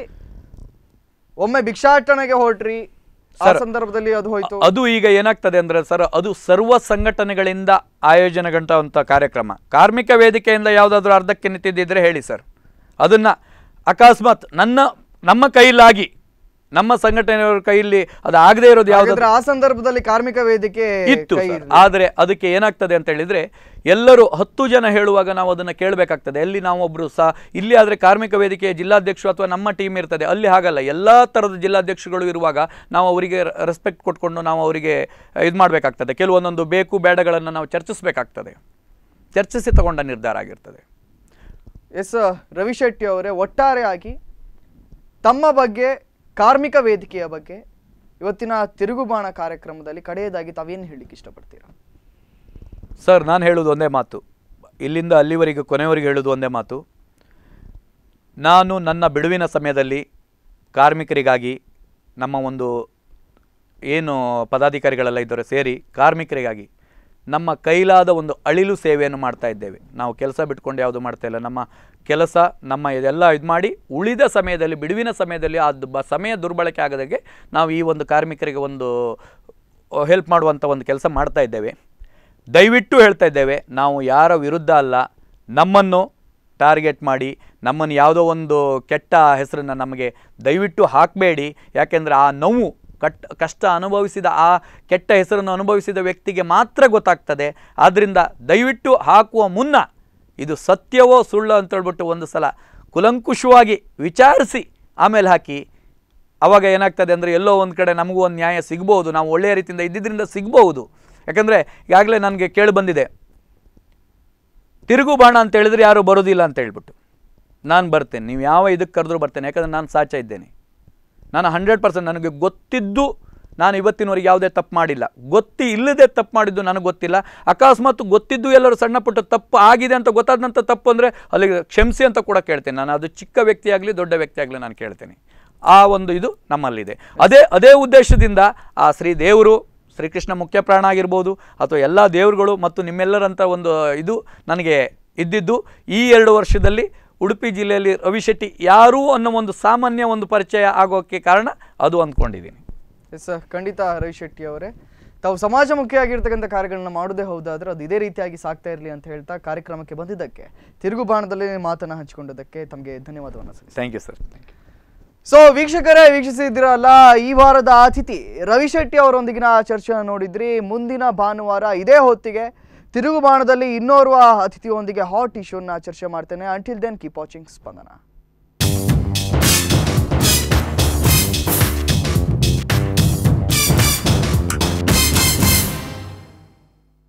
ಒಮ್ಮೆ ಭಿಕ್ಷಾಟನೆಗೆ ಹೊರಟ್ರಿ ಆ ಸಂದರ್ಭದಲ್ಲಿ ಅದು ಹೋಯ್ತು ಅದು ಈಗ ಏನಾಗ್ತದೆ ಅಂದ್ರೆ ಸರ್ ಅದು ಸರ್ವ ಸಂಘಟನೆಗಳಿಂದ ಆಯೋಜನೆಗಂಟಂಥ ಕಾರ್ಯಕ್ರಮ ಕಾರ್ಮಿಕ ವೇದಿಕೆಯಿಂದ ಯಾವುದಾದ್ರೂ ಅರ್ಧಕ್ಕೆ ನಿಂತಿದ್ದಿದ್ರೆ ಹೇಳಿ ಸರ್ ಅದನ್ನ ಅಕಸ್ಮಾತ್ ನನ್ನ ನಮ್ಮ ಕೈಲಾಗಿ ನಮ್ಮ ಸಂಘಟನೆಯವರ ಕೈಯಲ್ಲಿ ಅದು ಆಗದೇ ಇರೋದು ಯಾವ್ದು ಹಾಗಾದ್ರೆ ಆ ಸಂದರ್ಭದಲ್ಲಿ ಕಾರ್ಮಿಕ ವೇದಿಕೆ ಇತ್ತು ಕೈ ಸರ್. ಆದ್ರೆ ಅದಕ್ಕೆ ಏನಾಗ್ತದೆ ಅಂತ ಹೇಳಿದ್ರೆ ಎಲ್ಲರೂ ಹತ್ತು ಜನ ಹೇಳುವಾಗ ನಾವು ಅದನ್ನ ಕೇಳಬೇಕಾಗ್ತದೆ ಎಲ್ಲಿ ನಾವು ಒಬ್ರು ಸಹ ಇಲ್ಲಿ ಆದ್ರೆ ಕಾರ್ಮಿಕ ವೇದಿಕೆಯ ಜಿಲ್ಲಾಧ್ಯಕ್ಷರು ಅಥವಾ ನಮ್ಮ ಟೀಮ್ ಇರ್ತದೆ ಅಲ್ಲಿ ಹಾಗಲ್ಲ ಎಲ್ಲಾ ತರದ ಜಿಲ್ಲಾಧ್ಯಕ್ಷರುಗಳು ಇರುವಾಗ ನಾವು ಅವರಿಗೆ ರೆಸ್ಪೆಕ್ಟ್ ಕೊಟ್ಕೊಂಡು ನಾವು ಅವರಿಗೆ ಇದು ಮಾಡಬೇಕಾಗ್ತದೆ ಕೆಲವೊಂದೊಂದು ಬೇಕು ಬೇಡಗಳನ್ನು ನಾವು ಚರ್ಚಿಸಬೇಕಾಗ್ತದೆ ಚರ್ಚಿಸಿ ತಗೊಂಡ ನಿರ್ಧಾರ ಆಗಿರ್ತದೆ ಎಸ್ ರವಿ ಶೆಟ್ಟಿ ಅವರೇ ಒಟ್ಟಾರೆಯಾಗಿ ತಮ್ಮ ಬಗ್ಗೆ ಕಾರ್ಮಿಕ ವೇದಿಕೆಯ ಬಗ್ಗೆ ಇವತ್ತಿನ ತಿರುಗುಬಾಣ ಕಾರ್ಯಕ್ರಮದಲ್ಲಿ ಕಡೆಯದಾಗಿ ತಾವೇನು ಹೇಳಿಕ್ಕೆ ಇಷ್ಟಪಡ್ತೀರಾ ಸರ್ ನಾನು ಹೇಳೋದು ಒಂದೇ ಮಾತು ಇಲ್ಲಿಂದ ಅಲ್ಲಿವರೆಗೆ ಕೊನೆಯವರೆಗೆ ಹೇಳೋದು ಒಂದೇ ಮಾತು ನಾನು ನನ್ನ ಬಿಡುವಿನ ಸಮಯದಲ್ಲಿ ಕಾರ್ಮಿಕರಿಗಾಗಿ ನಮ್ಮ ಒಂದು ಏನು ಪದಾಧಿಕಾರಿಗಳೆಲ್ಲ ಇದ್ದಾರೆ ಸೇರಿ ಕಾರ್ಮಿಕರಿಗಾಗಿ ನಮ್ಮ ಕೈಲಾದ ಒಂದು ಅಳಿಲು ಸೇವೆಯನ್ನು ಮಾಡ್ತಾ ಇದ್ದೇವೆ ನಾವು ಕೆಲಸ ಬಿಟ್ಕೊಂಡು ಯಾವುದು ಮಾಡ್ತಾ ಇಲ್ಲ ನಮ್ಮ ಕೆಲಸ ನಮ್ಮ ಇದೆಲ್ಲ ಇದು ಮಾಡಿ ಉಳಿದ ಸಮಯದಲ್ಲಿ ಬಿಡುವಿನ ಸಮಯದಲ್ಲಿ ಆ ದು- ಬ ಸಮಯ ದುರ್ಬಳಕೆ ಆಗದಾಗೆ ನಾವು ಈ ಒಂದು ಕಾರ್ಮಿಕರಿಗೆ ಒಂದು ಹೆಲ್ಪ್ ಮಾಡುವಂಥ ಒಂದು ಕೆಲಸ ಮಾಡ್ತಾ ಇದ್ದೇವೆ ದಯವಿಟ್ಟು ಹೇಳ್ತಾ ಇದ್ದೇವೆ ನಾವು ಯಾರ ವಿರುದ್ಧ ಅಲ್ಲ ನಮ್ಮನ್ನು ಟಾರ್ಗೆಟ್ ಮಾಡಿ ನಮ್ಮನ್ನು ಯಾವುದೋ ಒಂದು ಕೆಟ್ಟ ಹೆಸರನ್ನು ನಮಗೆ ದಯವಿಟ್ಟು ಹಾಕಬೇಡಿ ಯಾಕೆಂದರೆ ಆ ನೋವು ಕಟ್ ಕಷ್ಟ ಅನುಭವಿಸಿದ ಆ ಕೆಟ್ಟ ಹೆಸರನ್ನು ಅನುಭವಿಸಿದ ವ್ಯಕ್ತಿಗೆ ಮಾತ್ರ ಗೊತ್ತಾಗ್ತದೆ ಆದ್ದರಿಂದ ದಯವಿಟ್ಟು ಹಾಕುವ ಮುನ್ನ ಇದು ಸತ್ಯವೋ ಸುಳ್ಳು ಅಂತ ಹೇಳ್ಬಿಟ್ಟು ಒಂದು ಸಲ ಕುಲಂಕುಷವಾಗಿ ವಿಚಾರಿಸಿ ಆಮೇಲೆ ಹಾಕಿ ಅವಾಗ ಏನಾಗ್ತದೆ ಅಂದರೆ ಎಲ್ಲೋ ಒಂದು ಕಡೆ ನಮಗೂ ಒಂದು ನ್ಯಾಯ ಸಿಗ್ಬೋದು ನಾವು ಒಳ್ಳೆಯ ರೀತಿಯಿಂದ ಇದ್ದಿದ್ದರಿಂದ ಸಿಗ್ಬಹುದು ಯಾಕಂದರೆ ಈಗಾಗಲೇ ನನಗೆ ಕೇಳಿ ಬಂದಿದೆ ತಿರುಗು ಬಾಣ ಅಂತ ಹೇಳಿದ್ರೆ ಯಾರು ಬರೋದಿಲ್ಲ ಅಂತ ಹೇಳ್ಬಿಟ್ಟು ನಾನು ಬರ್ತೇನೆ ನೀವು ಯಾವ ಇದಕ್ಕೆ ಕರೆದ್ರೂ ಬರ್ತೇನೆ ಯಾಕಂದರೆ ನಾನು ಸಾಚ ಇದ್ದೇನೆ ನಾನು ಹಂಡ್ರೆಡ್ ಪರ್ಸೆಂಟ್ ನನಗೆ ಗೊತ್ತಿದ್ದು ನಾನು ಇವತ್ತಿನವರೆಗೆ ಯಾವುದೇ ತಪ್ಪು ಮಾಡಿಲ್ಲ ಗೊತ್ತಿ ಇಲ್ಲದೆ ತಪ್ಪು ಮಾಡಿದ್ದು ನನಗೆ ಗೊತ್ತಿಲ್ಲ ಅಕಸ್ಮಾತ್ ಗೊತ್ತಿದ್ದು ಎಲ್ಲರೂ ಸಣ್ಣ ಪುಟ್ಟ ತಪ್ಪು ಆಗಿದೆ ಅಂತ ಗೊತ್ತಾದಂಥ ತಪ್ಪು ಅಂದರೆ ಅಲ್ಲಿಗೆ ಕ್ಷಮಿಸಿ ಅಂತ ಕೂಡ ಕೇಳ್ತೇನೆ ನಾನು ಅದು ಚಿಕ್ಕ ವ್ಯಕ್ತಿ ಆಗಲಿ ದೊಡ್ಡ ವ್ಯಕ್ತಿ ಆಗಲಿ ನಾನು ಕೇಳ್ತೇನೆ ಆ ಒಂದು ಇದು ನಮ್ಮಲ್ಲಿದೆ ಅದೇ ಅದೇ ಉದ್ದೇಶದಿಂದ ಆ ಶ್ರೀ ದೇವರು ಶ್ರೀಕೃಷ್ಣ ಮುಖ್ಯ ಪ್ರಾಣ ಆಗಿರ್ಬೋದು ಅಥವಾ ಎಲ್ಲ ದೇವರುಗಳು ಮತ್ತು ನಿಮ್ಮೆಲ್ಲರಂಥ ಒಂದು ಇದು ನನಗೆ ಇದ್ದಿದ್ದು ಈ ಎರಡು ವರ್ಷದಲ್ಲಿ ಉಡುಪಿ ಜಿಲ್ಲೆಯಲ್ಲಿ ರವಿ ಶೆಟ್ಟಿ ಯಾರು ಅನ್ನೋ ಒಂದು ಸಾಮಾನ್ಯ ಒಂದು ಪರಿಚಯ ಆಗೋಕ್ಕೆ ಕಾರಣ ಅದು ಅಂದ್ಕೊಂಡಿದ್ದೀನಿ ಎಸ್ ಖಂಡಿತ ರವಿ ಶೆಟ್ಟಿ ಅವರೇ ತಾವು ಸಮಾಜಮುಖಿಯಾಗಿರ್ತಕ್ಕಂಥ ಕಾರ್ಯಗಳನ್ನ ಮಾಡೋದೇ ಹೌದಾದ್ರೆ ಅದು ಇದೇ ರೀತಿಯಾಗಿ ಸಾಗ್ತಾ ಇರಲಿ ಅಂತ ಹೇಳ್ತಾ ಕಾರ್ಯಕ್ರಮಕ್ಕೆ ಬಂದಿದ್ದಕ್ಕೆ ತಿರುಗುಬಾಣದಲ್ಲಿ ಮಾತನ್ನ ಹಂಚಿಕೊಂಡಿದ್ದಕ್ಕೆ ತಮಗೆ ಧನ್ಯವಾದವನ್ನು ಸಲ್ಲಿಸ್ತೀನಿ ಥ್ಯಾಂಕ್ ಯು ಸರ್ ಸೊ ವೀಕ್ಷಕರೇ ವೀಕ್ಷಿಸಿದಿರಲ್ಲ ಈ ವಾರದ ಅತಿಥಿ ರವಿ ಶೆಟ್ಟಿ ಅವರೊಂದಿಗಿನ ಚರ್ಚೆಯನ್ನು ನೋಡಿದ್ರಿ ಮುಂದಿನ ಭಾನುವಾರ ಇದೇ ಹೊತ್ತಿಗೆ ತಿರುಗುಬಾಣದಲ್ಲಿ ಇನ್ನೋರ್ವ ಅತಿಥಿಯೊಂದಿಗೆ ಹಾಟ್ ಇಶ್ಯೂನ ಚರ್ಚೆ ಮಾಡ್ತೇನೆ ಅಂಟಿಲ್ ದೆನ್ ಕೀಪ್ ವಾಚಿಂಗ್ ಸ್ಪಂದನ